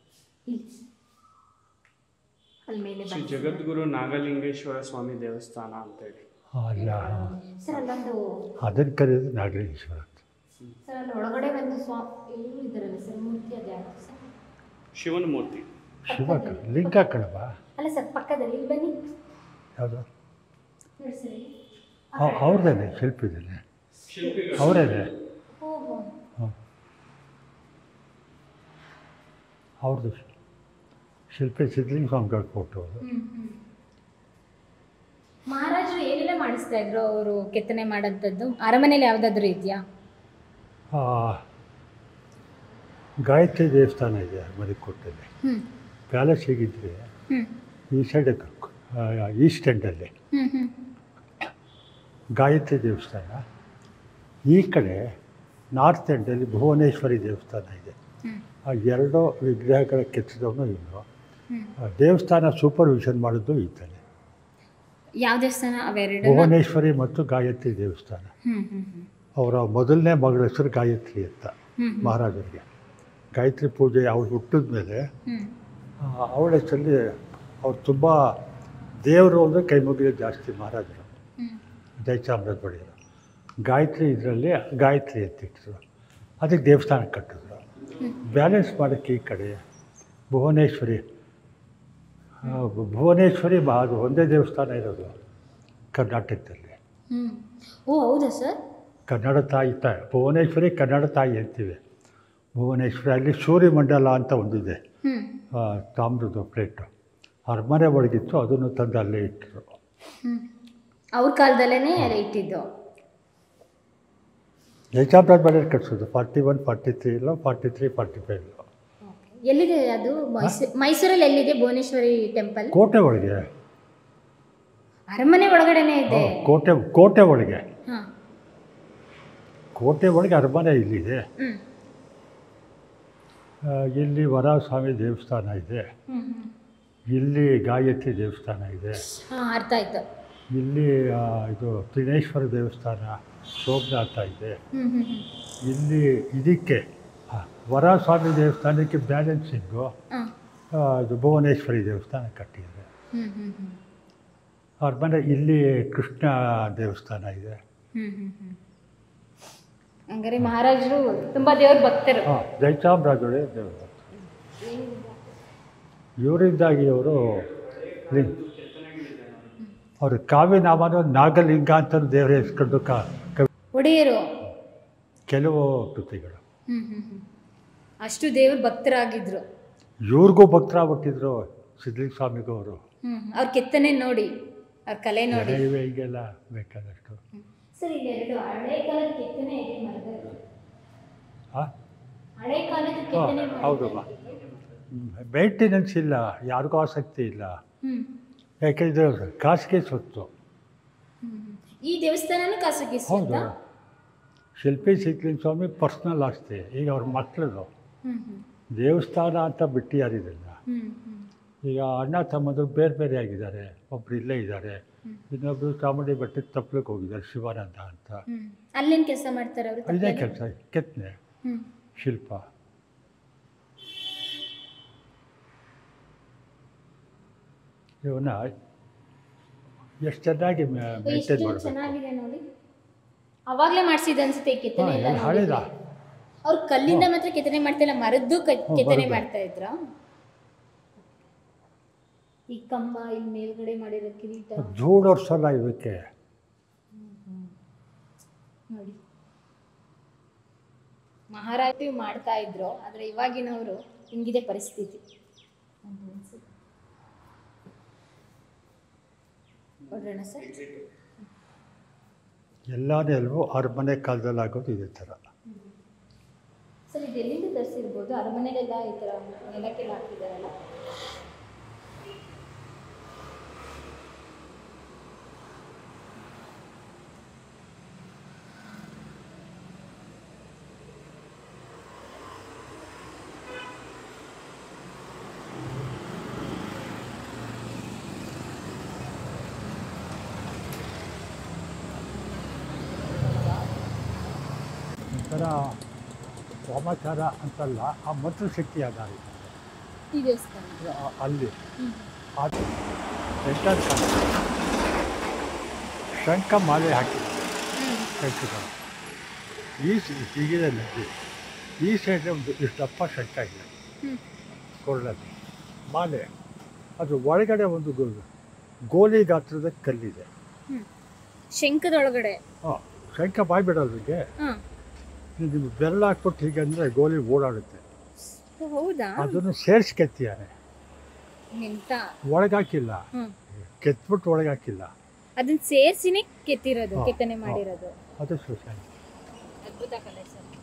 ಅಲ್ಲಿ ಮೇಲೆ ಶ್ರೀ ಜಗದ್ಗುರು ನಾಗಲಿಂಗೇಶ್ವರ ಸ್ವಾಮಿ ದೇವಸ್ಥಾನ ಅಂತೇಳಿ ಹಾಂ ಅಲ್ಲ ಸರ್ ಅಲ್ಲೊಂದು ಅದನ್ನು ಕರೆಯೋದು ನಾಗಲಿಂಗೇಶ್ವರ ಅಂತ ಸರ್ ಅಲ್ಲಿ ಒಳಗಡೆ ಒಂದು ಸ್ವಾಮಿ ಎಲ್ಲರೂ ಇದ್ದಾರಲ್ಲ ಸರ್ ಮೂರ್ತಿ ಅದು ಯಾವುದು ಸರ್ ಶಿವನ ಮೂರ್ತಿ ಶಿವ ಲಿಂಗ ಕಣವ ಅಲ್ಲ ಸರ್ ಪಕ್ಕದಲ್ಲಿ ಇಲ್ಲಿ ಬನ್ನಿ ಯಾವುದು ನೋಡಿ ಸರ್ ಇಲ್ಲಿ. ಅವ್ರದ್ದೇನೆ ಶಿಲ್ಪಿದ್ದೇನೆ ಅವರೇನೆ ಓ ಹೋ ಹಾಂ ಅವ್ರದ್ದು ಶಿಲ್ಪಿ ಸಿದ್ಲಿಂಗ ಸ್ವಾಮಿಗಳು ಕೊಟ್ಟವರು ಹ್ಮ್, ಹ್ಮ್. ಮಹಾರಾಜರು ಏನೆಲ್ಲ ಮಾಡಿಸ್ತಾ ಇದ್ರು ಅವರು ಕೆತ್ತನೆ ಮಾಡೋಂಥದ್ದು ಅರಮನೆಯಲ್ಲಿ ಯಾವ್ದಾದ್ರು ಇದೆಯಾ ಗಾಯತ್ರಿ ದೇವಸ್ಥಾನ ಇದೆ ಮರಿಕೋಟೆಯಲ್ಲಿ ಹ್ಮ್ ಪ್ಯಾಲೇಸ್ ಹೇಗಿದ್ರೆ ಹ್ಮ್ ಈ ಸೈಡ್ ಈಸ್ಟ್ ಎಂಡಲ್ಲಿ ಹ್ಮ್ ಹ್ಮ್ ಗಾಯತ್ರಿ ದೇವಸ್ಥಾನ ಈ ಕಡೆ ನಾರ್ತ್ ಎಂಡಲ್ಲಿ ಭುವನೇಶ್ವರಿ ದೇವಸ್ಥಾನ ಇದೆ ಹ್ಮ್ ಆ ಎರಡು ವಿಗ್ರಹಗಳ ಕೆತ್ತಿದವನು ಇವನು ಆ ದೇವಸ್ಥಾನ ಸೂಪರ್ವಿಷನ್ ಮಾಡಿದ್ದು ಈತನೇ ಯಾವ ದೇವಸ್ಥಾನ ಅವೆರಡು ಭುವನೇಶ್ವರಿ ಮತ್ತು ಗಾಯತ್ರಿ ದೇವಸ್ಥಾನ ಹ್ಮ್ ಹ್ಮ್ ಹ್ಮ್ ಅವರ ಮೊದಲನೇ ಮಗಳ ಹೆಸರು ಗಾಯತ್ರಿ ಅಂತ ಹ್ಮ್. ಮಹಾರಾಜರಿಗೆ ಗಾಯತ್ರಿ ಪೂಜೆ ಅವ್ರು ಹುಟ್ಟಿದ ಮೇಲೆ ಹ್ಮ್ ಅವಳ ಹೆಸರಲ್ಲಿ ಅವ್ರು ತುಂಬ ದೇವರು ಅಂದರೆ ಕೈ ಮುಗಿಯೋದು ಜಾಸ್ತಿ ಮಹಾರಾಜರು ಹ್ಮ್ ಜಯಚಾಮರಾಜ ಒಡೆಯರು ಗಾಯತ್ರಿ ಇದರಲ್ಲಿ ಗಾಯತ್ರಿ ಎತ್ತಿಟ್ಟರು ಅದಕ್ಕೆ ದೇವಸ್ಥಾನ ಕಟ್ಟಿದ್ರು ಬ್ಯಾಲೆನ್ಸ್ ಮಾಡೋಕ್ಕೆ ಈ ಕಡೆ ಭುವನೇಶ್ವರಿ ಆ, ಭುವನೇಶ್ವರಿ ಮಹಾ ಅದು ಒಂದೇ ದೇವಸ್ಥಾನ ಇರೋದು ಕರ್ನಾಟಕದಲ್ಲಿ ಹ್ಮ್ ಓ ಹೌದಾ ಸರ್ ಕನ್ನಡ ತಾಯಿ ತಾಯಿ ಭುವನೇಶ್ವರಿ ಕನ್ನಡ ತಾಯಿ ಅಂತೀವಿ ಭುವನೇಶ್ವರಿ ಅಲ್ಲಿ ಸೂರ್ಯಮಂಡಲ ಅಂತ ಒಂದಿದೆ ಹ್ಮ್ ಆ, ತಾಮ್ರದ ಪ್ಲೇಟು ಅರಮನೆ ಒಳಗಿತ್ತು ಅದನ್ನು ತಂದು ಅಲ್ಲೇ ಇಟ್ಟರು ಹ್ಮ್ ಅವ್ರ ಕಾಲದಲ್ಲೇ ಎಲ್ಲ ಇಟ್ಟಿದ್ದು ಜಯಚಾಮರಾಜ ಒಡೆಯರ್ ಕಟ್ಸೋದು ಫಾರ್ಟಿ ಒನ್ ಫಾರ್ಟಿ ತ್ರೀ ಇಲ್ಲ ಫಾರ್ಟಿ ತ್ರೀ ಫಾರ್ಟಿ ಫೈವ್ ಎಲ್ಲಿದೆ ಅದು ಮೈಸೂರು ಮೈಸೂರಲ್ಲಿ ಎಲ್ಲಿದೆ ಭುವನೇಶ್ವರಿ ಟೆಂಪಲ್ ಕೋಟೆ ಒಳಗೆ ಅರಮನೆ ಒಳಗಡೆನೆ ಇದೆ ಕೋಟೆ ಕೋಟೆ ಒಳಗೆ ಹಾ ಕೋಟೆ ಒಳಗೆ ಅರಮನೆ ಇಲ್ಲಿದೆ ಹ್ಮ್ ಆ, ಇಲ್ಲಿ ವರಸ್ವಾಮಿ ದೇವಸ್ಥಾನ ಇದೆ ಹ್ಮ್ ಹ್ಮ್ ಇಲ್ಲಿ ಗಾಯತ್ರಿ ದೇವಸ್ಥಾನ ಇದೆ ಹಾ ಅರ್ಥ ಆಯ್ತು ಇಲ್ಲಿ ಆ, ಇದು ತ್ರಿನೇಶ್ವರ ದೇವಸ್ಥಾನ ಸೋಮನಾಥ ಇದೆ ಹ್ಮ್ ಹ್ಮ್ ಹ್ಮ್ ಇಲ್ಲಿ ಇದಕ್ಕೆ ಆ, ವರಸ್ವಾಮಿ ದೇವಸ್ಥಾನಕ್ಕೆ ಬ್ಯಾಲೆನ್ಸಿಂಗು ಹಾ ಆ, ಇದು ಭುವನೇಶ್ವರಿ ದೇವಸ್ಥಾನ ಕಟ್ಟಿದ್ದಾರೆ ಹ್ಮ್ ಹ್ಮ್ ಹ್ಮ್ ಅರಮನೆ ಇಲ್ಲಿ ಕೃಷ್ಣ ದೇವಸ್ಥಾನ ಇದೆ ಹ್ಮ್ ಹ್ಮ್ ಹ್ಮ್ ಹಂಗಾರೆ ಮಹಾರಾಜರು ತುಂಬಾ ದೇವ್ರ ಭಕ್ತರು ಹಾಂ ಜಯಚಾಮರಾಜೊಡೆ ದೇವರು ಇವರಿಂದಾಗಿ ಅವರು ಲಿಂಗ್ ಅವರು ಕಾವ್ಯನಾಮನ ನಾಗಲಿಂಗ ಅಂತ ದೇವರ ಹೆಸ್ಕೊಂಡು ಕಾ ಕವಿ ಒಡೆಯರು ಕೆಲವು ಕೃತಿಗಳು ಹ್ಮ್ ಹ್ಮ್ ಹ್ಮ್ ಅಷ್ಟು ದೇವ್ರ ಭಕ್ತರಾಗಿದ್ರು ಇವ್ರಿಗೂ ಭಕ್ತರಾಗ್ಬಿಟ್ಟಿದ್ರು ಸಿದ್ಧಲಿಂಗ ಸ್ವಾಮಿಗೂ ಅವರು ಹ್ಮ್ ಅವ್ರ ಕೆತ್ತನೆ ನೋಡಿ ಅವ್ರ ಕಲೆ ನೋಡಿ ಇವೆ ಹೀಗೆಲ್ಲ ಬೇಕಾದಷ್ಟು ಸರ್ ಇಲ್ಲಿ ಎರಡು ಹಳೆ ಕಾಲದ ಕೆತ್ತನೆ ಇದೆ ಮರದಲ್ಲಿ ಹಾಂ ಹಳೆ ಕಾಲದ ಹಾಂ ಕೆತ್ತನೆ ಹೌದಮ್ಮ ಮೇಂಟೆನೆನ್ಸ್ ಇಲ್ಲ ಯಾರಿಗೂ ಆಸಕ್ತಿ ಇಲ್ಲ ಹ್ಮ್ ಯಾಕೆಂದರೆ ಖಾಸಗಿ ಸ್ವತ್ತು ಹ್ಮ್. ಈ ದೇವಸ್ಥಾನನೂ ಖಾಸಗಿ ಹೌದು ಸ್ವಂತ? ಶಿಲ್ಪಿ ಸಿದ್ಧಲಿಂಗ ಸ್ವಾಮಿ ಪರ್ಸ್ನಲ್ ಆಸ್ತಿ ಈಗ ಅವ್ರ ಮಕ್ಕಳದು ಹ್ಮ್ ಹ್ಮ್ ದೇವಸ್ಥಾನ ಅಂತ ಬಿಟ್ಟಿದ್ದಾರೆ ಇದನ್ನು ಹ್ಮ್ ಹ್ಮ್ ಈಗ ಅಣ್ಣ ತಮ್ಮದು ಬೇರೆ ಬೇರೆ ಆಗಿದ್ದಾರೆ ಒಬ್ರು ಇಲ್ಲೇ ಇದ್ದಾರೆ ಇನ್ನೊಬ್ರು ಚಾಮುಂಡಿ ಬೆಟ್ಟಕ್ಕೆ ತಪ್ಪಲಿಕ್ಕೆ ಹೋಗಿದ್ದಾರೆ ಶಿವಾನಂದ ಅಂತ ಹ್ಮ್ ಅಲ್ಲೇನ್ ಕೆಲಸ ಮಾಡ್ತಾರೆ ಅವರು ಇದೇ ಕೆಲಸ ಕೆತ್ತನೆ ಹ್ಮ್ ಶಿಲ್ಪ ಇವನ್ನ ಎಷ್ಟು ಚೆನ್ನಾಗಿ ಮೇಂಟೈನ್ ಎಷ್ಟು ಮಾಡಬೇಕು ಚೆನ್ನಾಗಿದೆ ನೋಡಿ ಅವಾಗ್ಲೇ ಮಾಡ್ಸಿದ ಅನ್ಸುತ್ತೆ ಈ ಕೆತ್ತನೆ ಹಾಂ ಎಲ್ಲ ಎಲ್ಲ ಹಳೇದ ಅವ್ರು ಕಲ್ಲಿಂದ ಮಾತ್ರ ಕೆತ್ತನೆ ಮಾಡ್ತಿಲ್ಲ ಮರದ್ದು ಕ- ಹ್ಮ್, ಕೆತ್ತನೆ ಮರದ್ದು. ಮಾಡ್ತಾ ಇದ್ರ ಈ ಕಂಬ ಇಲ್ಲಿ ಮೇಲ್ಗಡೆ ಮಾಡಿರೋ ಕಿರೀಟ ಜೋಡೋರ್ಸಲ್ಲ ಇವಕ್ಕೆ ನೋಡಿ ಮಹಾರಾಜರು ಮಾಡ್ತಾ ಇದ್ರು ಆದ್ರೆ ಇವಾಗಿನವರು ಹಿಂಗಿದೆ ಪರಿಸ್ಥಿತಿ ಅಂತ ಅನ್ಸುತ್ತೆ. ನೋಡೋಣ ಸರ್ ಎಲ್ಲಾನೇ ಅಲ್ವೋ ಅರಮನೆ ಕಾಲದಲ್ಲಿ ಆಗೋದು ಇದೇ ಥರ ಸರ್ ಇದು ಎಲ್ಲಿಂದ ತರಿಸಿರ್ಬೋದು ಅರಮನೆಗೆಲ್ಲ ಈ ಥರ ನೆಲಕ್ಕೆಲ್ಲ ಹಾಕಿದಾರಲ್ಲ ಒಂಥರ ವಾಮಾಚಾರ ಅಂತಲ್ಲ ಆ ಮಂತ್ರಶಕ್ತಿ ಆಧಾರ ಈ ದೇವಸ್ಥಾನ ಆ- ಅಲ್ಲಿ ಹ್ಮ್. ಅದು ಎಂಟರ್ ಶಂಖ ಮಾಲೆ ಹಾಕಿ ಶಂಖಗಳು ಈ ಸ- ಹೀಗಿದೆ ನದಿ ಈ ಸೈಡ್ ಒಂದು ಇಷ್ಟಪ್ಪ ಶಂಖ ಇದೆ ಹ್ಮ್. ಕೊರಳಲ್ಲಿ ಮಾಲೆ ಅದು ಒಳಗಡೆ ಒಂದು ಗೋ- ಗೋಲಿ ಗಾತ್ರದ ಕಲ್ಲಿದೆ ಶಂಖದೊಳಗಡೆ ಹಾಂ ಶಂಖ ಬಾಯ್ ಬಿಡೋದಕ್ಕೆ ಹಾಂ ನೀವು ಬೆರಳು ಹಾಕ್ಬಿಟ್ಟು ಹೀಗೆ ಅಂದರೆ ಗೋಲಿ ಓಡಾಡುತ್ತೆ ಹೌದಾ ಅದನ್ನು ಸೇರಿಸಿ ಕೆತ್ತಿಯಾನೆ ಎಂತ ಒಳಗಾಕಿಲ್ಲ ಹ್ಮ್ ಕೆತ್ಬಿಟ್ಟು ಒಳಗಾಕಿಲ್ಲ ಅದನ್ನ ಸೇರ್ಸಿನೇ ಕೆತ್ತಿರೋದು ಹಾ, ಕೆತ್ತನೆ ಹಾ. ಮಾಡಿರೋದು ಅದು ಸ್ಪೆಷಲ್ ಅದ್ಭುತ ಕಲೆ ಸರ್